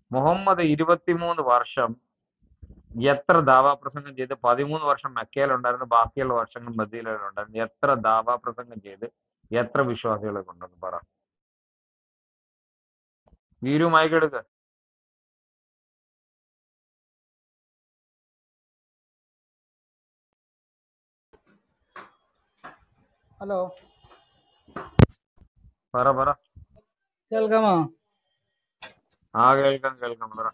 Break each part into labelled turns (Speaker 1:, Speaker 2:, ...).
Speaker 1: മുഹമ്മദ് ഇരുപത്തിമൂന്ന് വർഷം എത്ര ദാവാ പ്രസംഗം ചെയ്ത് പതിമൂന്ന് വർഷം മക്കയിലുണ്ടായിരുന്നു ബാക്കിയുള്ള വർഷങ്ങൾ മദീനയിലുണ്ടായിരുന്നു എത്ര ദാവാ പ്രസംഗം ചെയ്ത് എത്ര വിശ്വാസികളെ കൊണ്ടെന്ന് പറ വീരു മൈക്കെടുക്ക
Speaker 2: ഹലോ
Speaker 1: പറ പറ
Speaker 2: കേൾക്കാമോ
Speaker 1: ആ കേൾക്കാം കേൾക്കാം പറ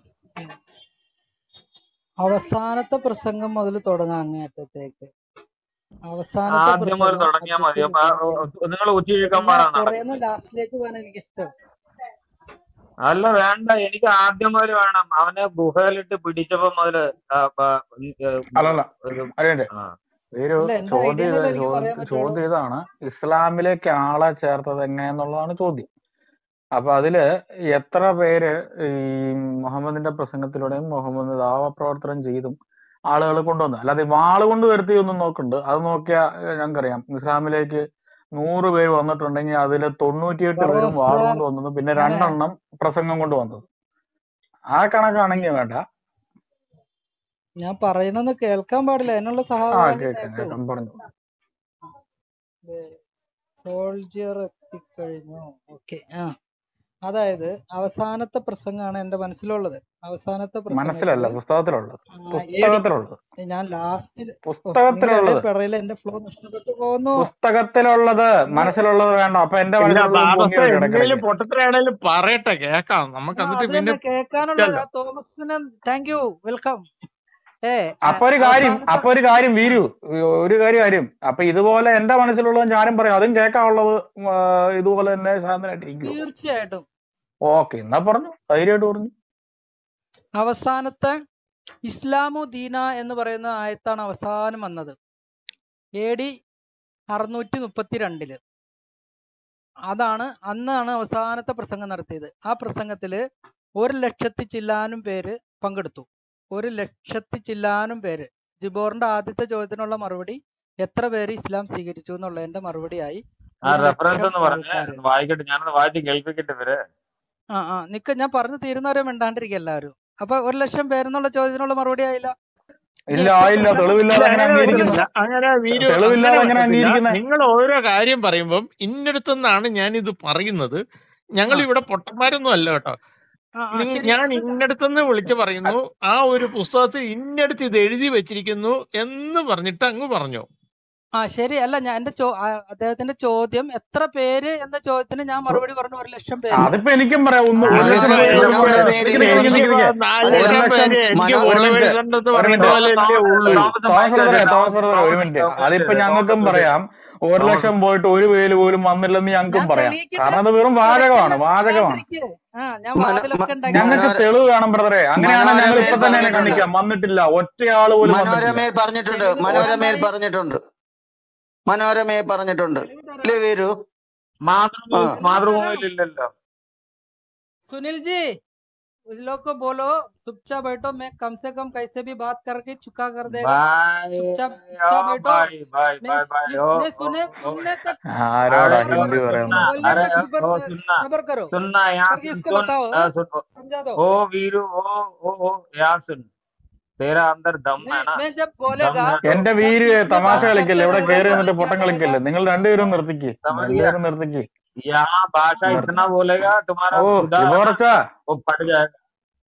Speaker 2: അവസാനത്തെ പ്രസംഗം മുതൽ തുടങ്ങാം അങ്ങേറ്റത്തേക്ക് അവസാനത്തെ
Speaker 1: ആദ്യം മുതൽ
Speaker 2: പ്രസംഗം
Speaker 1: തുടങ്ങിയാൽ മതി
Speaker 2: അജിത്ത്
Speaker 1: നിങ്ങൾ ഉച്ച
Speaker 2: പിന്നെ
Speaker 1: കേൾക്കുമ്പോഴാണ്
Speaker 2: കുറേന്ന്
Speaker 1: നടക്കുന്നത്
Speaker 2: ലാസ്റ്റിലേക്ക് പോകാൻ എനിക്ക് ഇഷ്ടം
Speaker 1: അല്ല വേണ്ട എനിക്ക് ആദ്യം മുതൽ വേണം അവനെ ഗുഹയിലിട്ട് പിടിച്ചപ്പോ മുതല് ആ, ആ, ഉം, ഏ,
Speaker 3: അല്ലല്ല
Speaker 1: ഒരു
Speaker 3: അറിയണ്ടേ
Speaker 1: ആ
Speaker 3: ഒരു
Speaker 2: അല്ല എന്റെ
Speaker 3: ചോദ്യം
Speaker 2: ഐഡിയ
Speaker 3: ഇത്
Speaker 2: എനിക്ക്
Speaker 3: ചോദ്യം
Speaker 2: പറയാൻ പറ്റുള്ളൂ
Speaker 3: ചോദ്യം ഇതാണ് ഇസ്ലാമിലേക്ക് ആളെ ചേർത്തത് എങ്ങനെയെന്നുള്ളതാണ് ചോദ്യം അപ്പൊ അതില് എത്ര പേര് ഈ മുഹമ്മദിന്റെ പ്രസംഗത്തിലൂടെയും മുഹമ്മദ് ദാവ പ്രവർത്തനം ചെയ്തും ആളുകൾ കൊണ്ടുവന്നു അല്ലാതെ ഈ വാള് കൊണ്ട് വരുത്തിയൊന്നും നോക്കുന്നുണ്ട് അത് നോക്കിയാൽ ഞങ്ങൾക്കറിയാം ഇസ്ലാമിലേക്ക് നൂറ് പേര് വന്നിട്ടുണ്ടെങ്കിൽ അതിൽ തൊണ്ണൂറ്റിയെട്ട് പേരും
Speaker 2: ഫറോസ്
Speaker 3: വാള്
Speaker 2: സാർ
Speaker 3: കൊണ്ട് വന്നത് പിന്നെ
Speaker 2: ഞാനേ
Speaker 3: രണ്ടെണ്ണം പ്രസംഗം കൊണ്ട് വന്നത് ആ കണക്കാണെങ്കിൽ വേണ്ട
Speaker 2: ഞാൻ പറയണെന്ന് കേൾക്കാൻ പാടില്ല അതിനുള്ള
Speaker 3: ആ
Speaker 2: സഹായം
Speaker 3: കേൾക്കാം
Speaker 2: നേട്ടു
Speaker 3: കേൾക്കാം പറഞ്ഞു
Speaker 2: സോൾജിയർ എത്തിക്കഴിഞ്ഞു ഓക്കെ ആ അതായത് അവസാനത്തെ പ്രസംഗമാണ് എന്റെ മനസ്സിലുള്ളത് അവസാനത്തെ
Speaker 3: മനസ്സിലല്ല
Speaker 2: പ്രസംഗത്തില്
Speaker 3: പുസ്തകത്തിലുള്ളത്
Speaker 2: ആ, ഏടി
Speaker 3: പുസ്തകത്തിലുള്ളത്
Speaker 2: ഞാൻ ലാസ്റ്റിൽ നിങ്ങൾ
Speaker 3: പുസ്തകത്തിലുള്ളത്
Speaker 2: പിറയിൽ എന്റെ ഫ്ലോ നഷ്ടപ്പെട്ടു പോകുന്നു
Speaker 3: പുസ്തകത്തിലുള്ളത്
Speaker 2: നിങ്ങൾ
Speaker 3: മനസ്സിലുള്ളത് വേണ്ട അപ്പൊ എന്റെ
Speaker 4: ഇല്ല
Speaker 3: മനസ്സിലുള്ളത്
Speaker 4: ബാബസ
Speaker 3: പൊങ്ങി വരും
Speaker 4: എന്തെങ്കിലും
Speaker 3: ഇടയ്ക്കിടയ്ക്ക്
Speaker 4: പൊട്ടത്തിലാണേലും പറയട്ടെ കേക്കാം നമുക്ക്
Speaker 2: ആ
Speaker 4: എന്നിട്ട്
Speaker 2: അത്
Speaker 4: പിന്നെ
Speaker 2: തന്നെ കേൾക്കാനുള്ള
Speaker 4: ഇരിക്കാലോ
Speaker 2: ആ തോമസിന് താങ്ക് യു വെൽക്കം ഏ ആ,
Speaker 3: അപ്പൊ ഒരു കാര്യം
Speaker 2: അവസാനത്തെ
Speaker 3: അപ്പൊ ഒരു കാര്യം വീരു ഒരു കാര്യം കാര്യം അപ്പൊ ഇതുപോലെ എന്റെ മനസ്സിലുള്ളത് ഞാനും പറയും അതും കേൾക്കാനുള്ളത് ആ, ഇതുപോലെ തന്നെ ശാന്തനായിട്ടിരിക്കുവോ
Speaker 2: തീർച്ചയായിട്ടും
Speaker 3: ഓക്കെ എന്നാ പറഞ്ഞു ധൈര്യമായിട്ട് പറഞ്ഞു
Speaker 2: അവസാനത്തെ ഇസ്ലാമു ദീന എന്ന് പറയുന്ന ആയത്താണ് അവസാനം വന്നത് എ ഡി അറുന്നൂറ്റി മുപ്പത്തി രണ്ടില് അതാണ് അന്നാണ് അവസാനത്തെ പ്രസംഗം നടത്തിയത് ആ പ്രസംഗത്തില് ഒരു ലക്ഷത്തി ചില്ലാനും പേര് പങ്കെടുത്തു ഒരു ലക്ഷത്തി ചില്ലാനും പേര് ജിബോറിന്റെ ആദ്യത്തെ ചോദ്യത്തിനുള്ള മറുപടി എത്ര പേര് ഇസ്ലാം സ്വീകരിച്ചു എന്നുള്ളതിന്റെ മറുപടിയായി
Speaker 1: ആ
Speaker 2: ഒരു
Speaker 1: റെഫറൻസ്
Speaker 2: ലക്ഷം
Speaker 1: ഒന്ന് പറഞ്ഞേ
Speaker 2: ആൾക്കാര്
Speaker 1: ഒന്ന് വായിക്കട്ടെ ഞാനൊന്ന് വായിച്ച് കേൾപ്പിക്കട്ടെ ഇവര്
Speaker 2: ആ ആ നിക്ക ഞാൻ പറഞ്ഞു തീരുന്നവരെ മിണ്ടാണ്ടിരിക്കുക എല്ലാവരും അപ്പൊ ഒരു ലക്ഷം പേരെന്നുള്ള ചോദ്യത്തിനുള്ള മറുപടി ആയില്ല ഇനി
Speaker 3: ഇല്ല
Speaker 2: എത്ര
Speaker 3: ആയില്ല
Speaker 2: പ്രസംഗം
Speaker 3: തെളിവില്ലാതെ
Speaker 4: ഇല്ല
Speaker 3: എങ്ങനെ
Speaker 4: അങ്ങനെ
Speaker 3: അംഗീകരിക്കുന്നത്
Speaker 4: പറ്റത്തില്ല അങ്ങനെ വീരു അങ്ങനെ
Speaker 3: തെളിവില്ലാതെ എങ്ങനെ
Speaker 4: പറ്റത്തില്ല
Speaker 3: അംഗീകരിക്കുന്നത്
Speaker 4: നിങ്ങൾ ഓരോ കാര്യം പറയുമ്പം ഇന്നടത്തുനിന്നാണ് ഞാൻ ഇത് പറയുന്നത് ഞങ്ങൾ
Speaker 2: ആ
Speaker 4: ഇവിടെ പൊട്ടന്മാരൊന്നും അല്ല കേട്ടോ
Speaker 2: ആ ആ
Speaker 4: നിങ്ങ
Speaker 2: ശരി
Speaker 4: ഞാൻ
Speaker 2: അത്
Speaker 4: ഇന്നടത്തുനിന്ന് വിളിച്ചു പറയുന്നു ആ ഒരു പുസ്തകത്തിൽ ഇന്നടത്ത് ഇത് എഴുതി വെച്ചിരിക്കുന്നു എന്ന് പറഞ്ഞിട്ട് അങ്ങ് പറഞ്ഞു
Speaker 2: ആ ശരി അല്ല ഞാൻ എന്റെ ചോ ആ, അദ്ദേഹത്തിന്റെ ചോദ്യം എത്ര പേര് എന്ന ചോദ്യത്തിന് ഞാൻ മറുപടി പറഞ്ഞു ഒരു ലക്ഷം പേര്
Speaker 3: അതിപ്പോ എനിക്കും പറയാം ഒന്ന്
Speaker 2: ആ
Speaker 3: ഒരു ലക്ഷം
Speaker 4: അതിപ്പോ
Speaker 3: പേര്
Speaker 4: എനിക്ക്
Speaker 3: ഒരു
Speaker 5: മനോരമയിൽ
Speaker 3: നിക്ക് നിക്ക് നിക്ക്
Speaker 5: മനോ
Speaker 3: നിക്ക്
Speaker 4: എനിക്കിപ്പോ
Speaker 3: നിക്ക്
Speaker 4: നാല്
Speaker 3: ഒരു
Speaker 4: ലക്ഷം
Speaker 3: ലക്ഷം
Speaker 4: പേര് എനിക്ക്
Speaker 5: മനോ
Speaker 3: ഒരു മിനിറ്റ്
Speaker 4: ഫോളോവേഴ്സ് ഉണ്ടെന്ന്
Speaker 3: ഒരു
Speaker 4: പറയുന്ന
Speaker 3: മിനിറ്റ്
Speaker 4: പോലെ അല്ലേ ഉള്ളൂ
Speaker 1: തോമസ്
Speaker 3: തോമസ്
Speaker 1: മൈക്ക്
Speaker 3: ബ്രദറെ
Speaker 1: വെക്ക്
Speaker 3: തോമസ്
Speaker 1: തോമസ്
Speaker 3: ബ്രദറെ ഒരു
Speaker 1: തോമസ്
Speaker 3: മിനിറ്റ്
Speaker 1: തോമസ്
Speaker 3: അതിപ്പോ
Speaker 1: തോമസ്
Speaker 3: ഞങ്ങൾക്കും
Speaker 1: വെക്ക്
Speaker 3: പറയാം ഒരു
Speaker 2: ആ
Speaker 3: ലക്ഷം പോയിട്ട് ഒരു പേര് പോലും വന്നില്ലെന്ന് ഞങ്ങൾക്കും
Speaker 2: ഞാൻ
Speaker 3: പറയാം
Speaker 2: തെളിയിക്കട്ടെ
Speaker 3: കാരണം അത് വെറും വാചകമാണ്
Speaker 2: ഇടയ്ക്കല്ല
Speaker 3: വാചകമാണ്
Speaker 2: മിണ്ടാണ്ടിരിക്കേ ആ ഞാൻ
Speaker 5: മന
Speaker 2: വാതിലൊക്കെ
Speaker 5: മ-
Speaker 2: ഉണ്ടാക്കി
Speaker 3: ഞങ്ങൾക്ക്
Speaker 5: മനോര
Speaker 3: തെളിവ് വേണം ബ്രദറെ അങ്ങനെയാണെങ്കിൽ ഞങ്ങൾ
Speaker 5: മനോരമയിൽ
Speaker 3: ഇപ്പൊ തന്നെ തന്നെ
Speaker 5: പറഞ്ഞിട്ടുണ്ട്
Speaker 3: കണ്ടിക്കാം വന്നിട്ടില്ല ഒറ്റയാള് പോലും വന്നിട്ടില്ല
Speaker 5: മനോരമയിൽ പറഞ്ഞിട്ടുണ്ട്
Speaker 2: തെളിവ് തരാൻ
Speaker 5: മനോരമയിൽ
Speaker 2: പറയും
Speaker 5: പറഞ്ഞിട്ടുണ്ട് മനോരമയിൽ പറഞ്ഞിട്ടുണ്ട്
Speaker 2: തെളിവ് തരാം
Speaker 5: ഇല്ലേ വീരു ആ
Speaker 1: മാതൃഭൂമി
Speaker 2: തെളിവ് തരാം
Speaker 1: മാതൃഭൂമിയിൽ ഇല്ലല്ലോ
Speaker 2: सुनील जी उस लोग को बोलो चुपचाप बैठो मैं कम से कम कैसे भी बात करके चुका कर देगा
Speaker 1: बाय
Speaker 2: चुपचाप
Speaker 1: ओ
Speaker 2: चुपचाप बैठो
Speaker 1: बाय बाय
Speaker 2: मैं
Speaker 1: बाय बाय
Speaker 2: सुन,
Speaker 1: ओ
Speaker 2: मैं
Speaker 1: ओ
Speaker 2: सुने
Speaker 1: ओ
Speaker 2: सुनने तक
Speaker 3: ആരോടാ
Speaker 1: अरे
Speaker 2: सबर
Speaker 3: ഹിന്ദി
Speaker 1: ओ
Speaker 2: करो
Speaker 3: പറയുന്നത്
Speaker 1: सुनना
Speaker 2: बोलने
Speaker 1: अरे
Speaker 2: तक सबर
Speaker 1: ओ सुनना
Speaker 2: सबर करो
Speaker 1: सुनना यहाँ
Speaker 2: करके
Speaker 1: सुन
Speaker 2: इसको
Speaker 1: सुन
Speaker 2: बताओ
Speaker 1: अ,
Speaker 2: हाँ?
Speaker 1: सुन ओ
Speaker 2: समझा दो
Speaker 1: ओ वीरू ओ ओ ओ यहाँ सुन तेरा अंदर दम
Speaker 2: मैं
Speaker 1: है ना
Speaker 2: मैं जब
Speaker 1: दम
Speaker 2: बोलेगा
Speaker 1: है तो
Speaker 3: എന്റെ
Speaker 2: जब
Speaker 3: വീര്
Speaker 2: बीच में
Speaker 3: തമാശ
Speaker 2: बात
Speaker 3: കളിക്കല്ലേ
Speaker 2: करते
Speaker 3: ഇവിടെ
Speaker 2: रहोगे
Speaker 3: കയറി
Speaker 2: तो
Speaker 3: നിന്നിട്ട്
Speaker 2: फिर
Speaker 3: പൊട്ടം
Speaker 2: क्या
Speaker 3: കളിക്കല്ലേ
Speaker 2: करेगा
Speaker 3: നിങ്ങൾ രണ്ടുപേരും നിർത്തിക്ക്
Speaker 1: समझ गया
Speaker 3: രണ്ടുപേരും നിർത്തിക്ക്
Speaker 1: यहाँ भाषा
Speaker 3: നിർത്തി
Speaker 1: इतना बोलेगा तुम्हारा
Speaker 3: ഓ
Speaker 1: खुदा है ना
Speaker 3: ജിബോറച്ചാ
Speaker 1: वो फट जाएगा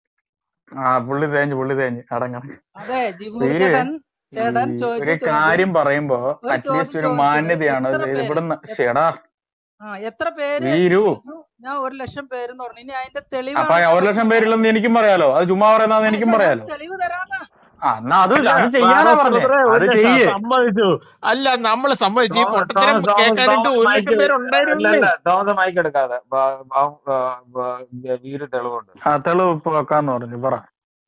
Speaker 3: ആ പുള്ളി തേഞ്ഞ് പുള്ളി തേഞ്ഞ് അടങ്ങണം
Speaker 2: അതെ ജിബൂർ
Speaker 3: വീര്
Speaker 2: ചേട്ടൻ
Speaker 3: ഈ
Speaker 2: ചേട്ടൻ
Speaker 3: ഒരു
Speaker 2: ചോദിച്ച ചോദ്യം
Speaker 3: കാര്യം പറയുമ്പോ
Speaker 2: ഒരു
Speaker 3: അറ്റ്ലീസ്റ്റ്
Speaker 2: ചോദ്യം
Speaker 3: ഒരു
Speaker 2: ചോദിച്ചത്
Speaker 3: മാന്യതയാണ്
Speaker 2: എത്ര
Speaker 3: ഇത്
Speaker 2: പേര്
Speaker 3: ഇവിടുന്ന്
Speaker 2: എ-
Speaker 3: ഷെടാ
Speaker 2: ആ എത്ര പേര്
Speaker 3: വീരു
Speaker 2: ചോദിച്ചു ഞാൻ ഒരു ലക്ഷം പേരെന്ന് പറഞ്ഞു ഇനി അതിന്റെ
Speaker 3: അപ്പൊ
Speaker 2: തെളിവാണ് ഞാൻ
Speaker 3: ഒരു ലക്ഷം
Speaker 2: വരുന്നത്
Speaker 3: പേരില്ലെന്ന് എനിക്കും പറയാലോ അത് ചുമ്മാ പറയുന്നതെന്ന് എനിക്കും
Speaker 2: അല്ല ഞാൻ
Speaker 3: പറയാലോ
Speaker 2: തെളിവ് തരാന്ന്
Speaker 3: ആ എന്നാ അത്
Speaker 4: അല്ല
Speaker 3: അത് ചെയ്യാനാ
Speaker 4: ബാബാസ്
Speaker 3: പറഞ്ഞേ
Speaker 4: ബ്രദറെ ഒരു
Speaker 3: അത്
Speaker 4: ലക്ഷം
Speaker 3: ചെയ്യേ
Speaker 4: സമ്മതിച്ചു അല്ല നമ്മൾ സമ്മതിച്ചു ഈ
Speaker 1: തോമസ്
Speaker 4: പൊട്ടത്തരം
Speaker 1: തോമസ് തോമസ്
Speaker 4: കേൾക്കാനായിട്ട്
Speaker 1: തോമസ്
Speaker 4: ഒരു
Speaker 1: മൈക്ക്
Speaker 4: ലക്ഷം
Speaker 1: ഇല്ല
Speaker 4: പേരുണ്ടായിരുന്നില്ലേ
Speaker 1: ഇല്ല തോമസ് മൈക്ക് എടുക്കാതെ ബ- ബ- ബ- ബ- വീര് തെളിവുണ്ട്
Speaker 3: ആ തെളിവ് ഇപ്പൊ വെക്കാന്ന് പറഞ്ഞു പറ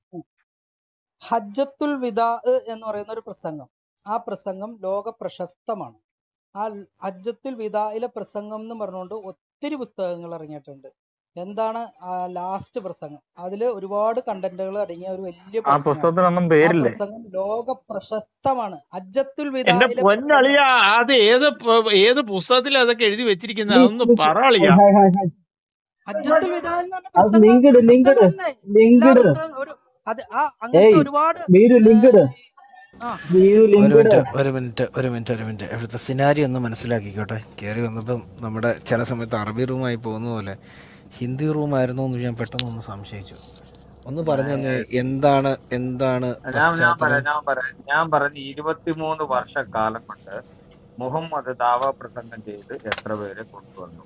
Speaker 2: ഹജ്ജത്തുൽ വിദാ എന്ന് പറയുന്ന ഒരു പ്രസംഗം ആ പ്രസംഗം ലോക പ്രശസ്തമാണ് ആ ഹജ്ജത്തുൽ വിദായിലെ പ്രസംഗം എന്ന് പറഞ്ഞുകൊണ്ട് ഒത്തിരി പുസ്തകങ്ങൾ ഇറങ്ങിയിട്ടുണ്ട് എന്താണ് ആ ലാസ്റ്റ് പ്രസംഗം അതിൽ ഒരുപാട് കണ്ടന്റുകൾ അടങ്ങിയ ഒരു വലിയ
Speaker 3: ആ
Speaker 2: പ്രസംഗമാണ്
Speaker 3: പുസ്തകത്തിനൊന്നും
Speaker 2: ആ
Speaker 3: പേരില്ലേ
Speaker 2: പ്രസംഗം ലോക പ്രശസ്തമാണ് ഹജ്ജത്തുൽ
Speaker 4: എന്റെ
Speaker 2: വിദായിലെ പ്രസംഗം
Speaker 4: പൊന്നളിയ അത് ഏത് പ- ഏത് പുസ്തകത്തിൽ അതൊക്കെ എഴുതി വെച്ചിരിക്കുന്നത് അതൊന്ന് പറ അളിയ
Speaker 2: ഹജ്ജത്തുൽ വിദാ എന്ന് പറഞ്ഞ
Speaker 6: അത്
Speaker 2: പ്രസംഗം
Speaker 6: ലിങ്ക് ഇട് ലിങ്ക് ഇട്
Speaker 2: പ്രസംഗമല്ലേ
Speaker 6: ലിങ്ക് ഇട്
Speaker 2: എല്ലാവർക്കും ഒരു അത് ആ അങ്ങനത്തെ
Speaker 6: ഏയ്
Speaker 2: ഒരുപാട്
Speaker 6: മീരു ലിങ്ക് ഇട്
Speaker 2: ആ
Speaker 6: മീരു
Speaker 7: ഒരു
Speaker 6: ലിങ്ക് ഇട്
Speaker 7: മിനിറ്റ് ഒരു മിനിറ്റ് ഒരു മിനിറ്റ് ഒരു മിനിറ്റ് ഇവിടുത്തെ സിനാരി ഒന്ന് മനസ്സിലാക്കിക്കോട്ടെ കയറി വന്നപ്പം നമ്മുടെ ചില സമയത്ത് അറബി റൂമായി പോകുന്ന പോലെ ഹിന്ദി റൂമായിരുന്നു എന്ന് ഞാൻ പെട്ടെന്ന് ഒന്ന് സംശയിച്ചു ഒന്ന് പറഞ്ഞു തന്നെ എന്താണ് എന്താണ്
Speaker 1: ഞാൻ ഞാൻ
Speaker 7: പശ്ചാത്തലം
Speaker 1: പറയാം ഞാൻ പറയാം ഞാൻ പറഞ്ഞ ഇരുപത്തിമൂന്ന് വർഷക്കാലം കൊണ്ട് മുഹമ്മദ് ദാവ പ്രസംഗം ചെയ്ത് എത്ര പേരെ കൊണ്ടുവന്നു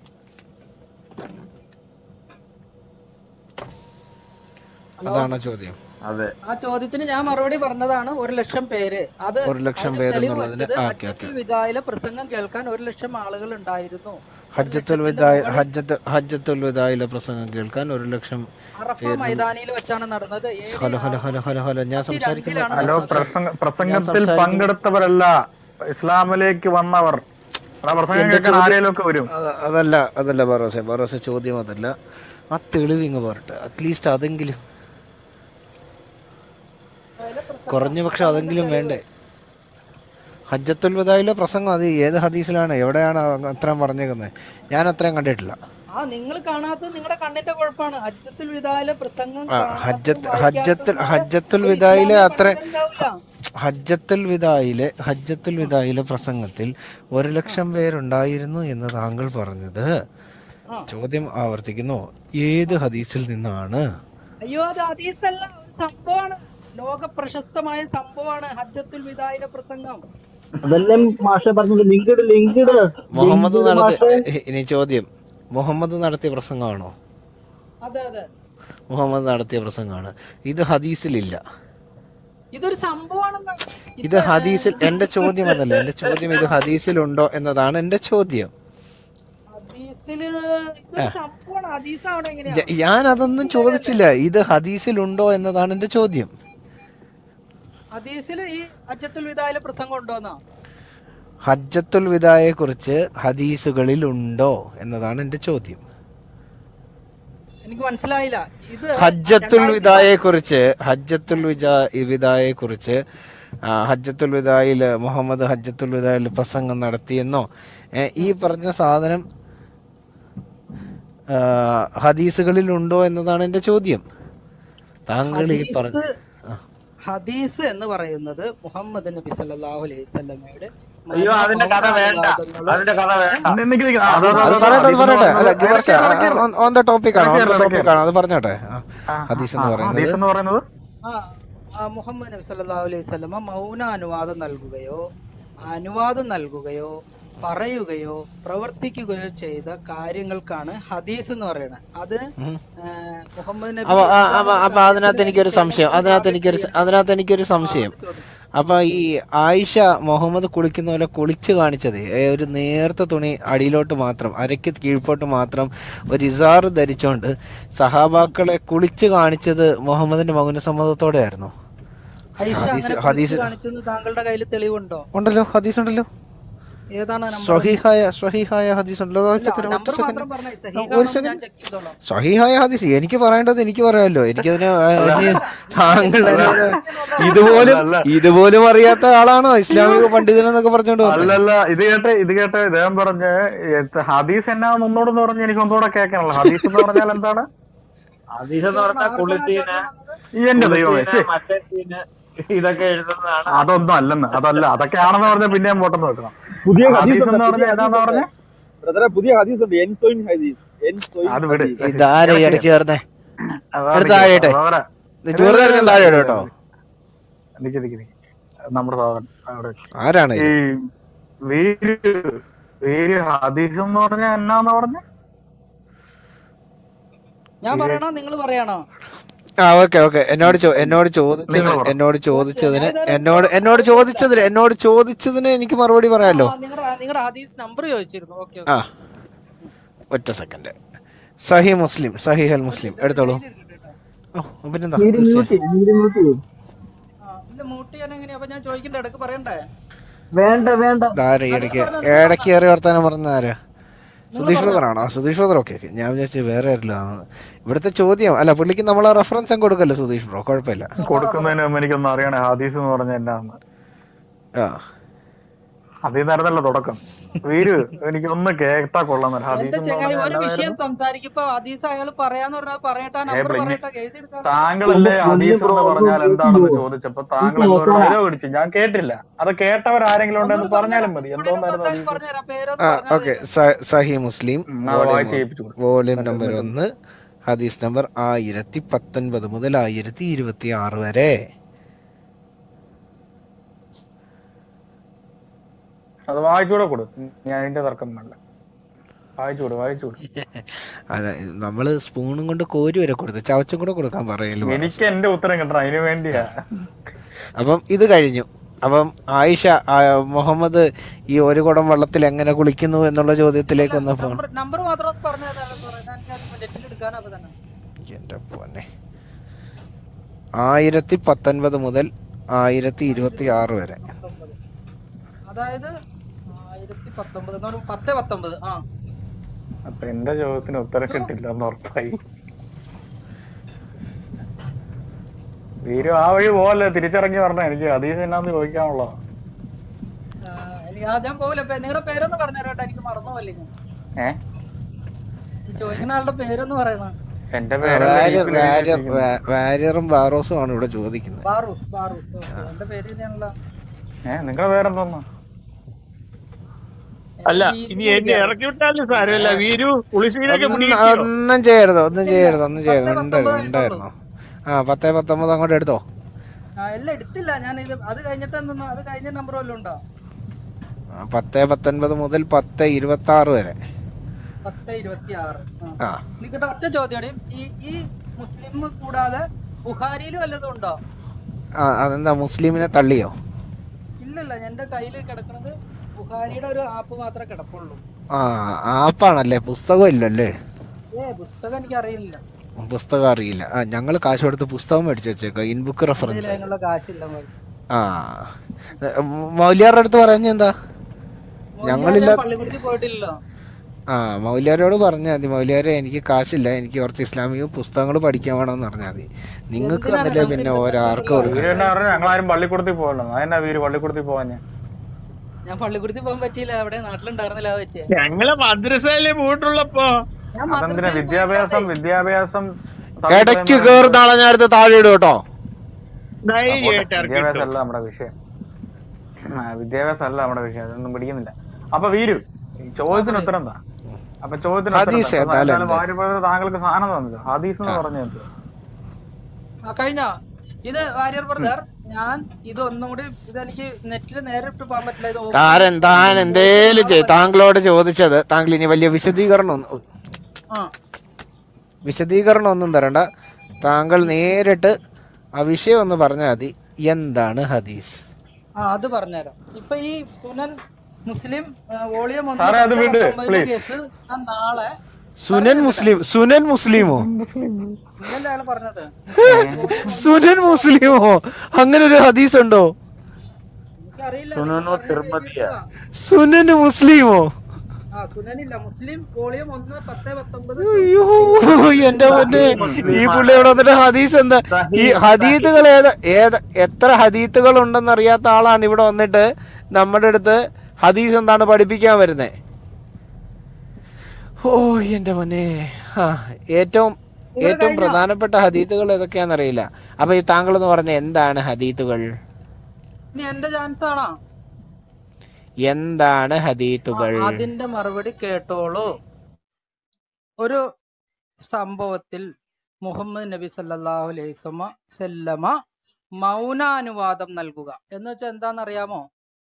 Speaker 2: ഹലോ
Speaker 7: അതാണോ ചോദ്യം
Speaker 1: അതെ
Speaker 2: ആ ചോദ്യത്തിന് ഞാൻ മറുപടി പറഞ്ഞതാണ് ഒരു ലക്ഷം പേര് അത്
Speaker 7: ഒരു ലക്ഷം
Speaker 2: അതിന് തെളിവ്
Speaker 7: പേരെന്നുള്ളതിന്
Speaker 2: വെച്ചത്
Speaker 7: ആ ഓക്കെ ഓക്കെ
Speaker 2: ഹജ്ജത്തുൽ വിദായിലെ പ്രസംഗം കേൾക്കാൻ ഒരു ലക്ഷം ആളുകൾ ഉണ്ടായിരുന്നു ഒരു
Speaker 7: ഹജ്ജത്തുൽ
Speaker 2: ലക്ഷത്തിന്റെ
Speaker 7: വിദായ
Speaker 2: മുകളിൽ
Speaker 7: ഹജ്ജത്ത് ഹജ്ജത്തുൽ വിദായിലെ പ്രസംഗം കേൾക്കാൻ ഒരു ലക്ഷം
Speaker 2: അറഫ
Speaker 7: പേരിൽ
Speaker 2: മൈതാനിയിൽ വെച്ചാണ് നടന്നത് A D
Speaker 7: hello hello hello hello hello ഞാൻ സംസാരിക്കുമ്പോൾ
Speaker 2: രണ്ടിലാണ്
Speaker 7: ഞാൻ
Speaker 3: ഹലോ
Speaker 7: സംസാ
Speaker 3: പ്രസംഗ
Speaker 7: ഞാൻ
Speaker 3: പ്രസംഗത്തിൽ
Speaker 7: സംസാരിക്കുമ്പോൾ
Speaker 3: പങ്കെടുത്തവരല്ല ഇസ്ലാമിലേക്ക് വന്നവർ ആ പ്രസംഗം
Speaker 7: എന്റെ
Speaker 3: കേൾക്കാൻ
Speaker 7: ചോദ്യം
Speaker 3: ആരേലും ഒക്കെ വരും
Speaker 7: അത- അതല്ല അതല്ല ബറോസെ ബറോസെ ചോദ്യം അതല്ല ആ തെളിവ് ഇങ്ങ് പോരട്ടെ അറ്റ്ലീസ്റ്റ് അതെങ്കിലും കുറഞ്ഞ പക്ഷെ അതെങ്കിലും വേണ്ടേ ഹജ്ജത്തുൽ വദായിലെ പ്രസംഗം അത് ഏത് ഹദീസിലാണ് എവിടെയാണ് അത്രയും പറഞ്ഞേക്കുന്നത് ഞാൻ അത്രയും കണ്ടിട്ടില്ല
Speaker 2: ആ നിങ്ങൾ കാണാത്തത് നിങ്ങളുടെ കണ്ണിന്റെ കുഴപ്പമാണ് ഹജ്ജത്തുൽ വിദായിലെ പ്രസംഗം
Speaker 7: ആ
Speaker 2: കാണാത്തതും
Speaker 7: ഹജ്ജത്ത് ഹജ്ജത്തുൽ
Speaker 2: വായിക്കാത്തതും
Speaker 7: ഹജ്ജത്തുൽ
Speaker 2: ഒരു
Speaker 7: വിദായിലെ
Speaker 2: ഇസ്ലാമിക
Speaker 7: അത്ര
Speaker 2: പണ്ഡിതൻ ഉണ്ടാവില്ല
Speaker 7: ഹജ്ജത്തുൽ വിദായിലെ ഹജ്ജത്തുൽ വിദായിലെ പ്രസംഗത്തിൽ ഒരു ലക്ഷം പേരുണ്ടായിരുന്നു എന്ന് താങ്കൾ പറഞ്ഞത്
Speaker 2: ആ
Speaker 7: ചോദ്യം ആവർത്തിക്കുന്നു ഏത് ഹദീസിൽ നിന്നാണ്
Speaker 2: അയ്യോ അത് ഹദീസല്ല ഒരു സംഭവമാണ് ലോക പ്രശസ്തമായ സംഭവമാണ് ഹജ്ജത്തുൽ വിദായിലെ പ്രസംഗം
Speaker 6: അതല്ലേ മാഷെ പറഞ്ഞത് ലിങ്ക് ഇട് ലിങ്ക് ഇട് ലിങ്ക്
Speaker 7: മുഹമ്മദ്
Speaker 6: ഇട്
Speaker 7: നടത്തി
Speaker 6: മാഷെ
Speaker 7: ഇനി ചോദ്യം മുഹമ്മദ് നടത്തിയ പ്രസംഗമാണോ
Speaker 2: അതെ അതെ
Speaker 7: മുഹമ്മദ് നടത്തിയ പ്രസംഗമാണ് ഇത് ഹദീസിലില്ല
Speaker 2: ഇതൊരു സംഭവമാണെന്ന്
Speaker 7: ഇത്
Speaker 2: ഇത്
Speaker 7: ഹദീസിൽ എന്റെ ചോദ്യം അതല്ല എന്റെ ചോദ്യം ഇത് ഹദീസിലുണ്ടോ എന്നതാണ് എന്റെ ചോദ്യം
Speaker 2: ഹദീസില്
Speaker 7: ആ
Speaker 2: ഇതൊരു സംഭവമാണ് ഹദീസ് അവിടെ എങ്ങനെയാ
Speaker 7: ജ- ഞാൻ അതൊന്നും ചോദിച്ചില്ല ഇത് ഹദീസിലുണ്ടോ എന്നതാണ് എന്റെ ചോദ്യം
Speaker 2: ഹദീസില് ഈ ഹജ്ജത്തുൽ വിദായിലെ പ്രസംഗം ഉണ്ടോന്നാ
Speaker 7: ഹജ്ജത്തുൽ വിദായെ കുറിച്ച് ഹദീസുകളിൽ ഉണ്ടോ എന്നതാണ് എന്റെ ചോദ്യം
Speaker 2: എനിക്ക് മനസ്സിലായില്ല ഇത്
Speaker 7: ഹജ്ജത്തുൽ
Speaker 2: രണ്ടായിരത്തി
Speaker 7: വിദായെ കുറിച്ച് ഹജ്ജത്തുൽ വിജാ വിദായെ കുറിച്ച് ഹജ്ജത്തുൽ വിദായിൽ മുഹമ്മദ് ഹജ്ജത്തുൽ വിദായിൽ പ്രസംഗം നടത്തിയെന്നോ ഏ, ഈ പറഞ്ഞ സാധനം ആ, ഹദീസുകളിൽ ഉണ്ടോ എന്നതാണ് എന്റെ ചോദ്യം താങ്കൾ ഈ പറഞ്ഞ
Speaker 2: ഹദീസ്
Speaker 7: ആ.
Speaker 2: ഹദീസ് എന്ന് പറയുന്നത് മുഹമ്മദ് നബി സല്ലല്ലാഹു അലൈഹി വസല്ലമയുടെ
Speaker 1: അയ്യോ അതിന്റെ കഥ വേണ്ട
Speaker 2: മൗനാനുവാദങ്ങളും
Speaker 1: അതിന്റെ കഥ വേണ്ട
Speaker 3: നി- നിക്ക് നിക്ക്. അത് അത്
Speaker 7: അത്
Speaker 3: അത്
Speaker 7: പറയട്ടെ അത്
Speaker 3: ഹദീസ് എന്ന്
Speaker 7: പറയട്ടെ അല്ല
Speaker 3: പറയുന്നത്
Speaker 7: ഗിവർച്ച
Speaker 3: ഇടയ്ക്ക് ഇടയ്ക്ക്
Speaker 7: ഓൺ ദ ടോപ്പിക്കാണ് ഓൺ
Speaker 3: ഇടയ്ക്ക്
Speaker 7: ദ
Speaker 3: ഇടയ്ക്ക്
Speaker 7: ടോപ്പിക്കാണ് അത് പറഞ്ഞോട്ടെ ആ,
Speaker 3: ആ,
Speaker 7: ഹദീസ്
Speaker 3: ആ,
Speaker 7: എന്ന്
Speaker 3: ആ,
Speaker 7: പറയുന്നത്
Speaker 3: ഹദീസ് എന്ന് പറയുന്നത്
Speaker 2: ആ ആ മുഹമ്മദ് നബി സല്ലല്ലാഹു അലൈഹി വസല്ലമ മൗന അനുവാദം നൽകുകയോ അനുവാദം നൽകുകയോ പറയുകയോ പ്രവർത്തിക്കുകയോ ചെയ്ത കാര്യങ്ങൾക്കാണ് ഹദീസ് എന്ന് പറയുന്നത് അത്
Speaker 7: ഉം.
Speaker 2: ആ, മുഹമ്മദ് നബി
Speaker 7: അപ്പൊ ആ,
Speaker 2: ഇസ്ലാമിക
Speaker 7: അപ്പൊ അപ്പൊ അതിനകത്ത്
Speaker 2: കാര്യത്തിൽ
Speaker 7: എനിക്കൊരു സംശയം
Speaker 2: ചെയ്ത
Speaker 7: അതിനകത്ത് എനിക്കൊരു
Speaker 2: യാതൊരു
Speaker 7: അതിനകത്ത് എനിക്കൊരു
Speaker 2: ആ,
Speaker 7: സംശയം
Speaker 2: അത് ചോദിക്കും.
Speaker 7: അപ്പൊ ഈ ആയിഷ മുഹമ്മദ് കുളിക്കുന്ന പോലെ കുളിച്ച് കാണിച്ചത് ഏ, ഒരു നേർത്ത തുണി അടിയിലോട്ട് മാത്രം അരയ്ക്ക് കീഴ്പോട്ട് മാത്രം ഒരു ഇസാറ് ധരിച്ചുകൊണ്ട് സഹാബാക്കളെ കുളിച്ച് കാണിച്ചത് മുഹമ്മദിന്റെ മൗനസമ്മതത്തോടെ ആയിരുന്നു
Speaker 2: ഐഷ
Speaker 7: ഹദീസ്
Speaker 2: അങ്ങനെ കുളിച്ച്
Speaker 7: ഹദീസ്
Speaker 2: കാണിച്ചു എന്ന് താങ്കളുടെ കയ്യിൽ തെളിവുണ്ടോ
Speaker 7: ഉണ്ടല്ലോ ഹദീസ് ഉണ്ടല്ലോ
Speaker 2: ഏതാണ് നമ്പർ
Speaker 7: സ്വഹീഹായ സ്വഹീഹായ ഹദീസ് ഉണ്ടല്ലോ അത്
Speaker 2: ഇല്ല
Speaker 7: ഒറ്റ ഒറ്റ
Speaker 2: നമ്പർ
Speaker 7: സെക്കൻഡ്
Speaker 2: മാത്രം പറഞ്ഞാൽ
Speaker 7: ഒരു
Speaker 2: സഹീഹാണോ ഞാൻ
Speaker 7: സെക്കൻഡ്
Speaker 2: ചെക്ക് ചെയ്തോളാം
Speaker 7: സ്വഹീഹായ ഹദീസ് എനിക്ക് പറയേണ്ടത് എനിക്ക് പറയാമല്ലോ എനിക്കതിന് ആ,
Speaker 3: അല്ല
Speaker 7: ഇനി താങ്കളുടെ
Speaker 3: അല്ല
Speaker 7: ഒരു ഇത്
Speaker 3: അല്ല
Speaker 7: ഇതുപോലും
Speaker 3: അല്ല
Speaker 7: ഇതുപോലും അറിയാത്ത ആളാണോ ഇസ്ലാമിക പണ്ഡിതൻ എന്നൊക്കെ പറഞ്ഞുകൊണ്ട് വന്നേ
Speaker 3: അല്ലല്ല ഇത് കേട്ട് ഇത് കേട്ട് ഇദ്ദേഹം പറഞ്ഞ് ഇത് ഹദീസ് എന്നാന്ന് ഒന്നുകൂടെ പറഞ്ഞ് എനിക്ക് ഒന്നുകൂടെ കേൾക്കാനുള്ള ഹദീസ് എന്ന് പറഞ്ഞാൽ എന്താണ്
Speaker 1: ഹദീസ് എന്ന്
Speaker 2: ഇത്
Speaker 1: പറഞ്ഞാൽ
Speaker 2: ആർക്കാണ്
Speaker 1: കുളിച്ചീന്
Speaker 2: ചോദ്യം വന്നത്
Speaker 3: ഈ എന്റെ ദൈവമേ
Speaker 1: കുളിച്ചീന്
Speaker 3: ശ്ശേ,
Speaker 1: മറ്റേ സീന് ഇതൊക്കെ എഴുതുന്നതാണ്
Speaker 3: അതൊന്നും അല്ലെന്ന് അതല്ല അതൊക്കെ ആണെന്ന് പറഞ്ഞ പിന്നെയും പോട്ടെന്ന് വെക്കണം
Speaker 6: പുതിയ ഹദീസ്
Speaker 3: ഹദീസ്
Speaker 6: ഉണ്ട്
Speaker 3: എന്ന്
Speaker 6: പുതിയ
Speaker 3: പറഞ്ഞ
Speaker 6: ഹദീസ്
Speaker 3: ഏതാന്ന്
Speaker 6: ഉണ്ട്
Speaker 3: പറഞ്ഞ
Speaker 6: ബ്രദറെ പുതിയ ഹദീസ് ഉണ്ട് എൻ സോയിൻ ഹദീസ് എൻ സോയിൻ
Speaker 3: അത് വിട്
Speaker 6: ഹദീസ്
Speaker 7: ഇതാരെ
Speaker 3: ഇടയ്ക്ക്
Speaker 7: ഇടയ്ക്ക് കയറുന്നേ
Speaker 3: അതാ
Speaker 7: എടുത്ത്
Speaker 3: നിക്ക്
Speaker 7: താഴെയിട്ടെ
Speaker 3: സഹോദര
Speaker 7: ചോറ് തരഞ്ഞ താഴെ ഇട് കേട്ടോ
Speaker 3: നിക്ക് നിക്ക് നിക്ക് നമ്മുടെ സഹോദരൻ അവിടെ വെച്ച്.
Speaker 7: ആരാണ്
Speaker 3: ഈ
Speaker 7: ഇത്
Speaker 3: വീര് വീര് ഹദീസ് എന്ന് പറഞ്ഞ എന്നാന്ന് പറഞ്ഞ
Speaker 2: ഞാൻ പറയണോ നിങ്ങൾ പറയണോ
Speaker 7: ആ ഓക്കെ ഓക്കെ എന്നോട് ചോ- എന്നോട് ചോദിച്ചത്
Speaker 3: നിങ്ങൾ പറ
Speaker 7: എന്നോട് ചോദിച്ചതിന്
Speaker 2: ഞാൻ ഇതുവരെ
Speaker 7: എന്നോട് എന്നോട് ചോദിച്ചതിന് എന്നോട് ചോദിച്ചതിന് എനിക്ക് മറുപടി പറയാലോ
Speaker 2: നിങ്ങളുടെ നിങ്ങളുടെ ഹദീസ് നമ്പർ ചോദിച്ചിരുന്നു ഓക്കെ
Speaker 7: ആ ഒറ്റ സെക്കൻഡ് സഹി മുസ്ലിം സഹി അൽ മുസ്ലിം എടുത്തോളൂ ഓ പിന്നെന്താ
Speaker 6: മീര് മ്യൂട്ട്
Speaker 7: തീർച്ചയായും
Speaker 6: ചെയ്യ്, മീര് മ്യൂട്ട് ചെയ്യ്.
Speaker 2: ഇല്ല മൂട്ട് ചെയ്യാൻ എങ്ങനെയാ അപ്പൊ ഞാൻ ചോദിക്കണ്ട ഇടക്ക് പറയണ്ടേ
Speaker 6: വേണ്ട വേണ്ട
Speaker 7: ഇതാരാ ഈ ഇടയ്ക്ക് ഇടയ്ക്ക് കയറി വർത്താനം പറഞ്ഞ ആരാ സുധീഷ് ബ്രദറാണോ ആ സുധീഷ് ബ്രദർ ഓക്കെ ഓക്കെ ഞാൻ വിചാരിച്ചു വേറെ ആരില്ല ഇവിടുത്തെ ചോദ്യം അല്ല പുള്ളിക്ക് നമ്മൾ റെഫറൻസ് അങ്ങ് കൊടുക്കല്ലോ സുധീഷ് ബ്രോ കുഴപ്പമില്ല
Speaker 3: കൊടുക്കുന്നതിന് മുമ്പ് എനിക്കൊന്ന് അറിയണേ ഹദീസ് എന്ന് പറഞ്ഞ എന്നാന്ന്
Speaker 7: ആ
Speaker 3: അതിൽ നിന്നായിരുന്നല്ലോ തുടക്കം വീരു എനിക്ക് ഒന്ന് കേട്ടാ കൊള്ളുന്നില്ല ഹദീസ്
Speaker 2: എന്റെ
Speaker 3: എന്ന്
Speaker 2: ചങ്ങായി
Speaker 3: പറഞ്ഞാൽ
Speaker 2: ഒരു വിഷയം
Speaker 3: എന്നതായിരുന്നു
Speaker 2: സംസാരിക്കുമ്പോ ഹദീസ് അയാൾ പറയാന്ന് പറഞ്ഞാൽ പറയട്ടെ
Speaker 3: ഏ
Speaker 2: നമ്പർ
Speaker 3: പ്രിഞ്ഞ്
Speaker 2: പറയട്ടെ എഴുതിയെടുക്കാൻ
Speaker 3: താങ്കളല്ലേ ഹദീസ് എന്ന് പറഞ്ഞാൽ എന്താണെന്ന് ചോദിച്ചപ്പോ താങ്കൾ എന്തോ ഒരു ഡയലോഗ് അടിച്ചു ഞാൻ കേട്ടില്ല അത് കേട്ടവർ ആരെങ്കിലും ഉണ്ടെന്ന്
Speaker 2: ഒന്നുകൂടി
Speaker 3: പറഞ്ഞാലും മതി
Speaker 2: ഒന്നുകൂടി
Speaker 3: എന്തോന്നായിരുന്നു
Speaker 2: നമ്പർ
Speaker 3: ഹദീസ്
Speaker 2: പറഞ്ഞുതരാം പേരൊന്ന്
Speaker 7: ആ
Speaker 2: പറഞ്ഞാൽ
Speaker 7: ഓക്കെ സഹി മുസ്ലിം
Speaker 3: ഉം, അത്
Speaker 7: വോളിയം
Speaker 3: വായിച്ച് കേൾപ്പിച്ചു കൊടുക്കും
Speaker 7: വോളിയം
Speaker 3: എന്നിട്ട്
Speaker 7: നമ്പർ
Speaker 3: എന്നിട്ട്
Speaker 7: ഒന്ന് ഹദീസ് നമ്പർ ആയിരത്തി പത്തൊൻപത് മുതൽ ആയിരത്തി ഇരുപത്തി ആറ് വരെ
Speaker 3: അത് വായിച്ചുകൂടെ കൊടു ഞാൻ അതിന്റെ തർക്കം വേണ്ട വായിച്ചുകൂടെ വായിച്ചുകൂടെ
Speaker 7: അല്ല നമ്മള് സ്പൂണും കൊണ്ട് കോരി വരെ കൊടുത്തു ചവച്ചും കൂടെ കൊടുക്കാൻ പറയല്ലോ
Speaker 3: എനിക്ക് എന്റെ ഉത്തരം കിട്ടണം അതിനു വേണ്ടിയാ
Speaker 7: അപ്പം ഇത് കഴിഞ്ഞു അപ്പം ആയിഷ ആ, മുഹമ്മദ് ഈ ഒരു കുടം വെള്ളത്തിൽ എങ്ങനെ കുളിക്കുന്നു എന്നുള്ള ചോദ്യത്തിലേക്ക് വന്നപ്പോൾ
Speaker 2: നമ്പർ നമ്പർ മാത്രം ഒന്ന് പറഞ്ഞു തരാം എനിക്ക് നെറ്റിൽ എടുക്കാനോ അപ്പൊ തന്നെ
Speaker 7: എന്റെ പൊന്നെ ആയിരത്തി പത്തൊൻപത് മുതൽ ആയിരത്തി ഇരുപത്തി ആറ് വരെ
Speaker 2: പത്തൊമ്പത് അതായത് ആയിരത്തി പത്തൊമ്പത് എന്ന് പറയുമ്പോ പത്ത് പത്തൊമ്പത് ആ
Speaker 3: അപ്പൊ എന്റെ ചോദ്യത്തിന് ഉത്തരം കിട്ടില്ല എന്ന് ഉറപ്പായി വീരു ആ വഴി പോവല്ലേ തിരിച്ചിറങ്ങി പറഞ്ഞ എനിക്ക് ഹദീസ് എന്നാന്ന് ചോദിക്കാനുള്ളതാ
Speaker 2: ആ, എനിക്ക് ആ ഞാൻ പോകില്ല നിങ്ങളുടെ പേരൊന്ന് പറഞ്ഞുതരാട്ടെ എനിക്ക് മറന്നു പോലെ
Speaker 3: ഏ
Speaker 2: ഈ ചോദിക്കുന്ന ആളുടെ പേരൊന്ന് പറയണം
Speaker 3: എന്റെ
Speaker 7: ആ,
Speaker 3: പേരല്ലേ
Speaker 7: വാര്യർ
Speaker 3: ഡീപ്പിൽ എഴുതി
Speaker 7: വാര്യർ
Speaker 3: വെച്ചിരിക്കുന്നത്
Speaker 7: വാ- വാര്യറും ബാറോസും ആണ് ഇവിടെ ചോദിക്കുന്നത്
Speaker 2: ബാറു ബാറു ഓക്കേ. എന്റെ പേര് തന്നെയാണല്ലോ
Speaker 3: ഏ നിങ്ങളുടെ പേരെന്തോന്നാ
Speaker 4: അല്ല
Speaker 2: വീരു
Speaker 4: ഇനി എന്നെ
Speaker 2: കൂടിയാണ്.
Speaker 4: ഇറക്കി വിട്ടാലും സാരമില്ല വീരു പുളിശ്ശേരിയൊക്കെ
Speaker 7: ഒന്നും
Speaker 4: പിടിക്കോ
Speaker 7: ഒന്നും ചെയ്യരുത് ഒന്നും ചെയ്യരുത് ഒന്നും ചെയ്യരുത്
Speaker 2: പത്ത്
Speaker 7: ഉണ്ടായിരുന്നു
Speaker 2: പത്തൊമ്പത്
Speaker 7: ഉണ്ടായിരുന്നു ആ പത്തേ പത്തൊമ്പത് അങ്ങോട്ട് എടുത്തോ
Speaker 2: ആ എല്ലാം എടുത്തില്ല ഞാൻ ഇത് അത് കഴിഞ്ഞിട്ട് എന്തെന്നാ അത് കഴിഞ്ഞ നമ്പർ വല്ലതും ഉണ്ടോ
Speaker 7: ആ, പത്തേ പത്തൊൻപത് മുതൽ പത്ത് ഇരുപത്തി ആറ് വരെ
Speaker 2: പത്ത് ഇരുപത്തി ആറ്
Speaker 7: ആ
Speaker 2: നിൽക്കട്ടെ ഒറ്റ ചോദ്യം ഈ ഈ മുസ്ലിം കൂടാതെ ബുഹാരിയിൽ വല്ലതും ഉണ്ടോ
Speaker 7: ആ അതെന്താ മുസ്ലിമിനെ തള്ളിയോ
Speaker 2: ഇല്ലല്ല എന്റെ കയ്യിൽ കിടക്കുന്നത് ബുഹാരിയുടെ ഒരു ആപ്പ് മാത്രമേ കിടപ്പുള്ളൂ
Speaker 7: ആ ആപ്പാണല്ലേ പുസ്തകം ഇല്ലല്ലേ
Speaker 2: ഏ പുസ്തകം എനിക്ക് അറിയില്ല
Speaker 7: പുസ്തകം അറിയില്ല ആ ഞങ്ങൾ കാശ് കൊടുത്ത് പുസ്തകം മേടിച്ചു വെച്ചേക്കോ ഇൻ ബുക്ക് റെഫറൻസ്
Speaker 2: അതിനുള്ള കാശില്ല മോനെ.
Speaker 7: ആ മൗലിയാരുടെ അടുത്ത് പറയുന്നത് എന്താ
Speaker 2: മോനെ,
Speaker 7: ഞങ്ങളില്ല
Speaker 2: ഞാൻ പള്ളിക്കുറിച്ച് പോയിട്ടില്ലല്ലോ
Speaker 7: ആ മൗലിയാരോട് പറഞ്ഞാൽ മതി മൗലിയാരെ എനിക്ക് കാശില്ല എനിക്ക് കുറച്ച് ഇസ്ലാമിക പുസ്തകങ്ങൾ പഠിക്കാൻ വേണമെന്ന് പറഞ്ഞാൽ മതി നിങ്ങൾക്ക്
Speaker 2: എന്തിനാണ്
Speaker 7: തന്നില്ലേ
Speaker 2: നമ്മൾ
Speaker 7: പിന്നെ
Speaker 2: ഇതൊക്കെ
Speaker 7: ഒരാർക്ക്
Speaker 2: പഠിക്കുന്നത്?
Speaker 7: കൊടുക്കാൻ
Speaker 3: വീര് തന്നെ പറഞ്ഞു ഞങ്ങളാരും പള്ളിക്കൂടത്തിൽ പോകണം അതെന്നാ വീര് പള്ളിക്കൂടത്തിൽ പോവാഞ്ഞ
Speaker 2: ഞാൻ പള്ളിക്കുറിച്ച് പോകാൻ പറ്റിയില്ല അവിടെ നാട്ടിലുണ്ടായിരുന്നില്ല അത് പറ്റിയ
Speaker 4: ഞങ്ങളെ മദ്രസയിലെ പോയിട്ടുള്ളപ്പോ
Speaker 2: ഞാൻ
Speaker 3: അതെന്തിനാ
Speaker 2: മദ്രസയിൽ
Speaker 3: വിദ്യാഭ്യാസം
Speaker 2: പോയിട്ടില്ലേ?
Speaker 3: വിദ്യാഭ്യാസം
Speaker 7: ഇടയ്ക്ക് കയറുന്ന ആളെ ഞാൻ അടുത്ത് താഴെ ഇടും കേട്ടോ
Speaker 4: ധൈര്യമായിട്ട് ഇറക്കി
Speaker 3: വിദ്യാഭ്യാസം
Speaker 4: വിട്ടു
Speaker 3: അല്ല നമ്മുടെ വിഷയം ആ, വിദ്യാഭ്യാസം അല്ല നമ്മുടെ വിഷയം അതൊന്നും പിടിക്കുന്നില്ല അപ്പൊ വീരു ഈ ചോദ്യത്തിന് ഉത്തരം എന്താ അപ്പൊ ചോദ്യത്തിന് ഉത്തരം
Speaker 7: ഹദീസ്
Speaker 3: എന്താ? അപ്പൊ
Speaker 7: ഏതായാലും
Speaker 3: എന്തായാലും വാര്യ brother താങ്കൾക്ക് സാധനം തന്നല്ലോ ഹദീസ് എന്ന് പറഞ്ഞത്
Speaker 2: ആ കഴിഞ്ഞോ ഇത് വാര്യർ ബ്രദർ ഞാൻ ഇത് ഒന്നും കൂടി ഇത് എനിക്ക് നെറ്റിൽ നേരെ ഇട്ട് പോകാൻ പറ്റില്ല ഇത് open
Speaker 7: താരൻ
Speaker 2: ചെയ്ത്
Speaker 7: താൻ
Speaker 2: ഇത്
Speaker 7: എന്തേലും ചെയ്
Speaker 2: നാളെ
Speaker 7: താങ്കളോട് ചോദിച്ചത് താങ്കൾ ഇനി വലിയ വിശദീകരണം ഒന്നും
Speaker 2: ആ
Speaker 7: വിശദീകരണം ഒന്നും തരണ്ട താങ്കൾ നേരിട്ട് ആ വിഷയം ഒന്ന് പറഞ്ഞാൽ മതി എന്താണ് ഹദീസ്
Speaker 2: ആ അത് പറഞ്ഞുതരാം ഇപ്പൊ ഈ സുനൻ മുസ്ലിം വോളിയം ഒന്ന്
Speaker 3: സാറേ, അത്
Speaker 2: പത്ത്
Speaker 3: വിട്,
Speaker 2: പത്തൊമ്പതിലെ
Speaker 3: please.
Speaker 2: കേസ് ഞാൻ നാളെ
Speaker 7: സുനൻ മുസ്ലിം സുനൻ മുസ്ലിമോ
Speaker 2: ഇല്ലല്ലോ അയാൾ പറഞ്ഞത്
Speaker 7: സുനൻ മുസ്ലിമോ അങ്ങനെ ഒരു ഹദീസ് ഉണ്ടോ
Speaker 2: എനിക്കറിയില്ല
Speaker 1: സുനനോ
Speaker 2: നിങ്ങൾ പറഞ്ഞത്
Speaker 1: തിരുമതിയാ
Speaker 2: കേട്ടിട്ടില്ല.
Speaker 7: സുനൻ മുസ്ലിമോ
Speaker 2: ആ സുനനില്ല മുസ്ലിം വോളിയം ഒന്ന് പത്ത് പത്തൊമ്പത്
Speaker 7: അയ്യോ എന്റെ പൊന്നെ ഈ പുള്ളി ഇവിടെ വന്നിട്ട് ഹദീസ് എന്താ ഈ ഹദീത്തുകൾ ഏത് ഏത് എത്ര ഹദീത്തുകൾ ഉണ്ടെന്ന് അറിയാത്ത ആളാണ് ഇവിടെ വന്നിട്ട് നമ്മുടെ അടുത്ത് ഹദീസ് എന്താണ് പഠിപ്പിക്കാൻ വരുന്നത് ഓ എന്റെ പൊന്നെ ആ ഏറ്റവും ഏറ്റവും പ്രധാനപ്പെട്ട ഹദീത്തുകൾ ഏതൊക്കെയാണെന്നറിയില്ല അപ്പൊ ഈ താങ്കളെന്ന് പറഞ്ഞ എന്താണ് ഹദീത്തുകൾ
Speaker 2: ഇനി എന്റെ ചാൻസ് ആണോ
Speaker 7: എന്താണ് ഹദീത്തുകൾ
Speaker 2: ആ, അതിന്റെ മറുപടി കേട്ടോളൂ ഒരു സംഭവത്തിൽ മുഹമ്മദ് നബി സല്ലല്ലാഹു അലൈഹി വസല്ലമ സല്ലമ മൗനാനുവാദം നൽകുക എന്ന് വെച്ചാൽ എന്താണെന്നറിയാമോ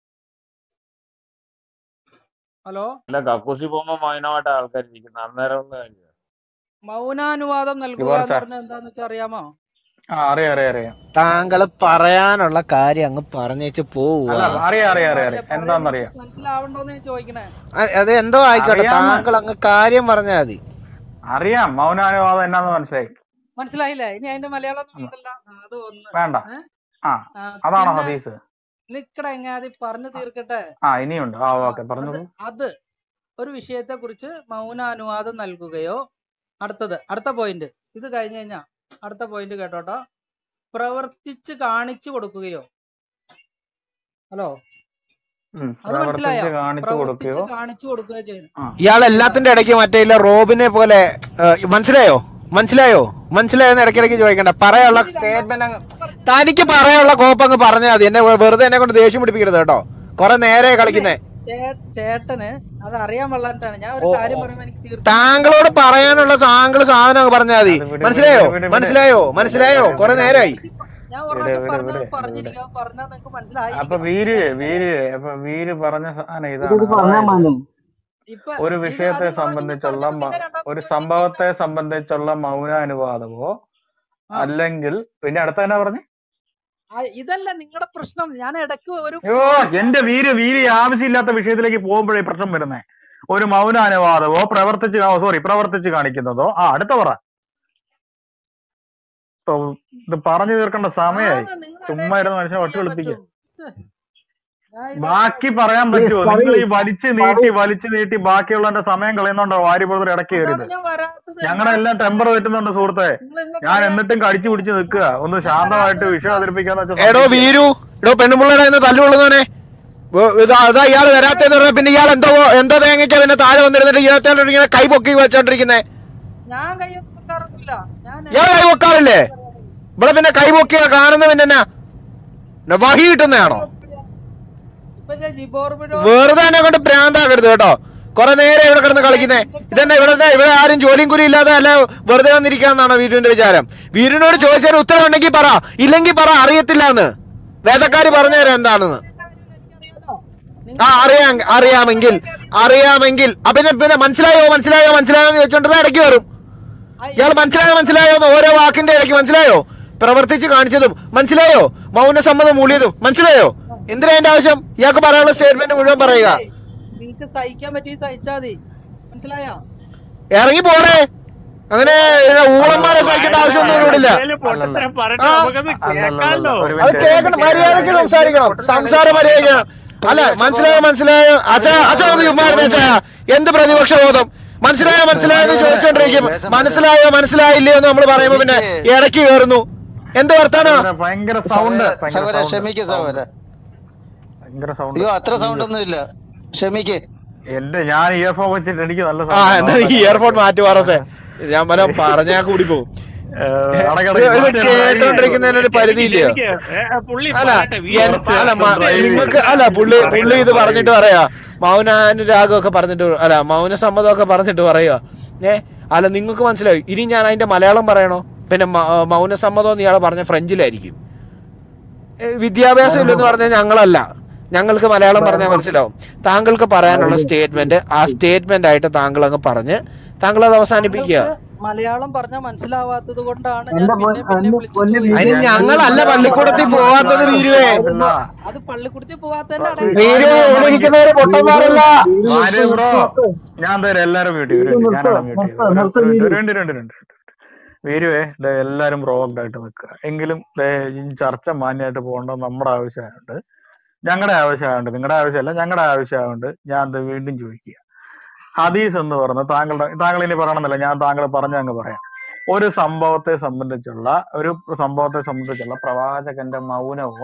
Speaker 2: ഹലോ
Speaker 1: അല്ല കക്കൂസി പോകുമ്പോ മൗനമായിട്ട് ആൾക്കാർ ഇരിക്കുന്നത് അന്നേരം ഉള്ള കാര്യം
Speaker 2: മൗനാനുവാദം നൽകുക
Speaker 3: ഇവർ
Speaker 2: എന്ന്
Speaker 3: ച-
Speaker 2: പറഞ്ഞാൽ എന്താന്ന് വെച്ചാൽ അറിയാമോ
Speaker 3: ആ അറിയാം അറിയാം അറിയാം
Speaker 7: താങ്കൾ പറയാനുള്ള കാര്യം അങ്ങ് പറഞ്ഞേച്ച് പോവുക
Speaker 3: അല്ല അറിയാം അറിയാം അറിയാം
Speaker 2: അല്ല,
Speaker 3: അറിയാം എന്താന്നറിയാം
Speaker 2: മനസ്സിലാവണ്ടോന്ന് ഞാൻ ചോദിക്കണേ
Speaker 7: അ- അത് എന്തോ ആയിക്കോട്ടെ
Speaker 3: അറിയാന്ന്.
Speaker 7: താങ്കൾ അങ്ങ് കാര്യം പറഞ്ഞാൽ മതി
Speaker 3: അറിയാം മൗനാനുവാദം എന്നാന്ന് മനസ്സിലായി
Speaker 2: മനസ്സിലായില്ലേ ഇനി അതിന്റെ മലയാളം ഒന്നും ഉണ്ടല്ല അത് ഒന്ന്
Speaker 3: വേണ്ട
Speaker 2: ഏ?
Speaker 3: ആ
Speaker 2: ആ,
Speaker 3: അതാണോ
Speaker 2: പിന്നെ
Speaker 3: ഹദീസ്
Speaker 2: നിക്കട എങ്ങാതി പറഞ്ഞു തീർക്കട്ടെ
Speaker 3: ആ ഇനിയുണ്ട് ആ ഓക്കെ
Speaker 2: അത്
Speaker 3: പറഞ്ഞോളൂ
Speaker 2: അത് ഒരു വിഷയത്തെ കുറിച്ച് മൗനാനുവാദം നൽകുകയോ അടുത്തത് അടുത്ത പോയിന്റ് ഇത് കഴിഞ്ഞു കഴിഞ്ഞാ അടുത്ത പോയിന്റ് കേട്ടോട്ടോ പ്രവർത്തിച്ച് കാണിച്ചു കൊടുക്കുകയോ ഹലോ
Speaker 3: ഉം.
Speaker 2: അത് മനസ്സിലായോ
Speaker 3: പ്രവർത്തിച്ച് കാണിച്ചു
Speaker 2: പ്രവർത്തിച്ച്
Speaker 3: കൊടുക്കുകയോ
Speaker 2: കാണിച്ചു കൊടുക്കുകയോ ചെയ്യുന്നു
Speaker 3: ആ
Speaker 7: ഇയാൾ എല്ലാത്തിന്റെ ഇടയ്ക്ക് മറ്റേ ഇല്ല റോബിനെ പോലെ ഏ, മനസ്സിലായോ മനസ്സിലായോ മനസ്സിലായോ എന്ന് ഇടയ്ക്കിടയ്ക്ക് ചോദിക്കണ്ട പറയാനുള്ള സ്റ്റേറ്റ്മെന്റ് അങ്ങ് തനിക്ക് പറയാനുള്ള കോപ്പ് അങ്ങ് പറഞ്ഞാൽ മതി എന്നെ വെ- വെറുതെ എന്നെ കൊണ്ട് ദേഷ്യം പിടിപ്പിക്കരുത് കേട്ടോ കൊറേ നേരെ കളിക്കുന്നേ
Speaker 2: ചേ- ചേട്ടന് അത് അറിയാൻ പാടില്ലാണ്ടാണ് ഞാൻ ഒരു
Speaker 7: ഓ,
Speaker 2: കാര്യം
Speaker 7: ഓ.
Speaker 2: പറയുമ്പോൾ എനിക്ക് തീർച്ചയായും
Speaker 7: താങ്കളോട് പറയാനുള്ള താങ്കൾ സാധനം അങ്ങ് പറഞ്ഞാൽ മതി
Speaker 3: അത് വിട്,
Speaker 7: മനസ്സിലായോ
Speaker 3: വിട്, വിട്, വിട്.
Speaker 7: മനസ്സിലായോ മനസ്സിലായോ കൊറേ നേരമായി
Speaker 2: ഞാൻ ഒരു
Speaker 3: വിട്,
Speaker 2: പ്രാവശ്യം
Speaker 3: വിട്,
Speaker 2: പറഞ്ഞത്
Speaker 3: വിട്, വിട്.
Speaker 2: പറഞ്ഞിരിക്കാം പറഞ്ഞാൽ നിങ്ങൾക്ക്
Speaker 3: അപ്പൊ
Speaker 2: മനസ്സിലായി
Speaker 3: വീര് വീര് അപ്പൊ വീര് പറഞ്ഞ സാധനം
Speaker 5: ഇത്
Speaker 3: ഇതാണ്
Speaker 5: പറഞ്ഞാ
Speaker 3: അതായത്
Speaker 5: മാനു
Speaker 2: ഇപ്പൊ
Speaker 3: ഒരു
Speaker 2: ഇത്
Speaker 3: വിഷയത്തെ
Speaker 2: അത് പറഞ്ഞു
Speaker 3: സംബന്ധിച്ചുള്ള
Speaker 2: പറഞ്ഞു
Speaker 3: മ-
Speaker 2: പിന്നെ രണ്ടാമത്തെ
Speaker 3: ഒരു
Speaker 2: ചോദ്യം
Speaker 3: സംഭവത്തെ സംബന്ധിച്ചുള്ള മൗനാനുവാദമോ
Speaker 2: ആ.
Speaker 3: അല്ലെങ്കിൽ പിന്നെ അടുത്ത തന്നെ പറഞ്ഞു
Speaker 2: ആ, ഇതല്ല നിങ്ങളുടെ പ്രശ്നം ഞാൻ ഇടയ്ക്ക് ഒരു
Speaker 3: അയ്യോ എന്റെ വീര് വീര് ആവശ്യമില്ലാത്ത വിഷയത്തിലേക്ക് പോകുമ്പോഴേ പ്രശ്നം വരുന്നേ ഒരു മൗനാനുവാദമോ പ്രവർത്തിച്ച് സോറി പ്രവർത്തിച്ച് കാണിക്കുന്നതോ ആ അടുത്ത പറ ഇപ്പൊ ഇത് പറഞ്ഞു തീർക്കേണ്ട സമയമായി
Speaker 2: ആന്ന് നിങ്ങൾ
Speaker 3: ചുമ്മാ
Speaker 2: ഇടയ്ക്ക്
Speaker 3: ഇരുന്ന് മനുഷ്യനെ ഒറ്റ
Speaker 2: ചെയ്യാൻ
Speaker 3: വിളിപ്പിക്കുക
Speaker 2: പറ്റും ശ്ശെ. ഞാൻ ഇത്
Speaker 3: ബാക്കി പറയാൻ
Speaker 6: പ്ലീസ്
Speaker 3: പറ്റുമോ നിങ്ങൾ
Speaker 6: പറയൂ
Speaker 3: ഈ വലിച്ചു നീട്ടി വലിച്ചു നീട്ടി ബാക്കിയുള്ളവന്റെ സമയം കളയുന്നുണ്ടോ വാരി പോലത്തെ ഇടയ്ക്ക്
Speaker 2: അതാണ്
Speaker 3: കയറിയത്
Speaker 2: ഞാൻ വരാത്തത്
Speaker 3: ഞങ്ങളുടെ എല്ലാം ടെമ്പർ തെറ്റുന്നുണ്ട് സുഹൃത്തെ
Speaker 2: നിങ്ങൾ ഇങ്ങ്
Speaker 3: ഞാൻ
Speaker 2: പറയാൻ
Speaker 3: എന്നിട്ടും കടിച്ചു പിടിച്ച് നിൽക്കുക ഒന്ന് ശാന്തമായിട്ട് വിഷയം അവതരിപ്പിക്കാന്ന് വെച്ചാൽ
Speaker 7: എടോ
Speaker 3: സമ്മതിക്കില്ല
Speaker 7: വീരു എടോ പെണ്ണുമ്പിള്ളയുടെ നിന്ന് തല്ലുകൊള്ളുന്നവനെ വ- ഇതാ അതാ ഇയാൾ വരാത്തെന്ന് പറഞ്ഞാൽ പിന്നെ ഇയാൾ എന്തോ എന്തോ തേങ്ങയ്ക്കാ പിന്നെ താഴെ വന്നിരുന്നിട്ട് ഇയാളത്തോട് ഇങ്ങനെ കൈ പൊക്കി വെച്ചോണ്ടിരിക്കുന്നേ
Speaker 2: ഞാൻ കൈ വെക്കാറൊന്നുമില്ല ഞാൻ
Speaker 7: ഇയാൾ കൈ പൊക്കാറില്ലേ ഇവിടെ പിന്നെ കൈ പൊക്കിയ കാണുന്ന പിന്നെ എന്നാ എന്നാ വഹി കിട്ടുന്നതാണോ
Speaker 2: ഇപ്പൊ ഞാൻ ജിബോർബിനോ
Speaker 7: വെറുതെ എന്നെ കൊണ്ട് ഭ്രാന്താകരുത് കേട്ടോ കുറെ നേരം ഇവിടെ കിടന്ന് കളിക്കുന്നേ ഇതെന്നെ ഇവിടെ ഇവിടെ ആരും ജോലിയും കൂലി ഇല്ലാതെ അല്ല വെറുതെ വന്നിരിക്കാന്നാണോ വീരുവിന്റെ വിചാരം വീരുവിനോട് ചോദിച്ചാൽ ഉത്തരം ഉണ്ടെങ്കിൽ പറ ഇല്ലെങ്കിൽ പറ അറിയത്തില്ല എന്ന് വേദക്കാര് പറഞ്ഞുതരാം എന്താണെന്ന് ആ അറിയാം അറിയാമെങ്കിൽ അറിയാമെങ്കിൽ ആ, പിന്നെ പിന്നെ മനസ്സിലായോ മനസ്സിലായോ മനസ്സിലായോ എന്ന് ചോദിച്ചോണ്ട് ഇടയ്ക്ക് വരും ഇയാൾ മനസ്സിലായോ മനസ്സിലായോ എന്ന് ഓരോ വാക്കിന്റെ ഇടയ്ക്ക് മനസ്സിലായോ പ്രവർത്തിച്ച് കാണിച്ചതും മനസ്സിലായോ മൗനസമ്മതം മൂല്യതും മനസ്സിലായോ എന്തിനാ അതിന്റെ ആവശ്യം ഇയാൾക്ക് പറയാനുള്ള സ്റ്റേറ്റ്മെന്റ് മുഴുവൻ പറയുക
Speaker 2: നിങ്ങക്ക് സഹിക്കാൻ പറ്റി സഹിച്ചാ മതി മനസ്സിലായോ
Speaker 7: ഇറങ്ങി പോടെ അങ്ങനെ ഇങ്ങനെ ഊളന്മാരെ സഹിക്കേണ്ട ആവശ്യമൊന്നും ഇവിടില്ല
Speaker 4: ഇതില് പൊട്ടത്തരം പറഞ്ഞിട്ട്
Speaker 7: ആ.
Speaker 4: നമുക്കത് കേൾക്കാമല്ലോ
Speaker 3: ഒരു
Speaker 7: അത്
Speaker 3: മിനിറ്റ്
Speaker 7: കേൾക്കണം മര്യാദക്ക് സംസാരിക്കണം സംസാരം മര്യാദക്കണം അല്ല മനസ്സിലായോ മനസ്സിലായോ അച്ഛാ അച്ഛാ ഒന്ന് ചുമ്മാരുന്ന അച്ഛാ എന്ത് പ്രതിപക്ഷ ബോധം മനസ്സിലായോ മനസ്സിലായോ എന്ന് ചോദിച്ചോണ്ടിരിക്കും മനസ്സിലായോ മനസ്സിലായില്ലയോ എന്ന് നമ്മൾ പറയുമ്പോ പിന്നെ ഇടയ്ക്ക് കയറുന്നു എന്ത് വർത്താനോ
Speaker 3: ഭയങ്കര സൗണ്ട്
Speaker 5: സഹോദര ക്ഷമിക്ക് സഹോദര
Speaker 3: ഭയങ്കര സൗണ്ട്
Speaker 5: അയ്യോ അത്ര സൗണ്ട് ഒന്നും ഇല്ല ക്ഷമിക്ക്
Speaker 3: എന്റെ ഞാൻ ഇയർഫോൺ വെച്ചിട്ട് എനിക്ക് നല്ല
Speaker 7: ആ എന്നാ ഈ ഇയർഫോൺ മാറ്റി പാറസേ ഞാൻ പല പറഞ്ഞാ കൂടി പോകും ഇത് കേട്ടോണ്ടിരിക്കുന്നതിന് ഒരു പരിധിയില്ലയോ
Speaker 4: എനിക്ക് ഏ, പുള്ളി
Speaker 7: അല്ല
Speaker 4: പറയട്ടെ,
Speaker 7: എൻ-
Speaker 4: വീഡിയോ
Speaker 7: അല്ല മ- നിങ്ങൾക്ക് അല്ല പുള്ളി പുള്ളി ഇത് പറഞ്ഞിട്ട് പറയാ മൗനാനുരാഗമൊക്കെ പറഞ്ഞിട്ട് അല്ല മൗനസമ്മതമൊക്കെ പറഞ്ഞിട്ട് പറയുക ഏ അല്ല നിങ്ങൾക്ക് മനസ്സിലായി ഇനി ഞാൻ അതിന്റെ മലയാളം പറയണോ പിന്നെ മ- മൗനസമ്മതം എന്ന് ഇയാൾ പറഞ്ഞ ഫ്രഞ്ചിലായിരിക്കും ഏ, വിദ്യാഭ്യാസം ഇല്ലെന്ന് പറഞ്ഞാൽ ഞങ്ങളല്ല ഞങ്ങൾക്ക് മലയാളം പറഞ്ഞാൽ മനസ്സിലാവും താങ്കൾക്ക് പറയാനുള്ള സ്റ്റേറ്റ്മെന്റ് ആ സ്റ്റേറ്റ്മെന്റ് ആയിട്ട് താങ്കൾ അങ്ങ് പറഞ്ഞ് താങ്കൾ അത് അവസാനിപ്പിക്കുക
Speaker 2: മലയാളം പറഞ്ഞാൽ മനസ്സിലാവാത്തത് കൊണ്ടാണ് ഞാൻ
Speaker 6: എന്റെ
Speaker 2: പിന്നെ
Speaker 6: പൊൻ-
Speaker 2: പിന്നെ
Speaker 6: എന്റെ
Speaker 2: വിളിച്ച്
Speaker 6: പൊന്നെ
Speaker 2: ചോദിച്ചത്.
Speaker 7: അതിന് ഞങ്ങളല്ല പള്ളിക്കൂടത്തിൽ പോവാത്തത് വീരുവേ
Speaker 2: അത് പള്ളിക്കുടത്തിൽ പോവാത്തതിന്റെ
Speaker 7: വീരു ഇവിടെ ഇരിക്കുന്നവര് പൊട്ടന്മാരല്ല
Speaker 3: ബ്രോ ഞാൻ തരാം എല്ലാരും മ്യൂട്ട് ചെയ്യും ഞാനാണ് മ്യൂട്ട് ചെയ്തത് രണ്ട് രണ്ട് രണ്ട് വീരുവേ ദേ എല്ലാരും പ്രോഗ്ഡ് ആയിട്ട് നിൽക്കുക എങ്കിലും ദേ ഈ ചർച്ച മാന്യമായിട്ട് പോകേണ്ടത് നമ്മുടെ ആവശ്യമായുണ്ട് ഞങ്ങളുടെ ആവശ്യമായുണ്ട് നിങ്ങളുടെ ആവശ്യമല്ല ഞങ്ങളുടെ ആവശ്യമായുണ്ട് ഞാൻ ദേ വീണ്ടും ചോദിക്കുക ഹദീസ് എന്ന് പറഞ്ഞ താങ്കളുടെ താങ്കൾ ഇനി പറയണമെന്നില്ല ഞാൻ താങ്കൾ പറഞ്ഞ അങ്ങ് പറയാം ഒരു സംഭവത്തെ സംബന്ധിച്ചുള്ള ഒരു സംഭവത്തെ സംബന്ധിച്ചുള്ള പ്രവാചകന്റെ മൗനമോ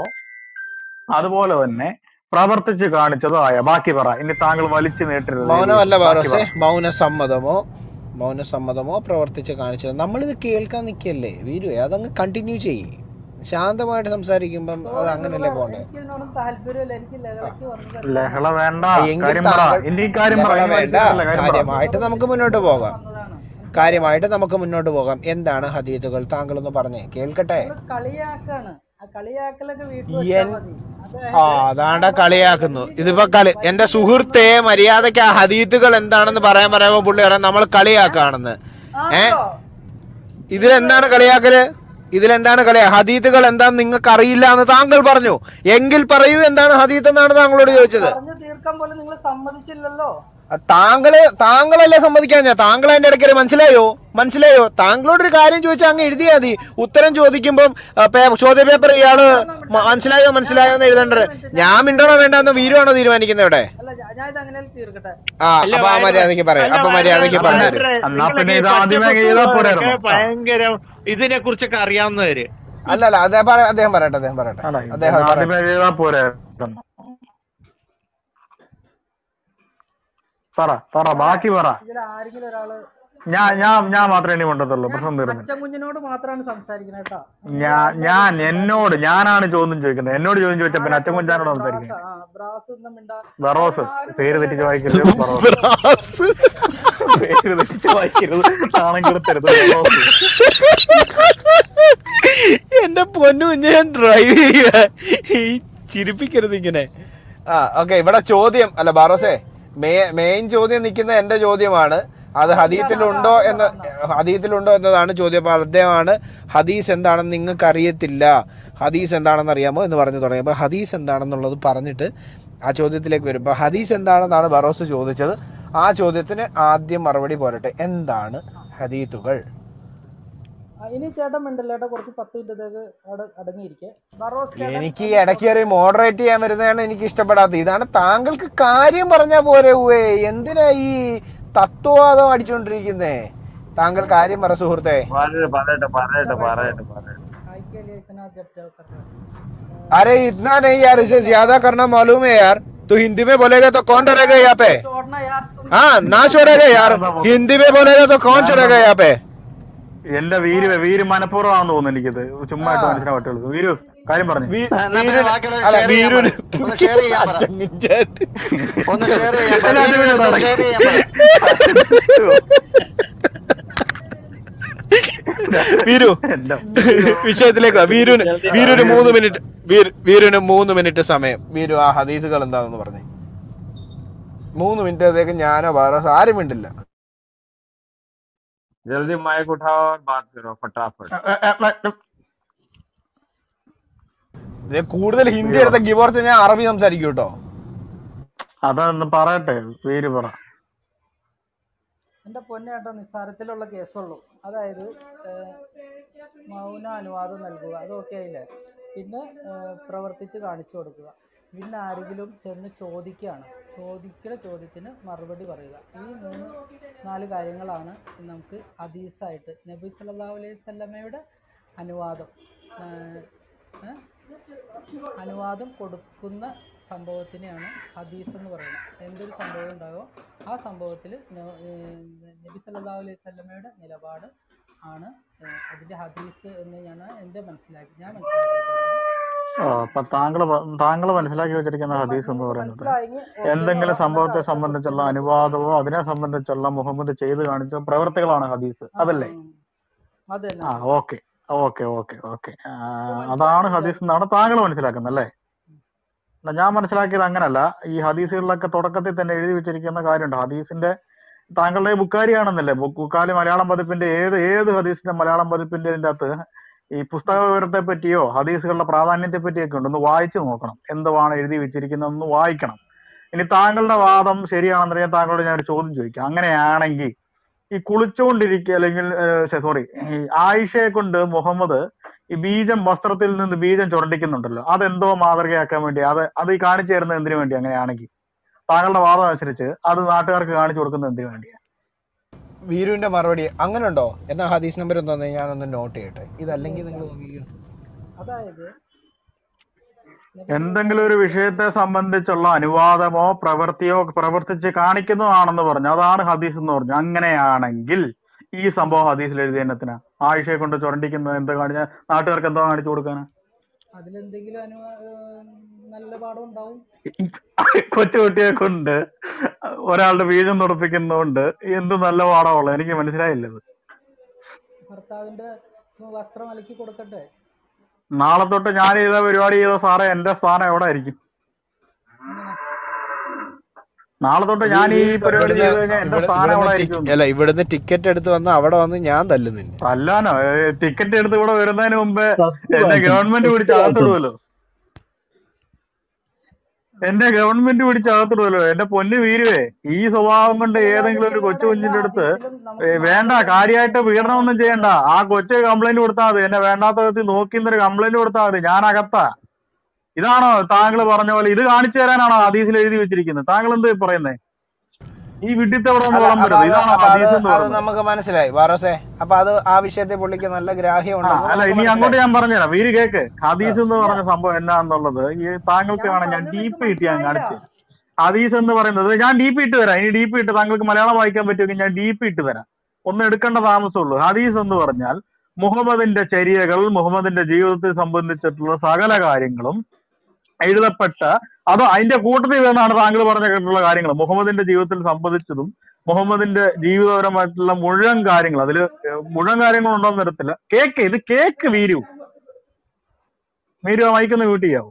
Speaker 3: അതുപോലെ തന്നെ പ്രവർത്തിച്ച് കാണിച്ചതോ ആയ ബാക്കി പറ ഇനി താങ്കൾ വലിച്ചു നീട്ടരുത്
Speaker 7: മൗനമല്ല
Speaker 3: ബാക്കി
Speaker 7: പാറോസേ
Speaker 3: പറ.
Speaker 7: മൗനസമ്മതമോ മൗനസമ്മതമോ പ്രവർത്തിച്ച് കാണിച്ചത് നമ്മളിത് കേൾക്കാൻ നിൽക്കല്ലേ വീരു അതങ്ങ് കണ്ടിന്യൂ ചെയ്യ് ശാന്തമായിട്ട് സംസാരിക്കുമ്പം അത് അങ്ങനെയല്ലേ പോണ്ടേ
Speaker 2: എനിക്ക് ഇതിനോടും താല്പര്യമില്ല എനിക്ക് ലഹളയ്ക്ക് വന്നത്
Speaker 3: ലഹള വേണ്ട
Speaker 7: എങ്കിൽ
Speaker 3: കാര്യം പറ
Speaker 7: താങ്കൾ-
Speaker 3: ഇനി ഈ കാര്യം പറ
Speaker 7: ലഹള
Speaker 3: ഇനി
Speaker 7: വേണ്ട
Speaker 3: വലിച്ചിട്ടല്ല, കാര്യം പറ.
Speaker 7: കാര്യമായിട്ട് നമുക്ക് മുന്നോട്ട് പോകാം
Speaker 2: വന്നതാണ്
Speaker 7: കാര്യമായിട്ട് നമുക്ക് മുന്നോട്ട് പോകാം എന്താണ് ഹദീത്തുകൾ താങ്കളൊന്ന് പറഞ്ഞേ കേൾക്കട്ടെ
Speaker 2: നിങ്ങള് കളിയാക്കാണ് ആ കളിയാക്കലൊക്കെ വീട്ടിൽ
Speaker 7: എൻ-
Speaker 2: വെച്ചാൽ മതി അത്
Speaker 7: ആ അതാണ്ട കളിയാക്കുന്നു ഇതിപ്പോ കളി എന്റെ സുഹൃത്തെ മര്യാദക്ക് ആ ഹദീത്തുകൾ എന്താണെന്ന് പറയാൻ പറയുമ്പോ പുള്ളി പറയാം നമ്മൾ കളിയാക്കാണെന്ന് ഏ ഇതിലെന്താണ് കളിയാക്കല് ഇതിലെന്താണ് കളിയാ ഹദീത്തുകൾ എന്താന്ന് നിങ്ങൾക്ക് അറിയില്ല എന്ന് താങ്കൾ പറഞ്ഞു എങ്കിൽ പറയൂ എന്താണ് ഹദീത്ത് എന്നാണ് താങ്കളോട് ചോദിച്ചത്
Speaker 2: പറഞ്ഞു തീർക്കാൻ പോലും നിങ്ങൾ സമ്മതിച്ചില്ലല്ലോ
Speaker 7: ആ, താങ്കള് താങ്കളല്ലേ സമ്മതിക്കാൻ ഞാൻ താങ്കൾ അതിന്റെ ഇടയ്ക്ക് മനസ്സിലായോ മനസ്സിലായോ താങ്കളോട് ഒരു കാര്യം ചോദിച്ചാൽ അങ്ങ് എഴുതിയാൽ മതി ഉത്തരം ചോദിക്കുമ്പം ആ, പേ- ചോദ്യ പേപ്പർ ഇയാള് മ- മനസ്സിലായോ മനസ്സിലായോ എന്ന് എഴുതേണ്ടത് ഞാൻ മിണ്ടണോ വേണ്ടെന്ന് വീരുവാണോ തീരുമാനിക്കുന്നത് ഇവിടെ
Speaker 2: അല്ല ഞാ- ഞാൻ ഇത് അങ്ങനെ തീർക്കട്ടെ
Speaker 7: ആ
Speaker 4: അല്ല,
Speaker 7: അപ്പൊ ആ
Speaker 4: വയനാട്
Speaker 7: മര്യാദക്ക് പറയാം
Speaker 4: അല്ല,
Speaker 7: അപ്പൊ മര്യാദക്ക്
Speaker 4: വയനാട്
Speaker 7: പറഞ്ഞു തരും
Speaker 4: ഭയങ്കര-
Speaker 3: എന്നാ പിന്നെ
Speaker 4: നിങ്ങളൊക്കെ
Speaker 3: ഇത് ആദ്യമേ
Speaker 4: പച്ചപ്പ്
Speaker 3: ചെയ്താ പോരായിരുന്നോ?
Speaker 4: ഒക്കെ ഭയങ്കര ഇതിനെ കുറിച്ചൊക്കെ അറിയാവുന്നവര്
Speaker 7: അല്ല അല്ല അദ്ദേഹം പറ- അദ്ദേഹം പറയട്ടെ അദ്ദേഹം പറയട്ടെ
Speaker 3: അല്ല,
Speaker 7: അദ്ദേഹം
Speaker 3: ഇത്
Speaker 7: പറയട്ടെ.
Speaker 3: ആദ്യമേ ചെയ്താ പോരെ പറ പറ ബാക്കി പറ
Speaker 2: ഇതിൽ ആരെങ്കിലും ഒരാള്
Speaker 3: ഞാൻ ഞാൻ ഞാൻ മാത്രമേ ഇനി കൊണ്ടത്തുള്ളൂ പ്രശ്നം തീർന്നു
Speaker 2: അച്ഛൻ കുഞ്ഞിനോട് മാത്രമാണ് സംസാരിക്കുന്നത് കേട്ടോ
Speaker 3: ഞാൻ ഞാൻ എന്നോട് ഞാനാണ് ചോദ്യം ചോദിക്കുന്നത് എന്നോട് ചോദ്യം ചോദിച്ച പിന്നെ അച്ഛൻ കുഞ്ചാനോട് സംസാരിക്കുന്നത്
Speaker 2: ബ്രാസ് ഒന്നും മിണ്ടാ
Speaker 3: ബറോസ് പേര് തെറ്റിച്ച് വായിക്കരുത് ബറോസ്
Speaker 7: ബ്രാസ്.
Speaker 3: പേര് തെറ്റിച്ച് വായിക്കരുത് നാണം കെടുത്തരുത് ബറോസ്
Speaker 7: എന്റെ പൊന്നു ഞാൻ ഡ്രൈവ് ചെയ്യുക ഈ ചിരിപ്പിക്കരുത് ഇങ്ങനെ ആ ഓക്കെ ഇവിടെ ചോദ്യം അല്ല ബാറോസേ മെയിൻ ചോദ്യം നിൽക്കുന്ന എന്റെ ചോദ്യമാണ് അത് ഹദീത്തിലുണ്ടോ എന്ന ഹദീത്തിലുണ്ടോ എന്നതാണ് ചോദ്യം അപ്പോൾ അദ്ദേഹമാണ് ഹദീസ് എന്താണെന്ന് നിങ്ങൾക്ക് അറിയത്തില്ല ഹദീസ് എന്താണെന്ന് അറിയാമോ എന്ന് പറഞ്ഞു തുടങ്ങി അപ്പോൾ ഹദീസ് എന്താണെന്നുള്ളത് പറഞ്ഞിട്ട് ആ ചോദ്യത്തിലേക്ക് വരും അപ്പോൾ ഹദീസ് എന്താണെന്നാണ് ബറോസ് ചോദിച്ചത് ആ ചോദ്യത്തിന് ആദ്യം മറുപടി പോരട്ടെ എന്താണ് ഹദീത്തുകൾ
Speaker 2: ആ, ഇനി ചേട്ടൻ മിണ്ടല്ലോ ചേട്ടാ കുറച്ച് പത്ത് മിനിറ്റത്തേക്ക് അവിടെ അടങ്ങിയിരിക്കെ ബറോസ് ചേട്ടൻ
Speaker 7: എനിക്ക് ഈ ഇടയ്ക്ക് കയറി മോഡറേറ്റ് ചെയ്യാൻ വരുന്നതാണ് എനിക്ക് ഇഷ്ടപ്പെടാത്തത് ഇതാണ് താങ്കൾക്ക് കാര്യം പറഞ്ഞാൽ പോരെ ഉവേ എന്തിനാ ഈ തത്വവാദം അടിച്ചുകൊണ്ടിരിക്കുന്നേ താങ്കൾ കാര്യം പറ സുഹൃത്തെ
Speaker 1: പറയട്ടെ പറയട്ടെ പറയട്ടെ പറയട്ടെ പറയട്ടെ
Speaker 2: भाई के लिए इतना जब जब कर रहे हैं
Speaker 7: अरे इतना नहीं यार इसे ज्यादा करना मालूम है यार तो हिंदी में बोलेगा तो कौन चढ़ेगा यहाँ पे
Speaker 2: छोड़ना यार तुम
Speaker 7: हाँ ना छोड़ेगा यार हिंदी में बोलेगा तो कौन चढ़ेगा यहाँ पे
Speaker 3: എന്റെ വീര് വീര് മനഃപൂർവ്വമാണെന്ന് തോന്നുന്നു എനിക്കത് ചുമ്മാ ഇട്ട് മനസ്സിലാ പറ്റുള്ളൂ വീരു കാര്യം പറഞ്ഞു
Speaker 7: വീ-
Speaker 5: ആ, എന്നാ പിന്നെ
Speaker 7: വീരൂര്-
Speaker 5: ബാക്കിയുള്ളവർ
Speaker 7: അല്ല,
Speaker 5: share ചെയ്യാൻ
Speaker 7: വീരൂര്
Speaker 5: പറ. ഒന്ന് share ചെയ്യാൻ പറ.
Speaker 7: അച്ചങ്ങിഞ്ചാൻ.
Speaker 5: ഒന്ന് ഷെയർ ചെയ്യാൻ പറ.
Speaker 3: എല്ലാവരും
Speaker 5: വീഡിയോ ഒന്ന്
Speaker 3: നടക്ക്.
Speaker 5: ഷെയർ ചെയ്യാൻ പറ.
Speaker 7: വീരു
Speaker 3: എന്റെ
Speaker 7: വിഷയത്തിലേക്ക് വാ. വീരുന് വീരുന് മൂന്ന് മിനിറ്റ് വീര്- വീരുന് മൂന്ന് മിനിറ്റ് സമയം വീരു ആ ഹദീസുകൾ എന്താണെന്ന് പറഞ്ഞേ മൂന്ന് മിനിറ്റത്തേക്ക് ഞാനോ വേറെ ആരും മിണ്ടില്ല
Speaker 1: जल्दी माइक उठाओ और बात करो फटाफट
Speaker 7: ഇത് കൂടുതൽ ഹിന്ദി എടുത്ത ഗിബോർച്ച് ഞാൻ അറബി സംസാരിക്കും കേട്ടോ
Speaker 3: അതൊന്ന് പറയട്ടെ വീര് പറ
Speaker 2: എൻ്റെ പൊന്നേട്ട നിസ്സാരത്തിലുള്ള കേസുള്ളൂ അതായത് ഏഹ്, മൗന അനുവാദം നൽകുക അത് ഓക്കെ ആയില്ലേ പിന്നെ ഏഹ്, പ്രവർത്തിച്ച് കാണിച്ചു കൊടുക്കുക പിന്നെ ആരെങ്കിലും ചെന്ന് ചോദിക്കുകയാണ് ചോദിക്കുന്ന ചോദ്യത്തിന് മറുപടി പറയുക ഈ മൂന്ന് നാല് കാര്യങ്ങളാണ് നമുക്ക് ഹദീസായിട്ട് നബി സല്ലല്ലാഹു അലൈഹി വസല്ലമയുടെ അനുവാദം ഏഹ്, ഏഹ്, അനുവാദം കൊടുക്കുന്ന സംഭവത്തിനെയാണ് ഹദീസ് എന്ന് പറയുന്നത് എന്തൊരു സംഭവം ഉണ്ടാകുമോ ആ സംഭവത്തിൽ നബി സല്ലല്ലാഹു അലൈഹി വസല്ലമയുടെ നിലപാട് ആണ് ഏഹ്, അതിന്റെ ഹദീസ് എന്ന് ഞാൻ എൻ്റെ മനസ്സിലാക്കി ഞാൻ മനസ്സിലാക്കിയിട്ടുള്ളത്
Speaker 3: ഓ അപ്പൊ താങ്കൾ താങ്കൾ മനസ്സിലാക്കി വെച്ചിരിക്കുന്ന ഹദീസ് എന്ന് പറയുന്നത്
Speaker 2: മനസ്സിലായെങ്കിൽ ഓക്കേ,
Speaker 3: എന്തെങ്കിലും
Speaker 2: നാളെ
Speaker 3: സംഭവത്തെ
Speaker 2: നമുക്ക്
Speaker 3: സംബന്ധിച്ചുള്ള
Speaker 2: അടുത്ത
Speaker 3: അനുവാദമോ അതിനെ സംബന്ധിച്ചുള്ള മുഹമ്മദ് ചെയ്തു കാണിച്ച പ്രവർത്തികളാണ് ഹദീസ്
Speaker 2: ആ,
Speaker 3: അതല്ലേ
Speaker 2: ഉം. അത് തന്നെ
Speaker 3: ആ ഓക്കെ ഓക്കെ ഓക്കെ ഓക്കെ അതാണ് ഹദീസ് എന്നാണ് താങ്കൾ മനസ്സിലാക്കുന്നത് അല്ലേ എന്നാ ഞാൻ മനസ്സിലാക്കിയത് അങ്ങനല്ല ഈ ഹദീസുകളിലൊക്കെ തുടക്കത്തിൽ തന്നെ എഴുതി വെച്ചിരിക്കുന്ന കാര്യമുണ്ട് ഹദീസിന്റെ താങ്കളുടെ ബുക്കാരിയാണെന്നല്ലേ ബുക്കാലി മലയാളം പതിപ്പിന്റെ ഏത് ഏത് ഹദീസിന്റെ മലയാളം പതിപ്പിന്റെ ഇതിന്റെ അകത്ത് ഈ പുസ്തക വിവരത്തെ പറ്റിയോ ഹദീസുകളുടെ പ്രാധാന്യത്തെ പറ്റിയൊക്കെ ഉണ്ട് ഒന്ന് വായിച്ചു നോക്കണം എന്തുവാണ് എഴുതി വെച്ചിരിക്കുന്നതെന്ന് വായിക്കണം ഇനി താങ്കളുടെ വാദം ശരിയാണെന്നറിയാൻ താങ്കളോട് ഞാൻ ഒരു ചോദ്യം ചോദിക്കാം അങ്ങനെയാണെങ്കിൽ ഈ കുളിച്ചുകൊണ്ടിരിക്കുക അല്ലെങ്കിൽ സോറി ഈ ആയിഷയെ കൊണ്ട് മുഹമ്മദ് ഈ ബീജം വസ്ത്രത്തിൽ നിന്ന് ബീജം ചുരണ്ടിക്കുന്നുണ്ടല്ലോ അതെന്തോ മാതൃകയാക്കാൻ വേണ്ടി അത് അത് ഈ കാണിച്ചു തരുന്നത് എന്തിനു വേണ്ടി അങ്ങനെയാണെങ്കിൽ താങ്കളുടെ വാദം അനുസരിച്ച് അത് നാട്ടുകാർക്ക് കാണിച്ചു കൊടുക്കുന്നത് എന്തിനു വേണ്ടിയാ
Speaker 7: വീരുവിന്റെ മറുപടി അങ്ങനെ ഉണ്ടോ എന്നാ ഹദീസ് നമ്പർ എന്താന്ന് ഞാനൊന്ന് നോട്ട് ചെയ്യട്ടെ ഇതല്ലെങ്കിൽ നിങ്ങൾ നോക്കിക്കോ
Speaker 2: അതായത് നബി
Speaker 3: എന്തെങ്കിലും ഒരു വിഷയത്തെ സംബന്ധിച്ചുള്ള അനുവാദമോ പ്രവൃത്തിയോ പ്രവർത്തിച്ച് കാണിക്കുന്നതാണെന്ന് പറഞ്ഞു അതാണ് ഹദീസ് എന്ന് പറഞ്ഞു അങ്ങനെയാണെങ്കിൽ ഈ സംഭവം ഹദീസിൽ എഴുതിയ എന്നത്തിനാ ആയിഷയെ കൊണ്ട് ചുരണ്ടിക്കുന്നത് എന്താ കാണിച്ച നാട്ടുകാർക്ക് എന്തോ കാണിച്ചു കൊടുക്കാനാ
Speaker 2: അതിലെന്തെങ്കിലും അനു ഏഹ്, നല്ല പാഠം ഉണ്ടാവും
Speaker 3: കൊച്ചുകുട്ടിയെ കൊണ്ട് ഒരാളുടെ ബീജം തുറപ്പിക്കുന്നതുകൊണ്ട് എന്ത് നല്ല പാഠമുള്ളത് എനിക്ക് മനസ്സിലായില്ലത്
Speaker 2: ഭർത്താവിന്റെ വസ്ത്രം അലക്കി കൊടുക്കട്ടെ
Speaker 3: നാളെ തൊട്ട് ഞാൻ ചെയ്ത പരിപാടി ചെയ്ത സാറേ എന്റെ സ്ഥാനം എവിടെ ആയിരിക്കും
Speaker 2: അങ്ങനെ
Speaker 3: നാളെ തൊട്ട് ഞാൻ ഈ പരിപാടി ചെയ്ത് കഴിഞ്ഞാൽ എന്റെ
Speaker 7: ഇവിടെ-
Speaker 3: സ്ഥാനം എവിടെ
Speaker 7: ഇവിടുന്ന്
Speaker 3: ആയിരിക്കും
Speaker 7: ടിക്ക- അല്ല ഇവിടുന്ന് ടിക്കറ്റ് എടുത്ത് വന്ന് അവിടെ വന്ന് ഞാൻ തല്ലും നിന്നെ
Speaker 3: അല്ലാനോ ടിക്കറ്റ് എടുത്ത് ഇവിടെ വരുന്നതിന് മുമ്പേ എന്നെ ഗവൺമെന്റ് പിടിച്ച് അകത്തിടുമല്ലോ എന്നെ ഗവൺമെന്റ് പിടിച്ച് അകത്തിടുമല്ലോ എന്റെ പൊന്ന് വീരുവേ ഈ സ്വഭാവം കൊണ്ട് ഏതെങ്കിലും ഒരു കൊച്ചു കുഞ്ഞിന്റെ അടുത്ത് ഏ, വേണ്ട കാര്യമായിട്ട് പീഡനമൊന്നും ചെയ്യണ്ട ആ കൊച്ചു കംപ്ലൈന്റ് കൊടുത്താൽ മതി എന്നെ വേണ്ടാത്ത വിധത്തിൽ നോക്കി ഒരു കംപ്ലൈന്റ് കൊടുത്താൽ മതി ഞാൻ അകത്താ ഇതാണോ താങ്കൾ പറഞ്ഞ പോലെ ഇത് കാണിച്ചു തരാനാണോ ഹദീസിൽ എഴുതി വെച്ചിരിക്കുന്നത് താങ്കൾ എന്ത് പറയുന്നേ ഈ വിഡിത്തവിടെ ഒന്ന്
Speaker 7: അല്ല, അപ്പൊ
Speaker 3: വിളമ്പരുത്
Speaker 7: അത്
Speaker 3: ഇതാണോ
Speaker 7: അപ്പൊ അത്
Speaker 3: ഹദീസ് എന്ന്
Speaker 7: അത്
Speaker 3: പറയുന്നത്
Speaker 7: നമുക്ക് മനസ്സിലായി വാറോസെ അപ്പൊ അത് ആ വിഷയത്തെ പുള്ളിക്ക് നല്ല ഗ്രാഹ്യം
Speaker 3: ആ,
Speaker 7: ഉണ്ടെന്ന്
Speaker 3: അല്ല
Speaker 7: നമുക്ക്
Speaker 3: ഇനി അങ്ങോട്ട്
Speaker 7: മനസ്സിലായി
Speaker 3: ഞാൻ പറഞ്ഞുതരാം വീര് കേക്ക് ഹദീസ് എന്ന് പറഞ്ഞ സംഭവം എന്നാന്നുള്ളത് ഈ താങ്കൾക്ക്
Speaker 2: ഞാൻ
Speaker 3: കാണാൻ ഞാൻ
Speaker 2: പറഞ്ഞത്
Speaker 3: ടീപ്പ്
Speaker 2: നിങ്ങൾക്ക്
Speaker 3: കിട്ടി ഞാൻ
Speaker 2: മനസ്സിലായില്ല
Speaker 3: കാണിച്ചു ഹദീസ് എന്ന് പറയുന്നത് ഞാൻ ഡി പി ഇട്ട് തരാം ഇനി ഡി പി ഇട്ട് താങ്കൾക്ക് മലയാളം വായിക്കാൻ പറ്റുമെങ്കിൽ ഞാൻ ഡി പി ഇട്ട് തരാം ഒന്ന് എടുക്കേണ്ട താമസമുള്ളൂ ഹദീസ് എന്ന് പറഞ്ഞാൽ മുഹമ്മദിന്റെ ചര്യകൾ മുഹമ്മദിന്റെ ജീവിതത്തെ സംബന്ധിച്ചിട്ടുള്ള സകല കാര്യങ്ങളും എഴുതപ്പെട്ട അതോ അതിന്റെ കൂട്ടത്തിൽ വേണമെന്നാണ് താങ്കൾ പറഞ്ഞ കേട്ടിട്ടുള്ള കാര്യങ്ങൾ മുഹമ്മദിന്റെ ജീവിതത്തിൽ സംബന്ധിച്ചതും മുഹമ്മദിന്റെ ജീവിതപരമായിട്ടുള്ള മുഴുവൻ കാര്യങ്ങൾ അതിൽ മുഴുവൻ കാര്യങ്ങൾ ഉണ്ടോന്ന് വരത്തില്ല കേക്ക് ഇത് കേക്ക് വീരു വീരു മൈക്കൊന്ന് മ്യൂട്ട് ചെയ്യാവോ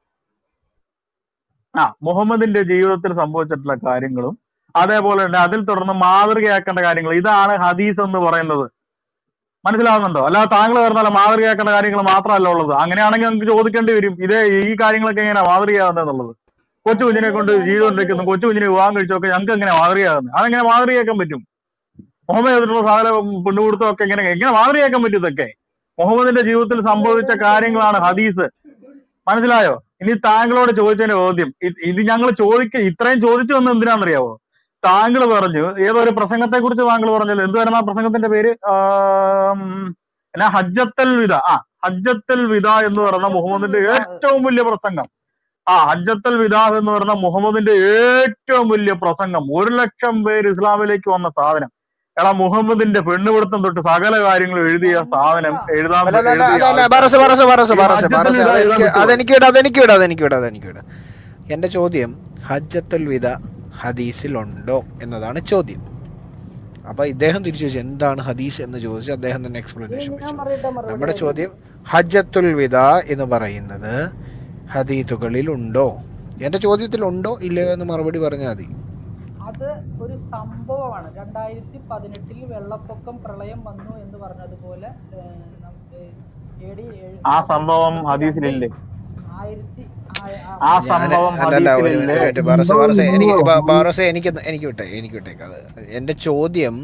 Speaker 3: ആ മുഹമ്മദിന്റെ ജീവിതത്തിൽ സംഭവിച്ചിട്ടുള്ള കാര്യങ്ങളും അതേപോലെ തന്നെ അതിൽ തുടർന്ന് മാതൃകയാക്കേണ്ട കാര്യങ്ങൾ ഇതാണ് ഹദീസ് എന്ന് പറയുന്നത് മനസ്സിലാവുന്നുണ്ടോ അല്ലാതെ താങ്കൾ പറഞ്ഞാൽ മാതൃകയാക്കേണ്ട കാര്യങ്ങൾ മാത്രമല്ല ഉള്ളത് അങ്ങനെയാണെങ്കിൽ നമുക്ക് ചോദിക്കേണ്ടി വരും ഇതേ ഈ കാര്യങ്ങളൊക്കെ എങ്ങനെയാ മാതൃകയാകുന്നത് കൊച്ചു കുഞ്ഞിനെ കൊണ്ട് ജീവിതം ഉണ്ടാക്കുന്നു കൊച്ചു കുഞ്ഞിനെ വിവാഹം കഴിച്ചൊക്കെ ഞങ്ങൾക്ക് എങ്ങനെ മാതൃകയാകുന്നത് അതെങ്ങനെ മാതൃകയാക്കാൻ പറ്റും മുഹമ്മദ് ചെയ്തിട്ടുള്ള സകല പെണ്ണുകൊടുത്തം ഒക്കെ എങ്ങനെ എങ്ങനെ മാതൃകയാക്കാൻ പറ്റും ഇതൊക്കെ മുഹമ്മദിന്റെ ജീവിതത്തിൽ സംഭവിച്ച കാര്യങ്ങളാണ് ഹദീസ് മനസ്സിലായോ ഇനി താങ്കളോട് ചോദിച്ചതിന്റെ ചോദ്യം ഇത് ഇത് ഞങ്ങൾ ചോദിക്ക ഇത്രയും ചോദിച്ചു വന്നത് എന്തിനാണെന്നറിയാവോ താങ്കൾ പറഞ്ഞു ഏതോ ഒരു പ്രസംഗത്തെ കുറിച്ച് താങ്കൾ പറഞ്ഞല്ലോ എന്തുവരുന്ന ആ പ്രസംഗത്തിന്റെ പേര് ആം, എന്നാ ഹജ്ജത്തൽ വിദ ആ ഹജ്ജത്തൽ വിദ എന്ന് പറയുന്ന മുഹമ്മദിന്റെ ഏറ്റവും വലിയ പ്രസംഗം ആ ഹജ്ജത്തൽ വിദ എന്ന് പറയുന്ന മുഹമ്മദിന്റെ ഏറ്റവും വലിയ പ്രസംഗം ഒരു ലക്ഷം പേര് ഇസ്ലാമിലേക്ക് വന്ന സാധനം എടാ മുഹമ്മദിന്റെ പെണ്ണുപിടുത്തം തൊട്ട് സകല കാര്യങ്ങളും എഴുതിയ സാധനം എഴുതാൻ
Speaker 7: അല്ല അല്ല അല്ല
Speaker 3: എഴുതിയ
Speaker 7: അല്ല അല്ല
Speaker 3: ആൾ
Speaker 7: ബറസ് ബറസ് ബറസ്
Speaker 3: ഈ
Speaker 7: ബറസ്
Speaker 3: ഹജ്ജത്തുൽ
Speaker 7: ബറസ്
Speaker 3: വിദ
Speaker 7: അതെനിക്ക്
Speaker 3: എഴുതാൻ പറ്റുമോ
Speaker 7: അതെനിക്ക് വിട അതെനിക്ക് വിട അതെനിക്ക് വിട അതെനിക്ക് വിട എന്റെ ചോദ്യം ഹജ്ജത്തുൽ വിദ ഹദീസിലുണ്ടോ എന്നതാണ് ചോദ്യം അപ്പൊ ഇദ്ദേഹം തിരിച്ചു ചോദിച്ചു എന്താണ് ഹദീസ് എന്ന് ചോദിച്ച് അദ്ദേഹം തന്നെ എക്സ്പ്ലനേഷൻ
Speaker 2: ഞാൻ
Speaker 7: വെച്ചു
Speaker 2: പറയട്ടെ മറുപടി
Speaker 7: നമ്മുടെ
Speaker 2: അതിന്.
Speaker 7: ചോദ്യം ഹജ്ജത്തുൽ വിദ എന്ന് പറയുന്നത് ഹദീത്തുകളിൽ ഉണ്ടോ എന്റെ ചോദ്യത്തിൽ ഉണ്ടോ ഇല്ലയോ എന്ന് മറുപടി പറഞ്ഞാൽ മതി
Speaker 2: അത് ഒരു സംഭവമാണ് രണ്ടായിരത്തി പതിനെട്ടിൽ വെള്ളപ്പൊക്കം പ്രളയം വന്നു എന്ന് പറഞ്ഞതുപോലെ ഏഹ്, നമുക്ക് AD ഏഴ്
Speaker 3: ആ സംഭവം ഹദീസിലില്ലേ
Speaker 2: ആയിരത്തി ആ- ആ-
Speaker 3: ആ
Speaker 7: ഞാൻ
Speaker 3: സംഭവം
Speaker 7: അല്ലല്ല ഒരു
Speaker 3: ഹദീസിലില്ലേ
Speaker 7: മിനിറ്റ് ഒരു മിനിറ്റ് ബാറസ ബാറസ എനിക്ക് ബ- ബാറസ എനിക്ക് എനിക്ക് വിട്ടെ എനിക്ക് വിട്ടേക്ക് അത് എൻ്റെ ചോദ്യം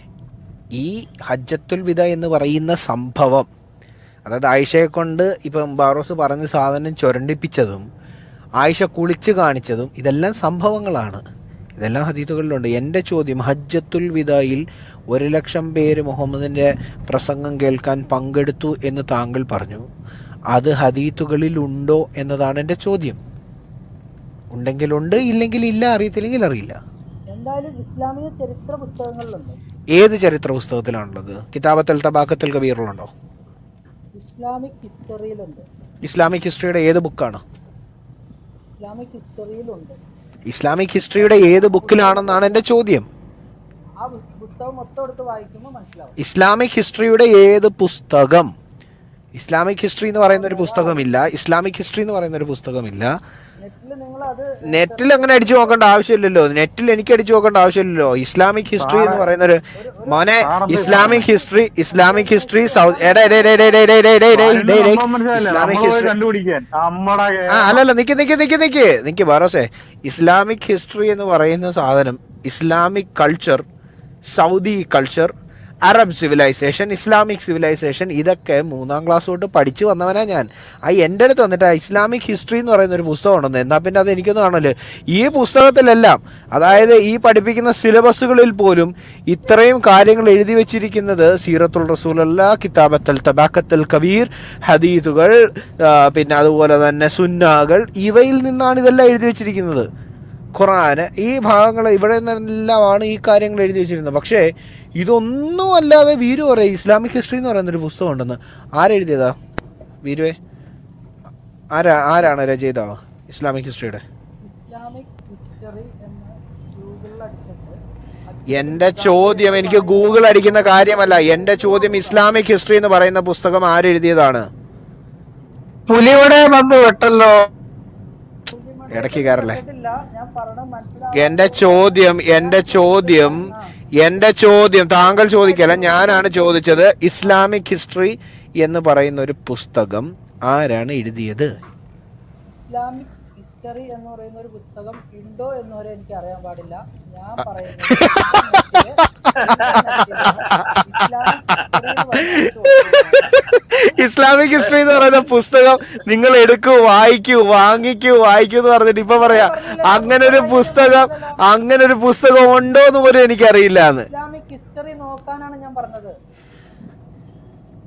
Speaker 7: ഈ ഹജ്ജത്തുൽ വിദ എന്ന് പറയുന്ന സംഭവം അതായത് ആയിഷയെ കൊണ്ട് ഇപ്പം ബാറോസ് പറഞ്ഞ സാധനം ചുരണ്ടിപ്പിച്ചതും ആയിഷ കുളിച്ച് കാണിച്ചതും ഇതെല്ലാം സംഭവങ്ങളാണ് ഇതെല്ലാം ഹദീത്തുകളിലുണ്ട് എൻ്റെ ചോദ്യം ഹജ്ജത്തുൽ വിദായിൽ ഒരു ലക്ഷം പേര് മുഹമ്മദിൻ്റെ പ്രസംഗം കേൾക്കാൻ പങ്കെടുത്തു എന്ന് താങ്കൾ പറഞ്ഞു അത് ഹദീത്തുകളിൽ ഉണ്ടോ എന്നതാണ് എൻ്റെ ചോദ്യം ഉണ്ടെങ്കിൽ ഉണ്ട് ഇല്ലെങ്കിൽ ഇല്ല അറിയത്തില്ലെങ്കിൽ അറിയില്ല
Speaker 2: എന്തായാലും ഇസ്ലാമിക ചരിത്ര പുസ്തകങ്ങളിലുണ്ട്
Speaker 7: ഏത് ചരിത്ര പുസ്തകത്തിലാണുള്ളത് കിതാബത്തൽ തബാക്കത്തൽ കബീറിലുണ്ടോ
Speaker 2: ഇസ്ലാമിക് ഹിസ്റ്ററിയിലുണ്ട്
Speaker 7: ഇസ്ലാമിക് ഹിസ്റ്ററിയുടെ ഏത് ബുക്കാണ്
Speaker 2: ഇസ്ലാമിക് ഹിസ്റ്ററിയിലുണ്ട്
Speaker 7: ഇസ്ലാമിക് ഹിസ്റ്ററിയുടെ ഏത് ബുക്കിലാണെന്നാണ് എൻ്റെ ചോദ്യം
Speaker 2: ആ പു- പുസ്തകം മൊത്തം എടുത്ത് വായിക്കുമ്പോൾ മനസ്സിലാവും
Speaker 7: ഇസ്ലാമിക് ഹിസ്റ്ററിയുടെ ഏത് പുസ്തകം ഇസ്ലാമിക് ഹിസ്റ്ററി എന്ന് പറയുന്ന ഒരു പുസ്തകമില്ല ഇസ്ലാമിക് ഹിസ്റ്ററി എന്ന് പറയുന്ന ഒരു പുസ്തകമില്ല
Speaker 2: നെറ്റിൽ നിങ്ങൾ അത്
Speaker 7: നെറ്റിൽ അങ്ങനെ അടിച്ചു നോക്കേണ്ട ആവശ്യമില്ലല്ലോ നെറ്റിൽ എനിക്ക് അടിച്ചു നോക്കേണ്ട ആവശ്യമില്ലല്ലോ ഇസ്ലാമിക് ഹിസ്റ്ററി എന്ന് പറയുന്ന ഒരു മോനെ Islamic history Islamic history south എടേ ഡേ ഡേ ഡേ ഡേ ഡേ ഡേ ഡേ ഡേ ഡേ ഡേ
Speaker 3: സംഭവം മനസ്സിലായില്ലേ
Speaker 7: ഇസ്ലാമിക്
Speaker 3: നമ്മള് പോയി
Speaker 7: ഹിസ്റ്ററി
Speaker 3: കണ്ടുപിടിക്കാൻ നമ്മടെ
Speaker 7: ആ അല്ലല്ല നിക്ക് നിക്ക് നിക്ക് നിക്ക് നിക്ക് ബറോസേ ഇസ്ലാമിക് ഹിസ്റ്ററി എന്ന് പറയുന്ന സാധനം Islamic culture Saudi culture Arab civilisation Islamic civilisation ഇതൊക്കെ മൂന്നാം ക്ലാസ് തൊട്ട് പഠിച്ചു വന്നവനാ ഞാൻ ആ എൻ്റെ അടുത്ത് വന്നിട്ട് ആ ഇസ്ലാമിക് ഹിസ്റ്ററി എന്ന് പറയുന്ന ഒരു പുസ്തകം ഉണ്ടെന്ന് എന്നാൽ പിന്നെ അത് എനിക്കൊന്നും കാണല്ലോ ഈ പുസ്തകത്തിലെല്ലാം അതായത് ഈ പഠിപ്പിക്കുന്ന സിലബസുകളിൽ പോലും ഇത്രയും കാര്യങ്ങൾ എഴുതി വെച്ചിരിക്കുന്നത് സീറത്തുൽ റസൂലല്ല കിതാബത്തൽ തബാക്കത്തൽ കബീർ ഹദീസുകൾ ആ, പിന്നെ അതുപോലെ തന്നെ സുന്നാകൾ ഇവയിൽ നിന്നാണ് ഇതെല്ലാം എഴുതി വെച്ചിരിക്കുന്നത് ഖുറാന് ഈ ഭാഗങ്ങൾ ഇവിടെ നിന്നെല്ലാമാണ് ഈ കാര്യങ്ങൾ എഴുതി വെച്ചിരുന്നത് പക്ഷേ ഇതൊന്നും അല്ലാതെ വീരു പറയും ഇസ്ലാമിക് ഹിസ്റ്ററി എന്ന് പറയുന്നൊരു പുസ്തകം ഉണ്ടെന്ന് ആരെഴുതിയതാ വീരുവേ ആരാ ആരാണ് രചയിതാവ് ഇസ്ലാമിക് ഹിസ്റ്ററിയുടെ
Speaker 2: ഇസ്ലാമിക് ഹിസ്റ്ററി എന്ന് ഗൂഗിളിൽ അടിച്ചിട്ട്
Speaker 7: എൻ്റെ ചോദ്യം എനിക്ക് ഗൂഗിൾ അടിക്കുന്ന കാര്യമല്ല എൻ്റെ ചോദ്യം ഇസ്ലാമിക് ഹിസ്റ്ററി എന്ന് പറയുന്ന പുസ്തകം ആരെഴുതിയതാണ്
Speaker 3: പുലിയുടെ പന്ത് വെട്ടല്ലോ
Speaker 7: ഇടയ്ക്ക് കയറല്ലേ
Speaker 2: കേട്ടില്ല ഞാൻ പറഞ്ഞ മനസ്സിലാവും
Speaker 7: എന്റെ ചോദ്യം എന്റെ ചോദ്യം എന്റെ ചോദ്യം താങ്കൾ ചോദിക്കല്ല ഞാനാണ് ചോദിച്ചത് ഇസ്ലാമിക് ഹിസ്റ്ററി എന്ന് പറയുന്ന ഒരു പുസ്തകം ആരാണ് എഴുതിയത്
Speaker 2: ഇസ്ലാമിക് ഹിസ്റ്ററി എന്ന് പറയുന്ന ഒരു പുസ്തകം ഉണ്ടോ എന്ന് വരെ എനിക്ക് അറിയാൻ പാടില്ല ഞാൻ പറയുന്നത്
Speaker 7: ഇസ്ലാമിക് ഹിസ്റ്ററി എന്ന് പറയുന്ന പുസ്തകം നിങ്ങൾ എടുക്കൂ വായിക്കൂ വാങ്ങിക്കൂ വായിക്കൂ എന്ന് പറഞ്ഞിട്ട് ഇപ്പൊ പറയാ അങ്ങനെ ഒരു പുസ്തകം അങ്ങനെ ഒരു പുസ്തകം ഉണ്ടോ എന്ന് പോലും എനിക്കറിയില്ല എന്ന്
Speaker 2: ഇസ്ലാമിക് ഹിസ്റ്ററി നോക്കാനാണ് ഞാൻ പറഞ്ഞത്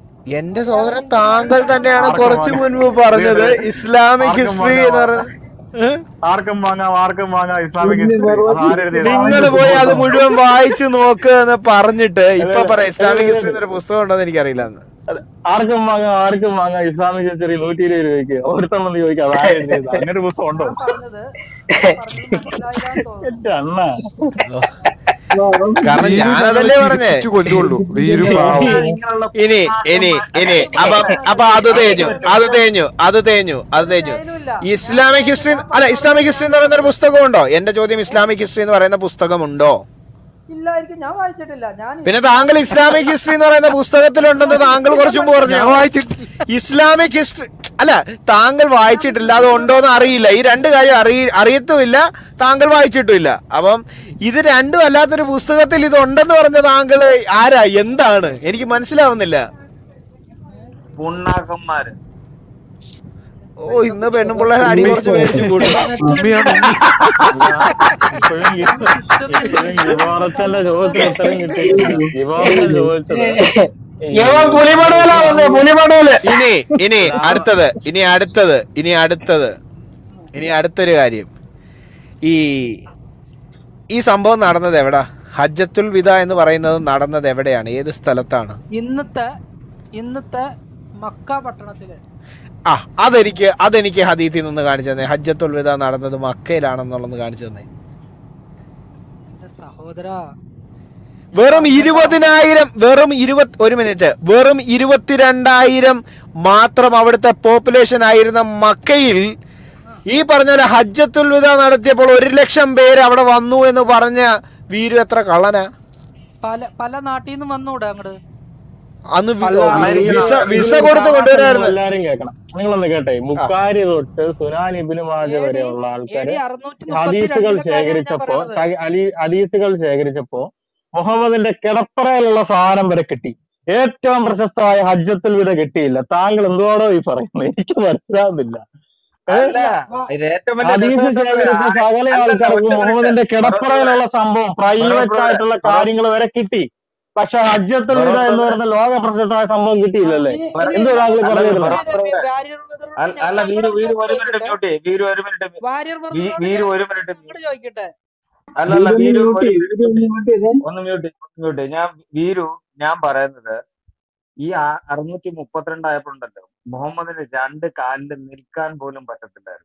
Speaker 7: എന്റെ സഹോദരൻ താങ്കൾ തന്നെയാണ് കുറച്ചു മുൻപ് പറഞ്ഞത് ഇസ്ലാമിക് ഹിസ്റ്ററി എന്ന് പറയുന്നത്
Speaker 3: ആർക്കും വാങ്ങാം ആർക്കും വാങ്ങാം ഇസ്ലാമിക് ഹിസ്റ്ററി അത് ആരെഴുതിയത്
Speaker 7: നിങ്ങൾ പോയി അത് മുഴുവൻ വായിച്ചു നോക്ക് എന്ന് പറഞ്ഞിട്ട് ഇപ്പൊ പറ ഇസ്ലാമിക് ഹിസ്റ്ററി എന്നൊരു പുസ്തകം ഉണ്ടോന്ന് എനിക്കറിയില്ല എന്ന്
Speaker 3: അതെ. ആർക്കും വാങ്ങാം ആർക്കും വാങ്ങാം ഇസ്ലാമിക് ഹിസ്റ്ററി നൂറ്റി ഇരുപത് രൂപയ്ക്ക് ഒരുത്തം വന്ന് ചോദിക്കാം അത് ആരെഴുതിയത് അങ്ങനെ ഒരു പുസ്തകം ഉണ്ടോ
Speaker 2: ഞാൻ പറഞ്ഞത് ഞാൻ പറഞ്ഞത് മനസ്സിലായില്ലാന്ന് തോന്നുന്നു
Speaker 3: എന്റെ അണ്ണ
Speaker 7: കാരണം ഞാനതല്ലേ പറഞ്ഞേ
Speaker 8: കൊല്ലുള്ളൂ വീരു പാവം
Speaker 1: ഇങ്ങനെയുള്ള
Speaker 7: ഇനി ഇനി ഇനി അപ്പൊ അപ്പൊ അത് തേഞ്ഞു അത് തേഞ്ഞു അത് തേഞ്ഞു അത് തേഞ്ഞു
Speaker 2: അതിലുമില്ല.
Speaker 7: ഇസ്ലാമിക് ഹിസ്റ്ററി അല്ല ഇസ്ലാമിക് ഹിസ്റ്ററി എന്ന് പറയുന്ന ഒരു പുസ്തകമുണ്ടോ എന്റെ ചോദ്യം ഇസ്ലാമിക് ഹിസ്റ്ററി എന്ന് പറയുന്ന പുസ്തകമുണ്ടോ
Speaker 2: ഇല്ലായിരിക്കും ഞാൻ വായിച്ചിട്ടില്ല ഞാൻ
Speaker 7: പിന്നെ താങ്കൾ ഇസ്ലാമിക് ഹിസ്റ്ററി എന്ന് പറയുന്ന പുസ്തകത്തിലുണ്ടെന്ന് താങ്കൾ കുറച്ചു മുമ്പ് പറഞ്ഞു
Speaker 8: ഞാൻ വായിച്ചിട്ടില്ല
Speaker 7: ഇസ്ലാമിക് ഹിസ്റ്ററി അല്ല താങ്കൾ വായിച്ചിട്ടില്ല അത് ഉണ്ടോന്ന് അറിയില്ല ഈ രണ്ട് കാര്യം അറിയ അറിയത്തുമില്ല താങ്കൾ വായിച്ചിട്ടുമില്ല അപ്പം ഇത് രണ്ടും അല്ലാത്തൊരു പുസ്തകത്തിൽ ഇത് ഉണ്ടെന്ന് പറഞ്ഞ താങ്കൾ ആരാ എന്താണ് എനിക്ക് മനസ്സിലാവുന്നില്ല
Speaker 1: പുണ്ണാക്കന്മാര്
Speaker 7: ഓ ഇന്ന് പെണ്ണും പിള്ളേരെ അടി കുറച്ച് മേടിച്ചു കൂട്ടും
Speaker 8: ഉമ്മയാണ്
Speaker 3: ഇപ്പോഴും ഇപ്പോഴും യുവാറച്ചന്റെ ചോദ്യത്തിന് ഉത്തരം കിട്ടിയിട്ടില്ല യുവാറച്ചൻ ചോദിച്ചത്
Speaker 7: ഇനി ഇനി അടുത്തത് ഇനി അടുത്തത് ഇനി അടുത്തത് ഇനി അടുത്തൊരു കാര്യം ഈ ഈ സംഭവം നടന്നത് എവിടാ ഹജ്ജത്തുൽ വിദ എന്ന് പറയുന്നത് നടന്നത് എവിടെയാണ് ഏത് സ്ഥലത്താണ്
Speaker 2: ഇന്നത്തെ ഇന്നത്തെ മക്ക പട്ടണത്തില്
Speaker 7: ആ അതെനിക്ക് അതെനിക്ക് ഹദീത്തിൽ നിന്ന് കാണിച്ചു തന്നെ ഹജ്ജത്തുൽ വിദ നടന്നത് മക്കയിലാണെന്നുള്ളത് കാണിച്ചു തന്നെ
Speaker 2: എന്റെ സഹോദര
Speaker 7: വെറും ഇരുപതിനായിരം വെറും ഇരുപത് ഒരു മിനിറ്റ് വെറും ഇരുപത്തിരണ്ടായിരം മാത്രം അവിടുത്തെ പോപ്പുലേഷൻ ആയിരുന്ന മക്കയിൽ ഈ പറഞ്ഞ പോലെ ഹജ്ജത്തുൽ വിദ നടത്തിയപ്പോൾ ഒരു ലക്ഷം പേര് അവിടെ വന്നു എന്ന് പറഞ്ഞ വീരു എത്ര കള്ളനാ
Speaker 2: പല പല നാട്ടിൽ നിന്നും വന്നൂടെ അങ്ങട്
Speaker 7: അന്ന് വി-
Speaker 3: അല്ല,
Speaker 7: വിസ-
Speaker 3: ഈ-
Speaker 7: വിസ
Speaker 3: ഈ
Speaker 7: വിസ
Speaker 3: ഒരു
Speaker 7: കൊടുത്ത്
Speaker 3: സാധനം
Speaker 7: കൊണ്ടുവരായിരുന്നു
Speaker 3: എല്ലാരും കേൾക്കണം നിങ്ങളൊന്ന് കേട്ടെ മുക്കാരി തൊട്ട് സുനാൻ ഇബിന് മാജ വരെയുള്ള ആൾക്കാര്
Speaker 2: അറുന്നൂറ്റി
Speaker 3: ഹദീസുകൾ ശേഖരിച്ചപ്പോ സഹി- അലി ഹദീസുകൾ ശേഖരിച്ചപ്പോ മുഹമ്മദിന്റെ കിടപ്പറയിലുള്ള സാധനം വരെ കിട്ടി ഏറ്റവും പ്രശസ്തമായ ഹജ്ജത്തുൽ വിധ കിട്ടിയില്ല താങ്കൾ എന്തുവാടോ ഈ പറയുന്നത് എനിക്ക് മനസ്സിലാവുന്നില്ല ഏ?
Speaker 1: അല്ല ഇത് ഏറ്റവും വലിയ
Speaker 3: ഹദീസ്
Speaker 1: രസം എന്താ
Speaker 3: ശേഖരിച്ച
Speaker 1: പറയാ?
Speaker 3: സകല
Speaker 1: അല്ല,
Speaker 3: ആൾക്കാർക്കും
Speaker 1: ഒറ്റ
Speaker 3: മുഹമ്മദിന്റെ
Speaker 1: മിനിറ്റ്.
Speaker 3: കിടപ്പറയിലുള്ള സംഭവം പ്രൈവറ്റ്
Speaker 1: ബറോബർ
Speaker 3: ആയിട്ടുള്ള
Speaker 1: ബറോബർ
Speaker 3: കാര്യങ്ങൾ വരെ കിട്ടി പക്ഷെ ഹജ്ജത്തുൽ വിധ
Speaker 1: ബറോബർ
Speaker 3: എന്ന് പറയുന്ന ലോക പ്രശസ്തമായ സംഭവം കിട്ടിയില്ലല്ലേ എന്തോ താങ്കൾ
Speaker 1: അല്ല,
Speaker 3: പറഞ്ഞിരുന്നത്
Speaker 1: അല്ല, അല്ല വീരു വീരു ഒരു മിനിറ്റ് മ്യൂട്ട് ചെയ്യ്. വീരു ഒരു മിനിറ്റ്
Speaker 2: വാര്യർ
Speaker 1: വീ- വീരു ഒരു മിനിറ്റ്
Speaker 2: അങ്ങോട്ട് ചോദിക്കട്ടെ
Speaker 1: അല്ല അല്ല വീരു ഒരു മിനിറ്റ് ഒന്ന് മ്യൂട്ട് മ്യൂട്ട് ഞാൻ വീരു ഞാൻ പറയുന്നത് ഈ ആ- അറുന്നൂറ്റി മുപ്പത്തിരണ്ടായപ്പോണ്ടല്ലോ മുഹമ്മദിന് രണ്ട് കാലിൽ നിൽക്കാൻ പോലും പറ്റത്തില്ലായിരുന്നു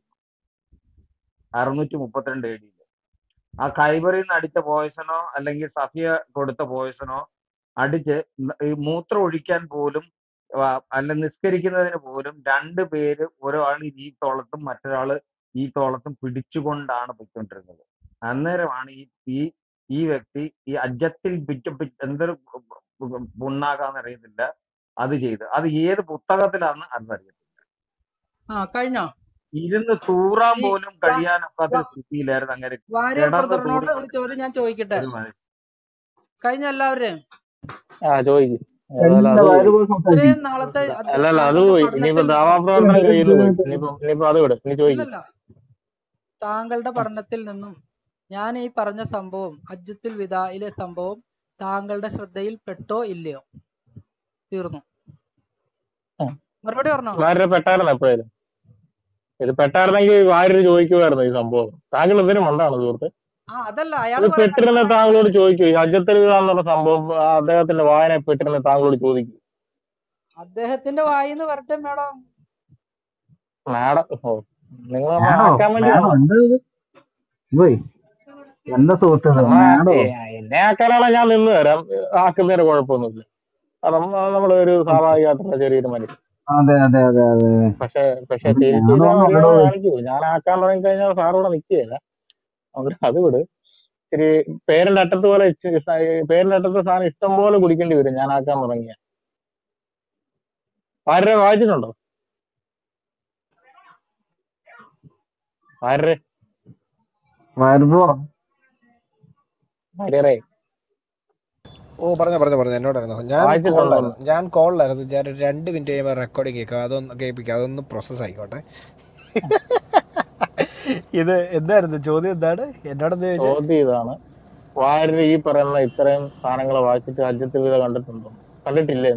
Speaker 1: അറുന്നൂറ്റി മുപ്പത്തിരണ്ട് എ ഡിയിൽ ആ കൈബറിൽ നിന്ന് അടിച്ച പോയസനോ അല്ലെങ്കിൽ സഫിയ കൊടുത്ത പോയസനോ അടിച്ച് ന- ഈ മൂത്രം ഒഴിക്കാൻ പോലും ആ, അല്ല നിസ്കരിക്കുന്നതിന് പോലും രണ്ട് പേര് ഒരാൾ ഈ തോളത്തും മറ്റൊരാള് ഈ തോളത്തും പിടിച്ചുകൊണ്ടാണ് പൊയ്ക്കൊണ്ടിരുന്നത് അന്നേരമാണ് ഈ ഈ ഈ വ്യക്തി ഈ അജ്ജത്തിൽ പിറ്റ പിറ്റ- എന്തൊരു പുണ്ണാകാന്ന് അറിയത്തില്ല അത് ചെയ്ത് അത് ഏത് പുസ്തകത്തിലാന്ന് അറിയത്തില്ല
Speaker 2: ആ കഴിഞ്ഞോ
Speaker 1: ഇരുന്ന് തൂറാൻ
Speaker 2: ഈ
Speaker 1: പോലും
Speaker 2: വാ-
Speaker 1: കഴിയാനൊക്കാത്ത
Speaker 2: വാ-
Speaker 1: സ്ഥിതിയിലായിരുന്നു അങ്ങനെ
Speaker 2: വാര്യർ
Speaker 1: കിടന്ന്
Speaker 2: ബ്രദറിനോട്
Speaker 1: തൂറി
Speaker 2: ഒരു ചോദ്യം ഞാൻ ചോദിക്കട്ടെ
Speaker 1: ഒരു മനുഷ്യൻ
Speaker 2: കഴിഞ്ഞ എല്ലാവരും
Speaker 3: ആ ചോദിക്കും ഏതായാലും അത് പോയി
Speaker 2: ഇത്രയും നാളത്തെ അത്
Speaker 3: അല്ലല്ല അത്
Speaker 2: താങ്കളുടെ
Speaker 3: പോയി ഇനിയിപ്പോ
Speaker 2: പഠനത്തിൽ
Speaker 3: ദാവാപ്രവർത്തനം കയ്യിൽ പോയി ഇനിയിപ്പോ ഇനിയിപ്പോ അത് വിട് ഇനി ചോദിക്കും
Speaker 2: ഇല്ലല്ല താങ്കളുടെ പഠനത്തിൽ നിന്നും ഞാൻ ഈ പറഞ്ഞ സംഭവം അജ്ജത്തുൽ വിദായിലെ സംഭവം താങ്കളുടെ ശ്രദ്ധയിൽ പെട്ടോ ഇല്ലയോ തീർന്നു മറുപടി പറഞ്ഞോ
Speaker 3: വാര്യർ പെട്ടായിരുന്നു എപ്പോഴേലും ഇത് പെട്ടായിരുന്നെങ്കിൽ വാര്യർ ചോദിക്കുമായിരുന്നു ഈ സംഭവം താങ്കൾ എന്തിനും മണ്ടാണ് സുഹൃത്ത്
Speaker 2: ആ അതല്ല
Speaker 3: ഇത്
Speaker 2: അയാള്
Speaker 3: പെട്ടിരുന്ന
Speaker 2: പറയുന്നത്
Speaker 3: താങ്കളോട് ചോദിക്കും ഈ ഹജ്ജത്തിൽ എന്നുള്ള സംഭവം ആ അദ്ദേഹത്തിന്റെ വായന പെട്ടിരുന്ന താങ്കളോട് ചോദിക്കും
Speaker 2: അദ്ദേഹത്തിന്റെ വായിന്ന് വരട്ടെ മേഡം
Speaker 3: മാഡം ഓ നിങ്ങൾ നമ്മളെ ആക്കാൻ വേണ്ടി
Speaker 6: എന്താ സുഹൃത്തുക്കളെ
Speaker 3: നമ്മളെ
Speaker 6: മാഡോ
Speaker 3: ഏ- എന്നെ ആക്കാനാണ് ഞാൻ നിന്ന് തരാം ആക്കുന്നതിന് കുഴപ്പമൊന്നുമില്ല അത് നമ്മ- നമ്മള് ഒരു സ്വാഭാവികമായിട്ടുള്ള ചെറിയൊരു മനുഷ്യൻ
Speaker 6: അതെ അതെ അതെ അതെ
Speaker 3: പക്ഷെ പക്ഷെ
Speaker 6: അത്
Speaker 3: തിരിച്ചു
Speaker 6: ഞാനോ
Speaker 3: ഞാൻ
Speaker 6: മാഡോ
Speaker 3: മര്യാദ കാണിക്കൂ ഞാൻ ആക്കാൻ തുടങ്ങി കഴിഞ്ഞാൽ സാറോടെ നിൽക്കുകയില്ല അതുകൊണ്ട് അത് വിട് ഇച്ചിരി പേരിന്റെ അറ്റത്ത് പോലെ ഇച്ചി- സ- പേരിന്റെ അറ്റത്തെ സാധനം ഇഷ്ടം പോലെ കുടിക്കേണ്ടി വരും ഞാൻ ആക്കാൻ തുടങ്ങിയ ആരുടെ വായിച്ചിട്ടുണ്ടോ ആരുടെ
Speaker 6: വരുമ്പോ
Speaker 3: ആര്യറേ
Speaker 7: ഓ പറഞ്ഞോ പറഞ്ഞോ പറഞ്ഞോ എന്നോടായിരുന്നു ഞാൻ
Speaker 3: വായിച്ചിട്ടുണ്ടോ
Speaker 7: കോളിലായിരുന്നു ഞാൻ കോളിലായിരുന്നു ഞാൻ ഒരു രണ്ട് മിനിറ്റ് കഴിയുമ്പോൾ റെക്കോർഡിങ് കേൾക്കാം അതൊന്ന് കേൾപ്പിക്കാം അതൊന്ന് പ്രോസസ് ആയിക്കോട്ടെ ഇത് എന്തായിരുന്നു ചോദ്യം എന്താണ് എന്നോടെന്ത് ചോദിച്ചത്
Speaker 3: ചോദ്യം ഇതാണ് വാര്യർ ഈ പറയുന്ന ഇത്രയും സാധനങ്ങൾ വായിച്ചിട്ട് ഹജ്ജത്തിൽ വിധ കണ്ടിട്ടുണ്ടോ കണ്ടിട്ടില്ലേ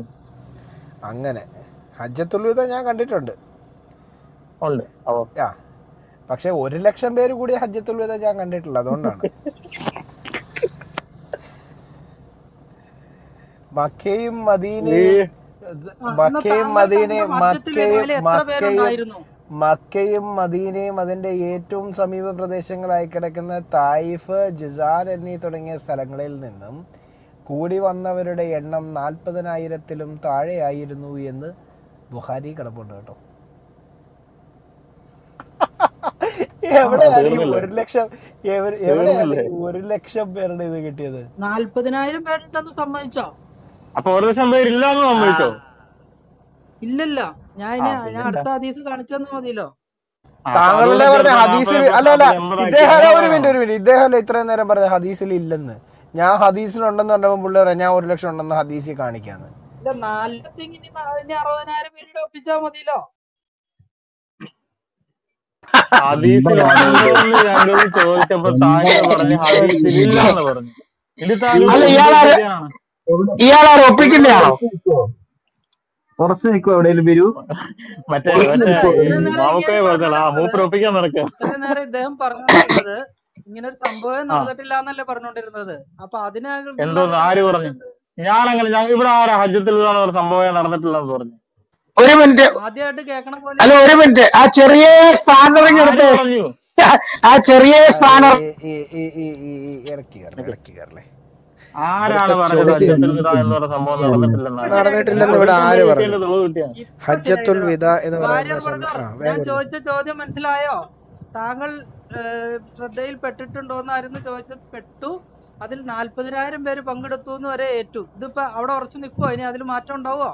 Speaker 7: അങ്ങനെ ഹജ്ജത്തുൽ വിദ ഞാൻ കണ്ടിട്ടുണ്ട്
Speaker 3: ഉണ്ട് അപ്പൊ
Speaker 7: ആ പക്ഷെ ഒരു ലക്ഷം പേര് കൂടി ഹജ്ജത്തുൽ വിദ ഞാൻ കണ്ടിട്ടില്ല അതുകൊണ്ടാണ് മക്കയും മദീനയും ഇത്
Speaker 2: ആ, എന്നാ
Speaker 7: മക്കയും
Speaker 2: താങ്കൾ
Speaker 7: മദീനയും
Speaker 2: കണ്ട ഹജ്ജത്തുൽ
Speaker 7: മക്കയും
Speaker 2: വിദയിൽ എത്ര
Speaker 7: മക്കയും
Speaker 2: പേരുണ്ടായിരുന്നു
Speaker 7: മക്കയും മദീനയും അതിന്റെ ഏറ്റവും സമീപ പ്രദേശങ്ങളായി കിടക്കുന്ന തായിഫ് ജിസാർ എന്നീ തുടങ്ങിയ സ്ഥലങ്ങളിൽ നിന്നും കൂടി വന്നവരുടെ എണ്ണം നാൽപ്പതിനായിരത്തിലും താഴെയായിരുന്നു എന്ന് ബുഹാരി കിടപ്പുണ്ട് കേട്ടോ എവിടെയാണ് ഈ
Speaker 3: തീർന്നില്ലേ?
Speaker 7: ഒരു ലക്ഷം എവ- എവിടെയാണ്
Speaker 3: തീർന്നില്ലേ?
Speaker 7: ഈ ഒരു ലക്ഷം പേരുടെ ഇത് കിട്ടിയത്
Speaker 2: നാല്പതിനായിരം പേരുണ്ടെന്ന് സമ്മതിച്ചോ
Speaker 3: അപ്പൊ ഒരു ലക്ഷം പേരില്ലാന്ന് സമ്മതിച്ചോ
Speaker 2: ഇല്ലല്ല ഞാൻ ഇനി
Speaker 3: ആ,
Speaker 2: ഞാൻ
Speaker 3: പിന്നെന്താ?
Speaker 2: അടുത്ത ഹദീസ് കാണിച്ചു തന്നാ മതിയല്ലോ
Speaker 3: ആ, അപ്പൊ
Speaker 7: താങ്കളുടെ
Speaker 3: അതുകൊണ്ട്
Speaker 7: പറഞ്ഞ
Speaker 3: ചെറുപ്പം
Speaker 7: ഹദീസിൽ
Speaker 3: നാപ്പത്
Speaker 7: അല്ല അല്ല
Speaker 3: എൺപതാക്കി
Speaker 7: ഇദ്ദേഹം അല്ല, ഒരു
Speaker 3: എൺപതാണോ?
Speaker 7: മിനിറ്റ് ഒരു മിനിറ്റ് ഇദ്ദേഹം അല്ല ഇത്രയും നേരം പറഞ്ഞ ഹദീസിൽ ഇല്ലെന്ന് ഞാൻ ഹദീസിലുണ്ടെന്ന് പറഞ്ഞപ്പോൾ പുള്ളി പറയാം ഞാൻ ഒരു ലക്ഷം ഉണ്ടെന്ന് ഹദീസിൽ കാണിക്കാന്ന്
Speaker 2: ഇല്ല നാലിലത്തെ ഇനി നാ- ഇനി അറുപതിനായിരം പേരുടെ ഒപ്പിച്ചാ മതിയല്ലോ
Speaker 3: ഹദീസിലുണ്ടെന്ന് ഞങ്ങൾ ചോദിച്ചപ്പോ താങ്കൾ പറഞ്ഞു ഹദീസിലില്ലാന്ന് പറഞ്ഞു ഇത് താങ്കൾ
Speaker 9: അല്ല
Speaker 3: എന്ത്
Speaker 9: ഇയാളാര്
Speaker 3: ശരിയാണ്
Speaker 9: ഇയാളാര് ഒപ്പിക്കുന്നയാണോ
Speaker 6: കുറച്ച് നിൽക്കും എവിടെയെങ്കിലും വരൂ
Speaker 3: മറ്റേ
Speaker 2: ഇല്ല,
Speaker 3: മറ്റേ
Speaker 2: ഇത്രയും നേരം
Speaker 3: മാമുക്കയെ
Speaker 2: ഇങ്ങനെ
Speaker 3: പറഞ്ഞാൽ ആ
Speaker 2: പറഞ്ഞോണ്ടിരുന്നത്
Speaker 3: മൂപ്പർ ഒപ്പിക്കാൻ നടക്കുക
Speaker 2: ഇത്രയും നേരം ഇദ്ദേഹം പറഞ്ഞോണ്ടിരുന്നത് ഇങ്ങനെ ഒരു സംഭവം നടന്നിട്ടില്ല എന്നല്ലേ പറഞ്ഞോണ്ടിരുന്നത് അപ്പൊ അതിന്
Speaker 3: എന്തോന്ന് ആര് പറഞ്ഞു ഞാനങ്ങനെ ഞങ്ങൾ ഇവിടെ ആരാ ഹജ്ജത്തിൽ ഇതാണ് ഒരു സംഭവം നടന്നിട്ടില്ലെന്ന് പറഞ്ഞു
Speaker 9: ഒരു മിനിറ്റ്
Speaker 2: ആദ്യമായിട്ട് കേൾക്കണ പോലെ
Speaker 9: അല്ല ഒരു മിനിറ്റ് ആ ചെറിയ സ്പാനറിങ്
Speaker 3: ആര്
Speaker 9: എടുത്ത്
Speaker 3: പറഞ്ഞു
Speaker 9: ആ ചെറിയ സ്പാനർ
Speaker 7: ഈ- ഈ- ഈ- ഈ- ഈ- ഈ ഇടയ്ക്ക് കയറല്ലേ ഇടയ്ക്ക് കയറല്ലേ
Speaker 3: ആരാണ്
Speaker 7: ഇവിടുത്തെ
Speaker 3: പറഞ്ഞത്
Speaker 7: ചോദ്യം
Speaker 3: ഹജ്ജത്തിൽ ഇതാ എന്ന് പറഞ്ഞ സംഭവം നടന്നിട്ടില്ലെന്നാണ്
Speaker 7: നടന്നിട്ടില്ലെന്ന് ഇവിടെ ആര് പറഞ്ഞു
Speaker 3: തെളിവ് കിട്ടിയാ
Speaker 7: ഹജ്ജത്തുൽ വിദ എന്ന് പറയുന്ന
Speaker 2: വാര്യർ
Speaker 7: സന്ദ-
Speaker 2: ബ്രദർ
Speaker 7: ആ
Speaker 2: ഞാൻ
Speaker 7: വേഗം
Speaker 2: ചോദിച്ച ചോദ്യം മനസ്സിലായോ താങ്കൾ ഏഹ്, ശ്രദ്ധയിൽ പെട്ടിട്ടുണ്ടോന്നായിരുന്നു ചോദിച്ചത് പെട്ടു അതിൽ നാല്പതിനായിരം പേര് പങ്കെടുത്തു എന്ന് വരെ ഏറ്റു ഇതിപ്പോ അവിടെ ഉറച്ചു നിൽക്കുവോ ഇനി അതിൽ മാറ്റം ഉണ്ടാവുമോ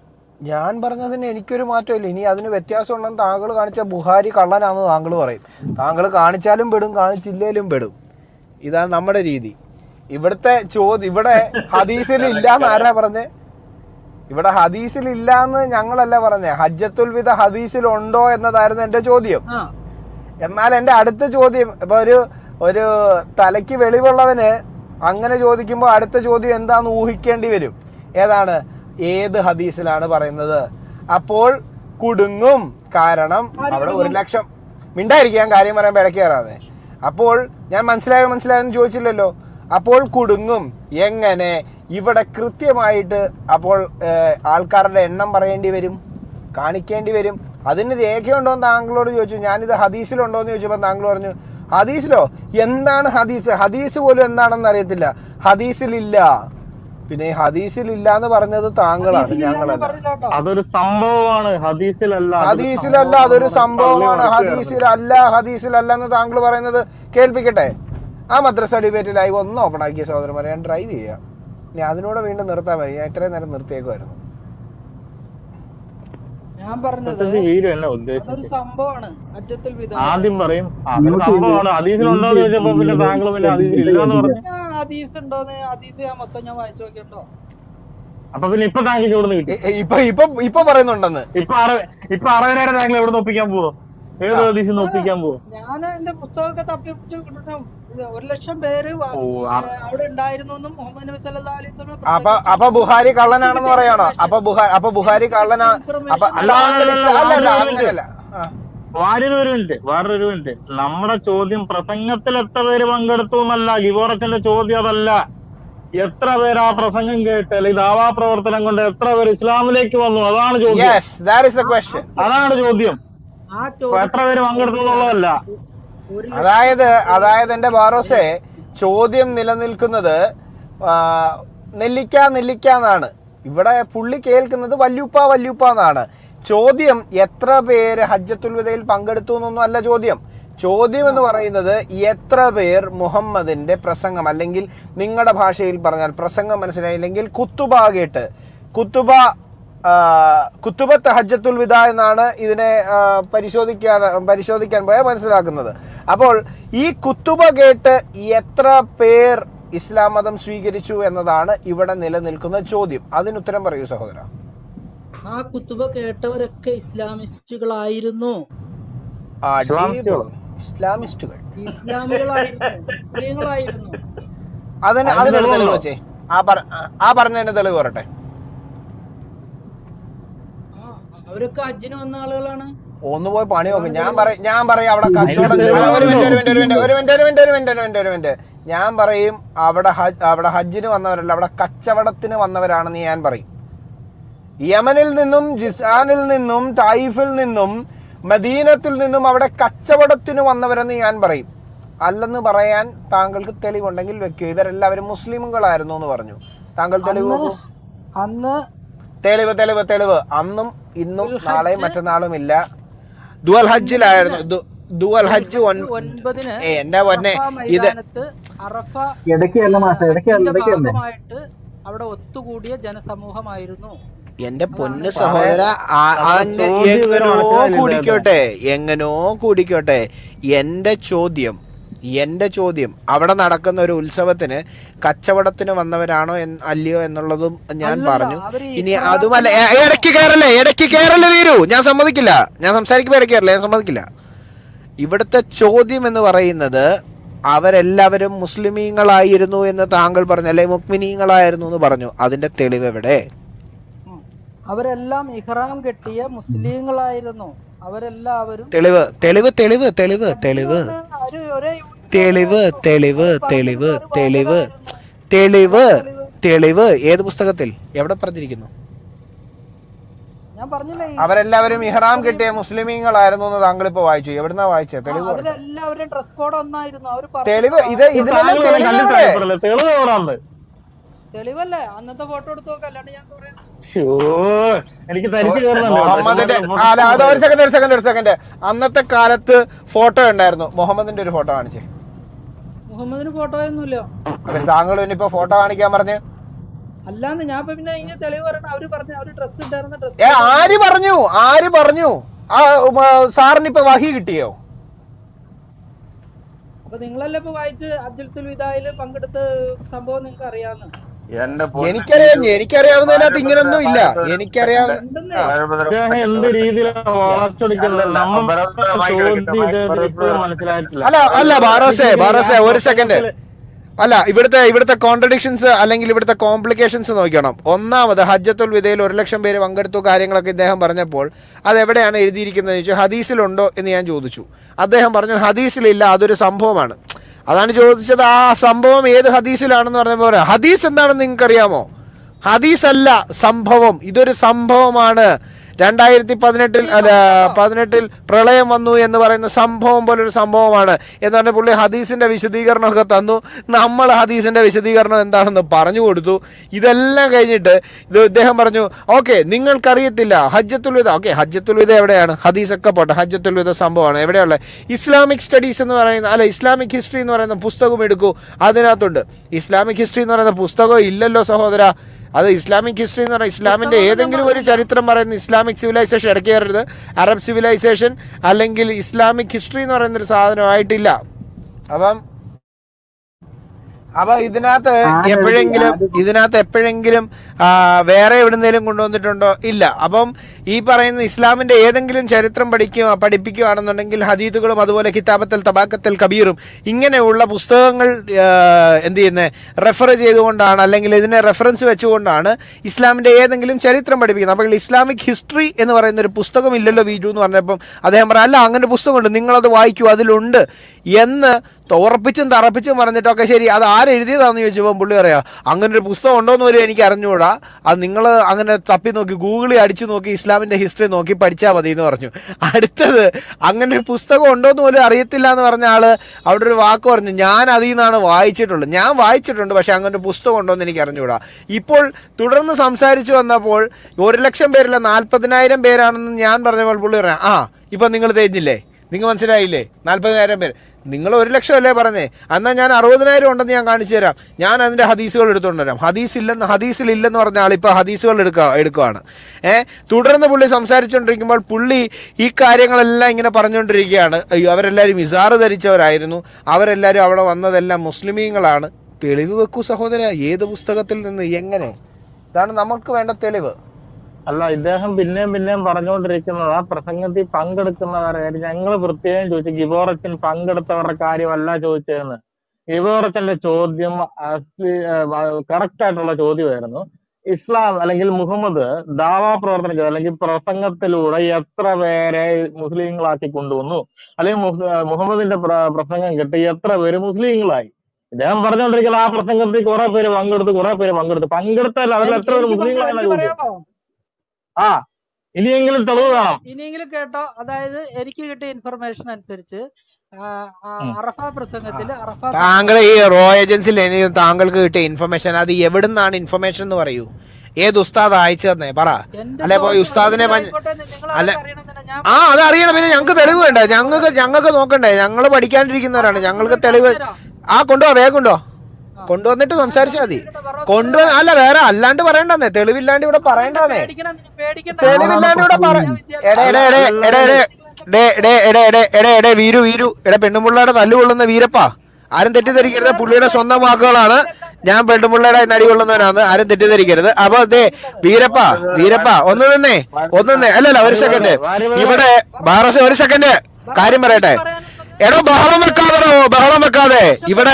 Speaker 7: ഞാൻ പറഞ്ഞതിന് എനിക്കൊരു മാറ്റമില്ല ഇനി അതിന് വ്യത്യാസം ഉണ്ടെന്ന് താങ്കൾ കാണിച്ച ബുഹാരി കള്ളനാണെന്ന് താങ്കൾ പറയും താങ്കൾ കാണിച്ചാലും പെടും കാണിച്ചില്ലേലും പെടും ഇതാണ് നമ്മുടെ രീതി ഇവിടുത്തെ ചോദ്യം ഇവിടെ ഹദീസിൽ ഇല്ലാന്ന് ആരാ പറഞ്ഞേ ഇവിടെ ഹദീസിൽ ഇല്ലാന്ന് ഞങ്ങളല്ല പറഞ്ഞേ ഹജ്ജത്തുൽ വിദ ഹദീസിൽ ഉണ്ടോ എന്നതായിരുന്നു എന്റെ ചോദ്യം
Speaker 2: ആ
Speaker 7: എന്നാൽ എന്റെ അടുത്ത ചോദ്യം ഇപ്പൊ ഒരു ഒരു തലയ്ക്ക് വെളിവുള്ളവന് അങ്ങനെ ചോദിക്കുമ്പോൾ അടുത്ത ചോദ്യം എന്താന്ന് ഊഹിക്കേണ്ടി വരും ഏതാണ് ഏത് ഹദീസിലാണ് പറയുന്നത് അപ്പോൾ കുടുങ്ങും കാരണം അവിടെ ഒരു ലക്ഷം മിണ്ടായിരിക്കാൻ കാര്യം പറയുമ്പോൾ ഇടയ്ക്ക് കയറാതെ അപ്പോൾ ഞാൻ മനസ്സിലായോ മനസ്സിലായെന്ന് ചോദിച്ചില്ലല്ലോ അപ്പോൾ കുടുങ്ങും എങ്ങനെ ഇവിടെ കൃത്യമായിട്ട് അപ്പോൾ ഏഹ്, ആൾക്കാരുടെ എണ്ണം പറയേണ്ടി വരും കാണിക്കേണ്ടി വരും അതിന് രേഖയുണ്ടോ എന്ന് താങ്കളോട് ചോദിച്ചു ഞാനിത് ഹദീസിലുണ്ടോ എന്ന് ചോദിച്ചപ്പോൾ താങ്കൾ പറഞ്ഞു ഹദീസിലോ എന്താണ് ഹദീസ് ഹദീസ് പോലും എന്താണെന്ന് അറിയത്തില്ല ഹദീസിലില്ല പിന്നെ ഈ ഹദീസിലില്ല എന്ന് പറഞ്ഞത് താങ്കളാണ് ഞങ്ങളല്ല
Speaker 2: പറഞ്ഞില്ല കേട്ടോ
Speaker 3: അതൊരു സംഭവമാണ് ഹദീസിലല്ല അതൊരു
Speaker 7: ഹദീസിലല്ല അതൊരു സംഭവമാണ് ഹദീസിലല്ല ഹദീസിലല്ല എന്ന് താങ്കൾ പറയുന്നത് കേൾപ്പിക്കട്ടെ ആ മദ്രസ ഡിബേറ്റ് ലൈവ് ഒന്ന് ഓപ്പൺ ആക്കിയ സഹോദരന്മാരെ ഞാൻ ഡ്രൈവ് ചെയ്യാം ഇനി അതിനൂടെ വീണ്ടും നിർത്താൻ മതി ഞാൻ ഇത്രയും നേരം നിർത്തിയേക്കുമായിരുന്നു
Speaker 2: ഞാൻ പറഞ്ഞത്
Speaker 3: സത്യത്തിൽ വീര് എന്നെ
Speaker 2: അതൊരു
Speaker 3: ഉദ്ദേശിച്ചത്
Speaker 2: സംഭവമാണ് അറ്റത്തിൽ വിധ
Speaker 3: ആദ്യം പറയും "ആ, അതൊരു സംഭവമാണ് ഹദീസിലുണ്ടോ എന്ന് ചോദിച്ചപ്പോ പിന്നെ താങ്കൾ പിന്നെ ഹദീസിൽ ഇല്ലാന്ന് പറഞ്ഞു
Speaker 2: ഹദീസ് ഉണ്ടോന്ന് ഹദീസ് ഞാൻ മൊത്തം ഞാൻ വായിച്ചു നോക്കിയുണ്ടോ
Speaker 3: അപ്പൊ പിന്നെ ഇപ്പൊ താങ്കൾക്ക് എവിടെ നിന്ന് കിട്ടി
Speaker 7: ഇ- ഇപ്പൊ ഇപ്പൊ ഇപ്പൊ പറയുന്നുണ്ടെന്ന്
Speaker 3: ഇപ്പൊ അറ ഇപ്പൊ അറുപതിനായിരം താങ്കൾ എവിടെ നിന്ന് ഒപ്പിക്കാൻ പോവോ ഏത് ഹദീസിൽ നിന്ന് ഒപ്പിക്കാൻ പോവോ
Speaker 2: ഞാൻ എന്റെ പുസ്തകമൊക്കെ തപ്പിപ്പിടിച്ച് കിട്ടുന്ന ഇത് ഒരു ലക്ഷം പേര് വ-
Speaker 3: ഓ ആ
Speaker 2: ഏ, അവിടെ ഉണ്ടായിരുന്നു എന്നും മുഹമ്മദ് നബി സല്ലല്ലാഹു അലൈഹി വസല്ലം
Speaker 7: അപ്പൊ അപ്പൊ ബുഹാരി കള്ളനാണെന്ന് പറയാണോ അപ്പൊ ബുഹാരി അപ്പൊ ബുഹാരി കള്ളനാ അപ്പൊ
Speaker 3: അല്ല,
Speaker 7: താങ്കൾ
Speaker 3: അല്ല,
Speaker 7: ഇസ്ലാ- അല്ല അല്ല
Speaker 3: അല്ല, അല്ല.
Speaker 7: അങ്ങനെയല്ല ആ.
Speaker 3: വേറൊരു ഒരു മിനിറ്റ് വേറൊരു മിനിറ്റ് നമ്മുടെ ചോദ്യം പ്രസംഗത്തിൽ എത്ര പേര് പങ്കെടുത്തു എന്നല്ല ഗിബോറച്ചന്റെ ചോദ്യം അതല്ല എത്ര പേര് ആ പ്രസംഗം കേട്ട് അല്ലെങ്കിൽ ദാവാ പ്രവർത്തനം കൊണ്ട് എത്ര പേര് ഇസ്ലാമിലേക്ക് വന്നു അതാണ് ചോദ്യം
Speaker 7: yes that is a question
Speaker 3: അതാണ് ചോദ്യം
Speaker 2: ആ
Speaker 3: അപ്പൊ
Speaker 2: ചോദ്യം
Speaker 3: എത്ര പേര് പങ്കെടുത്തു എന്നുള്ളതല്ല
Speaker 2: ഒരു
Speaker 7: അതായത് അതായത് എന്റെ ബാറോസെ ചോദ്യം നിലനിൽക്കുന്നത് ആ, നെല്ലിക്ക നെല്ലിക്ക എന്നാണ് ഇവിടെ പുള്ളി കേൾക്കുന്നത് വല്യുപ്പ വല്യുപ്പ എന്നാണ് ചോദ്യം എത്ര പേര് ഹജ്ജത്തുൽ വിദയിൽ പങ്കെടുത്തു എന്നൊന്നും അല്ല ചോദ്യം ചോദ്യം എന്ന് പറയുന്നത് എത്ര പേർ മുഹമ്മദിന്റെ പ്രസംഗം അല്ലെങ്കിൽ നിങ്ങളുടെ ഭാഷയിൽ പറഞ്ഞാൽ പ്രസംഗം മനസ്സിലായില്ലെങ്കിൽ കുത്തുബ കേട്ട് കുത്തുബ ആ, കുത്തുബത്ത് ഹജ്ജത്തുൽ വിദ എന്നാണ് ഇതിനെ ആ, പരിശോധിക്കാൻ പരിശോധിക്കാൻ പോയാൽ മനസ്സിലാക്കുന്നത് അപ്പോൾ ഈ കുത്തുബ കേട്ട് എത്ര പേർ ഇസ്ലാം മതം സ്വീകരിച്ചു എന്നതാണ് ഇവിടെ നിലനിൽക്കുന്ന ചോദ്യം അതിന് ഉത്തരം പറയൂ സഹോദര
Speaker 2: ആ കുത്തുബ കേട്ടവരൊക്കെ ഇസ്ലാമിസ്റ്റുകളായിരുന്നു
Speaker 3: ഇസ്ലാമിസ്റ്റുകളോ?
Speaker 7: ഇസ്ലാമിസ്റ്റുകൾ
Speaker 2: ഇസ്ലാമികളായിരുന്നു മുസ്ലിങ്ങളായിരുന്നു
Speaker 7: അതിന്
Speaker 3: അതിന്
Speaker 7: അതിനൊരു തെളിവ്
Speaker 3: തെളിവുണ്ടോ?
Speaker 7: വെച്ചേ ആ പറ ആ പറഞ്ഞതിന് തെളിവ് പറട്ടെ
Speaker 2: ആ അവരൊക്കെ ഹജ്ജിന് വന്ന ആളുകളാണ്
Speaker 10: ഒന്ന് പോയി പണി നോക്കും ഞാൻ പറയും ഞാൻ പറയും അവിടെ കച്ചവടം
Speaker 3: അതിന്
Speaker 10: ആ, ഒരു മിനിറ്റ് ഒരു മിനിറ്റ് ഒരു
Speaker 3: തെളിവുണ്ടോ
Speaker 10: മിനിറ്റ് ഒരു മിനിറ്റ് ഒരു മിനിറ്റ് ഒരു മിനിറ്റ് ഒരു മിനിറ്റ് ഒരു മിനിറ്റ് ഞാൻ പറയും അവിടെ ഹജ് അവിടെ ഹജ്ജിന് വന്നവരല്ല അവിടെ കച്ചവടത്തിന് വന്നവരാണെന്ന് ഞാൻ പറയും യമനിൽ നിന്നും ജിസാനിൽ നിന്നും തായിഫിൽ നിന്നും മദീനത്തിൽ നിന്നും അവിടെ കച്ചവടത്തിന് വന്നവരെന്ന് ഞാൻ പറയും അല്ലെന്ന് പറയാൻ താങ്കൾക്ക് തെളിവുണ്ടെങ്കിൽ വെക്കൂ ഇവരെല്ലാവരും മുസ്ലിമുകളായിരുന്നു എന്ന് പറഞ്ഞു താങ്കൾ തെളിവ്
Speaker 2: അന്ന്
Speaker 10: നോക്കൂ
Speaker 2: അന്ന്
Speaker 10: തെളിവ് തെളിവ് തെളിവ് അന്നും ഇന്നും
Speaker 2: ദുൽ
Speaker 10: നാളെയും
Speaker 2: ഹജ്ജ്
Speaker 10: മറ്റന്നാളും ഇല്ല ദുവൽ ഹജ്ജിലായിരുന്നു
Speaker 2: ഒൻപതിന്
Speaker 10: ദു- ദുവൽ
Speaker 2: ദുൽ
Speaker 10: ഹജ്ജ് ഒൻ
Speaker 2: ഹജ്ജ് ഒൻപതിന്
Speaker 10: ഏ എന്റെ പൊന്നെ
Speaker 2: അറഫ
Speaker 10: ഇത്
Speaker 2: മൈതാനത്ത് അറഫ
Speaker 6: ഇടയ്ക്കല്ല
Speaker 2: ആ,
Speaker 6: മാഷ ഇടയ്ക്കല്ല
Speaker 2: ഹജ്ജിന്റെ
Speaker 6: ഇടയ്ക്കല്ലേ
Speaker 2: ഭാഗമായിട്ട് അവിടെ ഒത്തുകൂടിയ ജനസമൂഹമായിരുന്നു
Speaker 7: എന്റെ പൊന്ന്
Speaker 2: അതാണ്
Speaker 7: സഹോദര ആ-
Speaker 3: നമ്മുടെ
Speaker 7: അങ്ങ്
Speaker 3: ചോദ്യം ഇതുവരെ
Speaker 7: എങ്ങനോ
Speaker 3: മനസ്സിലായില്ല ഇദ്ദേഹത്തെ
Speaker 7: കൂടിക്കോട്ടെ എങ്ങനോ കൂടിക്കോട്ടെ എന്റെ ചോദ്യം എന്റെ ചോദ്യം അവിടെ നടക്കുന്ന ഒരു ഉത്സവത്തിന് കച്ചവടത്തിന് വന്നവരാണോ എന്ന് അല്ലയോ എന്നുള്ളതും ഞാൻ
Speaker 2: അല്ലല്ല
Speaker 7: പറഞ്ഞു
Speaker 2: അവര്
Speaker 7: ഇനി
Speaker 2: ഇഹ്റാം
Speaker 7: അതുമല്ല എ- എ- ഇടയ്ക്ക് കയറല്ലേ ഇടയ്ക്ക് കയറല്ലേ തീരൂ ഞാൻ സമ്മതിക്കില്ല ഞാൻ സംസാരിക്കുമ്പോൾ ഇടയ്ക്ക് കയറില്ല ഞാൻ സമ്മതിക്കില്ല ഇവിടുത്തെ ചോദ്യം എന്ന് പറയുന്നത് അവരെല്ലാവരും മുസ്ലിമീങ്ങളായിരുന്നു എന്ന് താങ്കൾ പറഞ്ഞു അല്ലെ മുക്മിനീങ്ങളായിരുന്നു എന്ന് പറഞ്ഞു അതിന്റെ തെളിവ് എവിടെ
Speaker 2: ഉം. അവരെല്ലാം ഇഹ്റാം കെട്ടിയ മുസ്ലിങ്ങളായിരുന്നു അവരെല്ലാവരും
Speaker 7: തെളിവ് തെളിവ് തെളിവ് തെളിവ് തെളിവ്
Speaker 2: തെളിവുണ്ട് അവര് ഒരേ
Speaker 7: തെളിവ്
Speaker 2: യൂണിഫോമിലായിരുന്നു
Speaker 7: തെളിവ്
Speaker 2: അവർ
Speaker 7: തെളിവ്
Speaker 2: പറഞ്ഞത് അവർ
Speaker 7: തെളിവ്
Speaker 2: പറഞ്ഞതായിരുന്നു
Speaker 7: തെളിവ്
Speaker 2: എന്താണ് തെളിവ്
Speaker 7: തെളിവ് ഏത് പുസ്തകത്തിൽ എവിടെ പറഞ്ഞിരിക്കുന്നു
Speaker 2: ഞാൻ പറഞ്ഞില്ലേ ഈ
Speaker 10: അവരെല്ലാവരും ഇഹ്റാം
Speaker 2: ഹിസ്റ്ററി
Speaker 10: കിട്ടിയ മുസ്ലിമീങ്ങളായിരുന്നു എന്ന് താങ്കൾ ഇപ്പൊ വായിച്ചു എവിടുന്നാ വായിച്ചത്
Speaker 2: ആ
Speaker 10: തെളിവ് പറ
Speaker 2: അവരെല്ലാവരും ഡ്രസ് കോഡ് ഒന്നായിരുന്നു അവർ
Speaker 10: തെളിവ്
Speaker 2: പറഞ്ഞത്
Speaker 10: ഇത്
Speaker 3: ഇത്
Speaker 10: ഇതിനെല്ലാം
Speaker 3: താങ്കൾ
Speaker 10: തെളിവ്
Speaker 3: കണ്ടിട്ട്
Speaker 10: എവിടെ
Speaker 3: അഭിപ്രായപ്പെടല്ലേ തെളിവ് എവിടെ ഉണ്ട്
Speaker 2: തെളിവല്ലേ അന്നത്തെ ഫോട്ടോ എടുത്ത് നോക്കാം അല്ലാണ്ട് ഞാൻ പറയാം
Speaker 3: ഷോ എനിക്ക് തരിച്ചു കയറുന്നുണ്ട് കേട്ടോ
Speaker 10: മുഹമ്മദിന്റെ
Speaker 3: ചുമ്മാ
Speaker 10: അല്ല അത് ഒരു
Speaker 3: പൊട്ടത്തരം
Speaker 10: സെക്കൻഡ് ഒരു സെക്കൻഡ് ഒരു സെക്കൻഡ് അന്നത്തെ കാലത്ത് ഫോട്ടോ ഉണ്ടായിരുന്നു മുഹമ്മദിന്റെ ഒരു ഫോട്ടോ കാണിച്ചേ
Speaker 2: മുഹമ്മദിന് ഫോട്ടോ ഒന്നുമില്ല
Speaker 10: അപ്പൊ താങ്കൾ ഇനിയിപ്പോ ഫോട്ടോ കാണിക്കാൻ പറഞ്ഞ്
Speaker 2: അല്ലാന്ന് ഞാൻ ഇപ്പൊ പിന്നെ ഇങ്ങനെ തെളിവ് പറയണം അവര് പറഞ്ഞു അവര് ഡ്രസ് ഇട്ടായിരുന്ന ഡ്രസ്
Speaker 10: ഏ
Speaker 2: കോഡ്
Speaker 10: ആര് പറഞ്ഞു ആര് പറഞ്ഞു ആ ഉം, ആ, സാറിന് ഇപ്പൊ വഹി കിട്ടിയോ
Speaker 2: അപ്പൊ നിങ്ങളല്ലേ ഇപ്പൊ വായിച്ച് അബ്ദുൽ വിദായില് പങ്കെടുത്ത സംഭവം നിങ്ങൾക്ക് അറിയാന്ന്
Speaker 1: എന്റെ പൊന്ന്
Speaker 10: എനിക്കറിയാം
Speaker 1: ബിജു
Speaker 10: എനിക്കറിയാവുന്നതിനകത്ത്
Speaker 1: ബാലഭദ്ര
Speaker 10: ഇങ്ങനൊന്നും ഇല്ല
Speaker 1: ബാലഭദ്ര
Speaker 10: എനിക്കറിയാവുന്ന
Speaker 2: ഉണ്ടെന്നേ
Speaker 10: ആ
Speaker 1: ബാലഭദ്ര
Speaker 3: ഇദ്ദേഹം എന്ത് രീതിയിലാണ് വളച്ചൊടിക്കുന്നത്
Speaker 1: അല്ലല്ല
Speaker 3: നമ്മൾ
Speaker 1: ബാലഭദ്ര മൈക്ക്
Speaker 3: ചോദ്യം
Speaker 1: എടുക്കട്ടെ മൈക്ക്
Speaker 3: ഇദ്ദേഹത്തിന്
Speaker 1: ബാലഭദ്ര
Speaker 3: ഇപ്പോഴും മനസ്സിലായിട്ടില്ല
Speaker 10: അല്ല അല്ല
Speaker 3: ഒരു
Speaker 10: ബാറോസെ
Speaker 3: ഒപ്പിക്കൽ
Speaker 10: ബാറോസെ
Speaker 3: ആ
Speaker 10: ഒരു സെക്കൻഡ്
Speaker 3: പ്രസംഗത്തില്
Speaker 10: അല്ല ഇവിടുത്തെ ഇവിടുത്തെ കോൺട്രഡിക്ഷൻസ് അല്ലെങ്കിൽ ഇവിടുത്തെ കോംപ്ലിക്കേഷൻസ് നോക്കണം ഒന്നാമത് ഹജ്ജത്തുൽ വിദയിൽ ഒരു ലക്ഷം പേര് പങ്കെടുത്തു കാര്യങ്ങളൊക്കെ ഇദ്ദേഹം പറഞ്ഞപ്പോൾ അതെവിടെയാണ് എഴുതിയിരിക്കുന്നത് ചോദിച്ചു ഹദീസിലുണ്ടോ എന്ന് ഞാൻ ചോദിച്ചു അദ്ദേഹം പറഞ്ഞു ഹദീസിലില്ല അതൊരു സംഭവമാണ് അതാണ് ചോദിച്ചത് ആ സംഭവം ഏത് ഹദീസിലാണെന്ന് പറഞ്ഞപ്പോൾ പറയാം ഹദീസ് എന്താണെന്ന് നിങ്ങൾക്കറിയാമോ ഹദീസ് അല്ല സംഭവം ഇതൊരു സംഭവമാണ് രണ്ടായിരത്തി പതിനെട്ടിൽ അല്ല പതിനെട്ടിൽ പ്രളയം വന്നു എന്ന് പറയുന്ന സംഭവം പോലൊരു സംഭവമാണ് എന്ന് പറഞ്ഞ പുള്ളി ഹദീസിന്റെ വിശദീകരണമൊക്കെ തന്നു നമ്മൾ ഹദീസിന്റെ വിശദീകരണം എന്താണെന്ന് പറഞ്ഞു കൊടുത്തു ഇതെല്ലാം കഴിഞ്ഞിട്ട് ഇത് ഇദ്ദേഹം പറഞ്ഞു ഓക്കെ നിങ്ങൾക്കറിയത്തില്ല ഹജ്ജത്തുൽ വിദ ഓക്കെ ഹജ്ജത്തുൽ വിദ എവിടെയാണ് ഹദീസൊക്കെ പോട്ടെ ഹജ്ജത്തുൽ വിദ സംഭവമാണ് എവിടെയുള്ളത് ഇസ്ലാമിക് സ്റ്റഡീസ് എന്ന് പറയുന്ന അല്ല ഇസ്ലാമിക് ഹിസ്റ്ററി എന്ന് പറയുന്ന പുസ്തകം എടുക്കൂ അതിനകത്തുണ്ട് ഇസ്ലാമിക് ഹിസ്റ്ററി എന്ന് പറയുന്ന പുസ്തകം ഇല്ലല്ലോ സഹോദര അത് ഇസ്ലാമിക് ഹിസ്റ്ററി എന്ന് പറഞ്ഞാൽ ഇസ്ലാമിന്റെ
Speaker 2: പുസ്തകം ഞാൻ
Speaker 10: ഏതെങ്കിലും ഒരു
Speaker 2: പറഞ്ഞില്ല
Speaker 10: ചരിത്രം പറയുന്ന ഇസ്ലാമിക് സിവിലൈസേഷൻ ഇടയ്ക്ക് കയറരുത് അറബ് സിവിലൈസേഷൻ അല്ലെങ്കിൽ ഇസ്ലാമിക് ഹിസ്റ്ററി എന്ന് പറയുന്ന ഒരു സാധനമായിട്ടില്ല അപ്പം അപ്പൊ ഇതിനകത്ത്
Speaker 6: ആരെഴുതി
Speaker 10: എപ്പോഴെങ്കിലും
Speaker 6: ആര്
Speaker 10: ഇതിനകത്ത് എപ്പോഴെങ്കിലും ആ, വേറെ എവിടുന്നേലും കൊണ്ടുവന്നിട്ടുണ്ടോ ഇല്ല അപ്പം ഈ പറയുന്ന ഇസ്ലാമിന്റെ ഏതെങ്കിലും ചരിത്രം പഠിക്കുക പഠിപ്പിക്കുകയാണെന്നുണ്ടെങ്കിൽ ഹദീത്തുകളും അതുപോലെ കിതാബത്തൽ തബാക്കത്തൽ കബീറും ഇങ്ങനെയുള്ള പുസ്തകങ്ങൾ ആ, എന്ത് ചെയ്യുന്നത് റെഫർ ചെയ്തുകൊണ്ടാണ് അല്ലെങ്കിൽ ഇതിനെ റെഫറൻസ് വെച്ചുകൊണ്ടാണ് ഇസ്ലാമിന്റെ ഏതെങ്കിലും ചരിത്രം പഠിപ്പിക്കുന്നത് അപ്പോൾ ഇസ്ലാമിക് ഹിസ്റ്ററി എന്ന് പറയുന്ന ഒരു പുസ്തകം ഇല്ലല്ലോ വീജു എന്ന് പറഞ്ഞപ്പം അദ്ദേഹം പറഞ്ഞു അല്ല അങ്ങനെ ഒരു പുസ്തകമുണ്ട് നിങ്ങളത് വായിക്കൂ അതിലുണ്ട് എന്ന് ഉറപ്പിച്ചും തറപ്പിച്ചും പറഞ്ഞിട്ടൊക്കെ ശരി അത് ആരെഴുതിയതാണെന്ന് ചോദിച്ചപ്പോൾ പുള്ളി പറയാ അങ്ങനെ ഒരു പുസ്തകം ഉണ്ടോയെന്ന് വരെ എനിക്ക് അറിഞ്ഞുകൂടാ അത് നിങ്ങൾ അങ്ങനെ തപ്പി നോക്കി ഗൂഗിളിൽ അടിച്ചു നോക്കി ഇസ്ലാമിന്റെ ഹിസ്റ്ററി നോക്കി പഠിച്ചാൽ മതി എന്ന് പറഞ്ഞു അടുത്തത് അങ്ങനെ ഒരു പുസ്തകം ഉണ്ടോയെന്ന് പോലും അറിയത്തില്ല എന്ന് പറഞ്ഞ ആള് അവിടെ ഒരു വാക്ക് പറഞ്ഞു ഞാൻ അതിൽ നിന്നാണ് വായിച്ചിട്ടുള്ളത് ഞാൻ വായിച്ചിട്ടുണ്ട് പക്ഷെ അങ്ങനെ ഒരു പുസ്തകം ഉണ്ടോയെന്ന് എനിക്ക് അറിഞ്ഞുകൂടാ ഇപ്പോൾ തുടർന്ന് സംസാരിച്ചു വന്നപ്പോൾ ഒരു ലക്ഷം പേരില്ല നാൽപ്പതിനായിരം പേരാണെന്ന് ഞാൻ പറഞ്ഞപ്പോൾ പുള്ളി പറയാം ആ ഇപ്പം നിങ്ങൾ തേഞ്ഞില്ലേ നിങ്ങൾ മനസ്സിലായില്ലേ നാൽപ്പതിനായിരം പേര് നിങ്ങൾ ഒരു ലക്ഷം അല്ലേ പറഞ്ഞേ എന്നാൽ ഞാൻ അറുപതിനായിരം ഉണ്ടെന്ന് ഞാൻ കാണിച്ചു തരാം ഞാൻ അതിൻ്റെ ഹദീസുകൾ എടുത്തുകൊണ്ട് വരാം ഹദീസ് ഇല്ലെന്ന് ഹദീസിൽ ഇല്ലെന്ന് പറഞ്ഞ ആളിപ്പോൾ ഹദീസുകൾ എടുക്കുക എടുക്കുകയാണ് ഏ തുടർന്ന് പുള്ളി സംസാരിച്ചുകൊണ്ടിരിക്കുമ്പോൾ പുള്ളി ഈ കാര്യങ്ങളെല്ലാം ഇങ്ങനെ പറഞ്ഞുകൊണ്ടിരിക്കുകയാണ് അയ്യോ അവരെല്ലാവരും ഇസാറ് ധരിച്ചവരായിരുന്നു അവരെല്ലാവരും അവിടെ വന്നതെല്ലാം മുസ്ലിമീങ്ങളാണ് തെളിവ് വെക്കൂ സഹോദര ഏത് പുസ്തകത്തിൽ നിന്ന് എങ്ങനെ ഇതാണ് നമുക്ക് വേണ്ട തെളിവ്
Speaker 3: അല്ല ഇദ്ദേഹം പിന്നെയും പിന്നെയും പറഞ്ഞുകൊണ്ടിരിക്കുന്നത് ആ പ്രസംഗത്തിൽ പങ്കെടുക്കുന്നവരെ ഞങ്ങൾ പ്രത്യേകം ചോദിച്ചു ഗിബോറച്ചൻ പങ്കെടുത്തവരുടെ കാര്യമല്ല ചോദിച്ചതെന്ന് ഗിബോറച്ചന്റെ ചോദ്യം കറക്റ്റ് ആയിട്ടുള്ള ചോദ്യമായിരുന്നു ഇസ്ലാം അല്ലെങ്കിൽ മുഹമ്മദ് ദാവാ പ്രവർത്തനം ചെയ്തു അല്ലെങ്കിൽ പ്രസംഗത്തിലൂടെ എത്ര പേരെ മുസ്ലിങ്ങളാക്കി കൊണ്ടുവന്നു അല്ലെങ്കിൽ മുഹ- മുഹമ്മദിന്റെ പ്ര- പ്രസംഗം കേട്ട് എത്ര പേര് മുസ്ലിങ്ങളായി ഇദ്ദേഹം പറഞ്ഞുകൊണ്ടിരിക്കുന്ന ആ പ്രസംഗത്തിൽ കുറെ പേര് പങ്കെടുത്ത് കുറെ പേര് പങ്കെടുത്ത് പങ്കെടുത്തല്ല അതിൽ
Speaker 2: എനിക്ക്
Speaker 3: എത്ര പേര്
Speaker 2: എനിക്ക് പങ്കെ
Speaker 3: മുസ്ലിങ്ങളാണ്
Speaker 2: എനിക്ക്
Speaker 3: ചോദ്യം
Speaker 2: പറയാമോ
Speaker 3: ആ ഇനിയെങ്കിലും തെളിവ് വേണം
Speaker 2: ഇനിയെങ്കിലും കേട്ടോ അതായത് എനിക്ക് കിട്ടിയ ഇൻഫർമേഷൻ അനുസരിച്ച് ആ, ആ,
Speaker 3: ഉം.
Speaker 2: അറഫ പ്രസംഗത്തിൽ അറഫ
Speaker 10: താങ്കൾ ഈ റോ ഏജൻസിയിൽ എനിക്ക് താങ്കൾക്ക് കിട്ടിയ ഇൻഫർമേഷൻ അത് എവിടുന്നാണ് ഇൻഫർമേഷൻ എന്ന് പറയൂ ഏത് ഉസ്താദ് അയച്ചു തന്നെ പറ
Speaker 2: എന്റെ
Speaker 10: അല്ലെ പോയി
Speaker 2: സോഴ്സ്
Speaker 10: ഉസ്താദിനെ പഞ്ഞ-
Speaker 2: ആയിക്കോട്ടെ നിങ്ങൾ
Speaker 10: അല്ല
Speaker 2: അതൊക്കെ അറിയണമെന്നില്ല ഞാൻ
Speaker 10: ആ അത് അറിയണം പിന്നെ ഞങ്ങൾക്ക് തെളിവ് വേണ്ട ഞങ്ങൾക്ക് ഞങ്ങൾക്ക് നോക്കണ്ടേ ഞങ്ങൾ പഠിക്കാണ്ടിരിക്കുന്നവരാണ് ഞങ്ങൾക്ക് തെളിവ് ആ കൊണ്ടുപോവാ വേഗം കൊണ്ടുപോവാ കൊണ്ടുവന്നിട്ട് സംസാരിച്ചാൽ മതി കൊണ്ടുവ അല്ല വേറെ അല്ലാണ്ട് പറയണ്ടെന്നേ തെളിവില്ലാണ്ട് ഇവിടെ പറയണ്ടെന്നേ
Speaker 2: പേടിക്കണം പേടിക്കണ്ട
Speaker 10: തെളിവില്ലാണ്ട് ഇവിടെ പറ എടേ എടേ എടേ എടേ എടേ ഡേ ഡേ എടേ എടേ എടേ എടേ വീരു വീരു എടേ പെണ്ണുമുള്ളയുടെ തല്ലുകൊള്ളുന്ന വീരപ്പാ ആരും തെറ്റിദ്ധരിക്കരുത് പുള്ളിയുടെ സ്വന്തം വാക്കുകളാണ് ഞാൻ പെണ്ണുമുള്ളയുടെ നടി കൊള്ളുന്നവനാണ് ആരും തെറ്റിദ്ധരിക്കരുത് അപ്പൊ ദേ വീരപ്പ വീരപ്പ ഒന്ന് നിന്നേ ഒന്ന് നിന്നേ അല്ലല്ല ഒരു സെക്കൻഡ് ഇവിടെ ബാറസ് ഒരു സെക്കൻഡ് കാര്യം പറയട്ടെ എടോ ബഹളം വെക്കാതെടോ ബഹളം വെക്കാതെ ഇവിടെ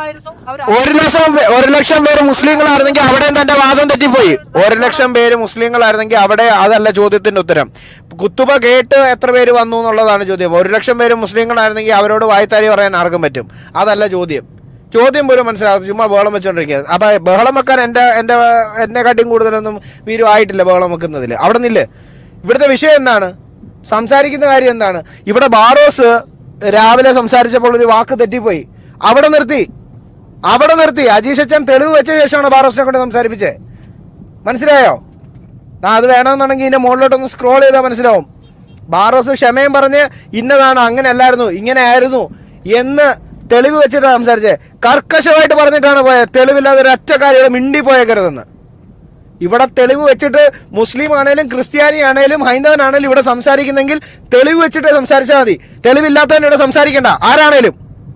Speaker 10: ഒരു ലക്ഷം പേ- ഒരു ലക്ഷം പേര് മുസ്ലിങ്ങളായിരുന്നെങ്കിൽ അവിടെയും തന്റെ വാദം തെറ്റിപ്പോയി ഒരു ലക്ഷം പേര് മുസ്ലിങ്ങളായിരുന്നെങ്കിൽ അവിടെ അതല്ല ചോദ്യത്തിന്റെ ഉത്തരം കുത്തുബ കേട്ട് എത്ര പേര് വന്നു എന്നുള്ളതാണ് ചോദ്യം ഒരു ലക്ഷം പേര് മുസ്ലിങ്ങളായിരുന്നെങ്കിൽ അവരോട് വായ്ത്താരി പറയാൻ ആർക്കും പറ്റും അതല്ല ചോദ്യം ചോദ്യം പോലും മനസ്സിലാകും ചുമ്മാ ബഹളം വെച്ചോണ്ടിരിക്കുക അപ്പൊ ബഹളം വെക്കാൻ എന്റെ എന്റെ എന്നെ കാട്ടിയും കൂടുതലൊന്നും വീരു ആയിട്ടില്ല ബഹളം വെക്കുന്നതിൽ അവിടെ നില്ല് ഇവിടുത്തെ വിഷയം എന്താണ് സംസാരിക്കുന്ന കാര്യം എന്താണ് ഇവിടെ ബാറോസ് രാവിലെ സംസാരിച്ചപ്പോൾ ഒരു വാക്ക് തെറ്റിപ്പോയി അവിടെ നിർത്തി അവിടെ നിർത്തി അജീഷ് അച്ഛൻ തെളിവ് വെച്ച ശേഷമാണ് ബാറോസിനെ കൊണ്ട് സംസാരിപ്പിച്ചേ മനസ്സിലായോ ആ അത് വേണമെന്നുണ്ടെങ്കിൽ ഇതിന്റെ മുകളിലോട്ടൊന്ന് സ്ക്രോൾ ചെയ്താൽ മനസ്സിലാവും ബാറോസ് ക്ഷമയും പറഞ്ഞ് ഇന്നതാണ് അങ്ങനെ അല്ലായിരുന്നു ഇങ്ങനെ ആയിരുന്നു എന്ന് തെളിവ് വെച്ചിട്ടാണ് സംസാരിച്ചത് കർക്കശമായിട്ട് പറഞ്ഞിട്ടാണ് പോയത് തെളിവില്ലാതെ ഒരു ഒറ്റ കാര്യം മിണ്ടി പോയേക്കരുതെന്ന് ഇവിടെ തെളിവ് വെച്ചിട്ട് മുസ്ലിം ആണേലും ക്രിസ്ത്യാനി ആണേലും ഹൈന്ദവനാണേലും ഇവിടെ സംസാരിക്കുന്നെങ്കിൽ തെളിവ് വെച്ചിട്ട് സംസാരിച്ചാൽ മതി തെളിവില്ലാത്തവൻ ഇവിടെ സംസാരിക്കണ്ട ആരാണേലും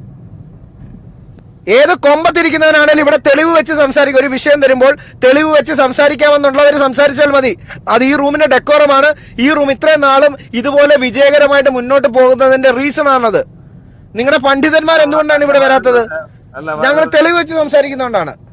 Speaker 10: ഏത് കൊമ്പത്തിരിക്കുന്നവനാണേലും ഇവിടെ തെളിവ് വെച്ച് സംസാരിക്കും ഒരു വിഷയം തരുമ്പോൾ തെളിവ് വെച്ച് സംസാരിക്കാമെന്നുള്ളവർ സംസാരിച്ചാൽ മതി അത് ഈ റൂമിന്റെ ഡെക്കോറമാണ് ഈ റൂം ഇത്രയും നാളും ഇതുപോലെ വിജയകരമായിട്ട് മുന്നോട്ട് പോകുന്നതിന്റെ റീസൺ ആണത് നിങ്ങളുടെ പണ്ഡിതന്മാർ എന്തുകൊണ്ടാണ് ഇവിടെ വരാത്തത്
Speaker 1: അല്ല
Speaker 10: ഞങ്ങൾ തെളിവ് വെച്ച് സംസാരിക്കുന്നതുകൊണ്ടാണ്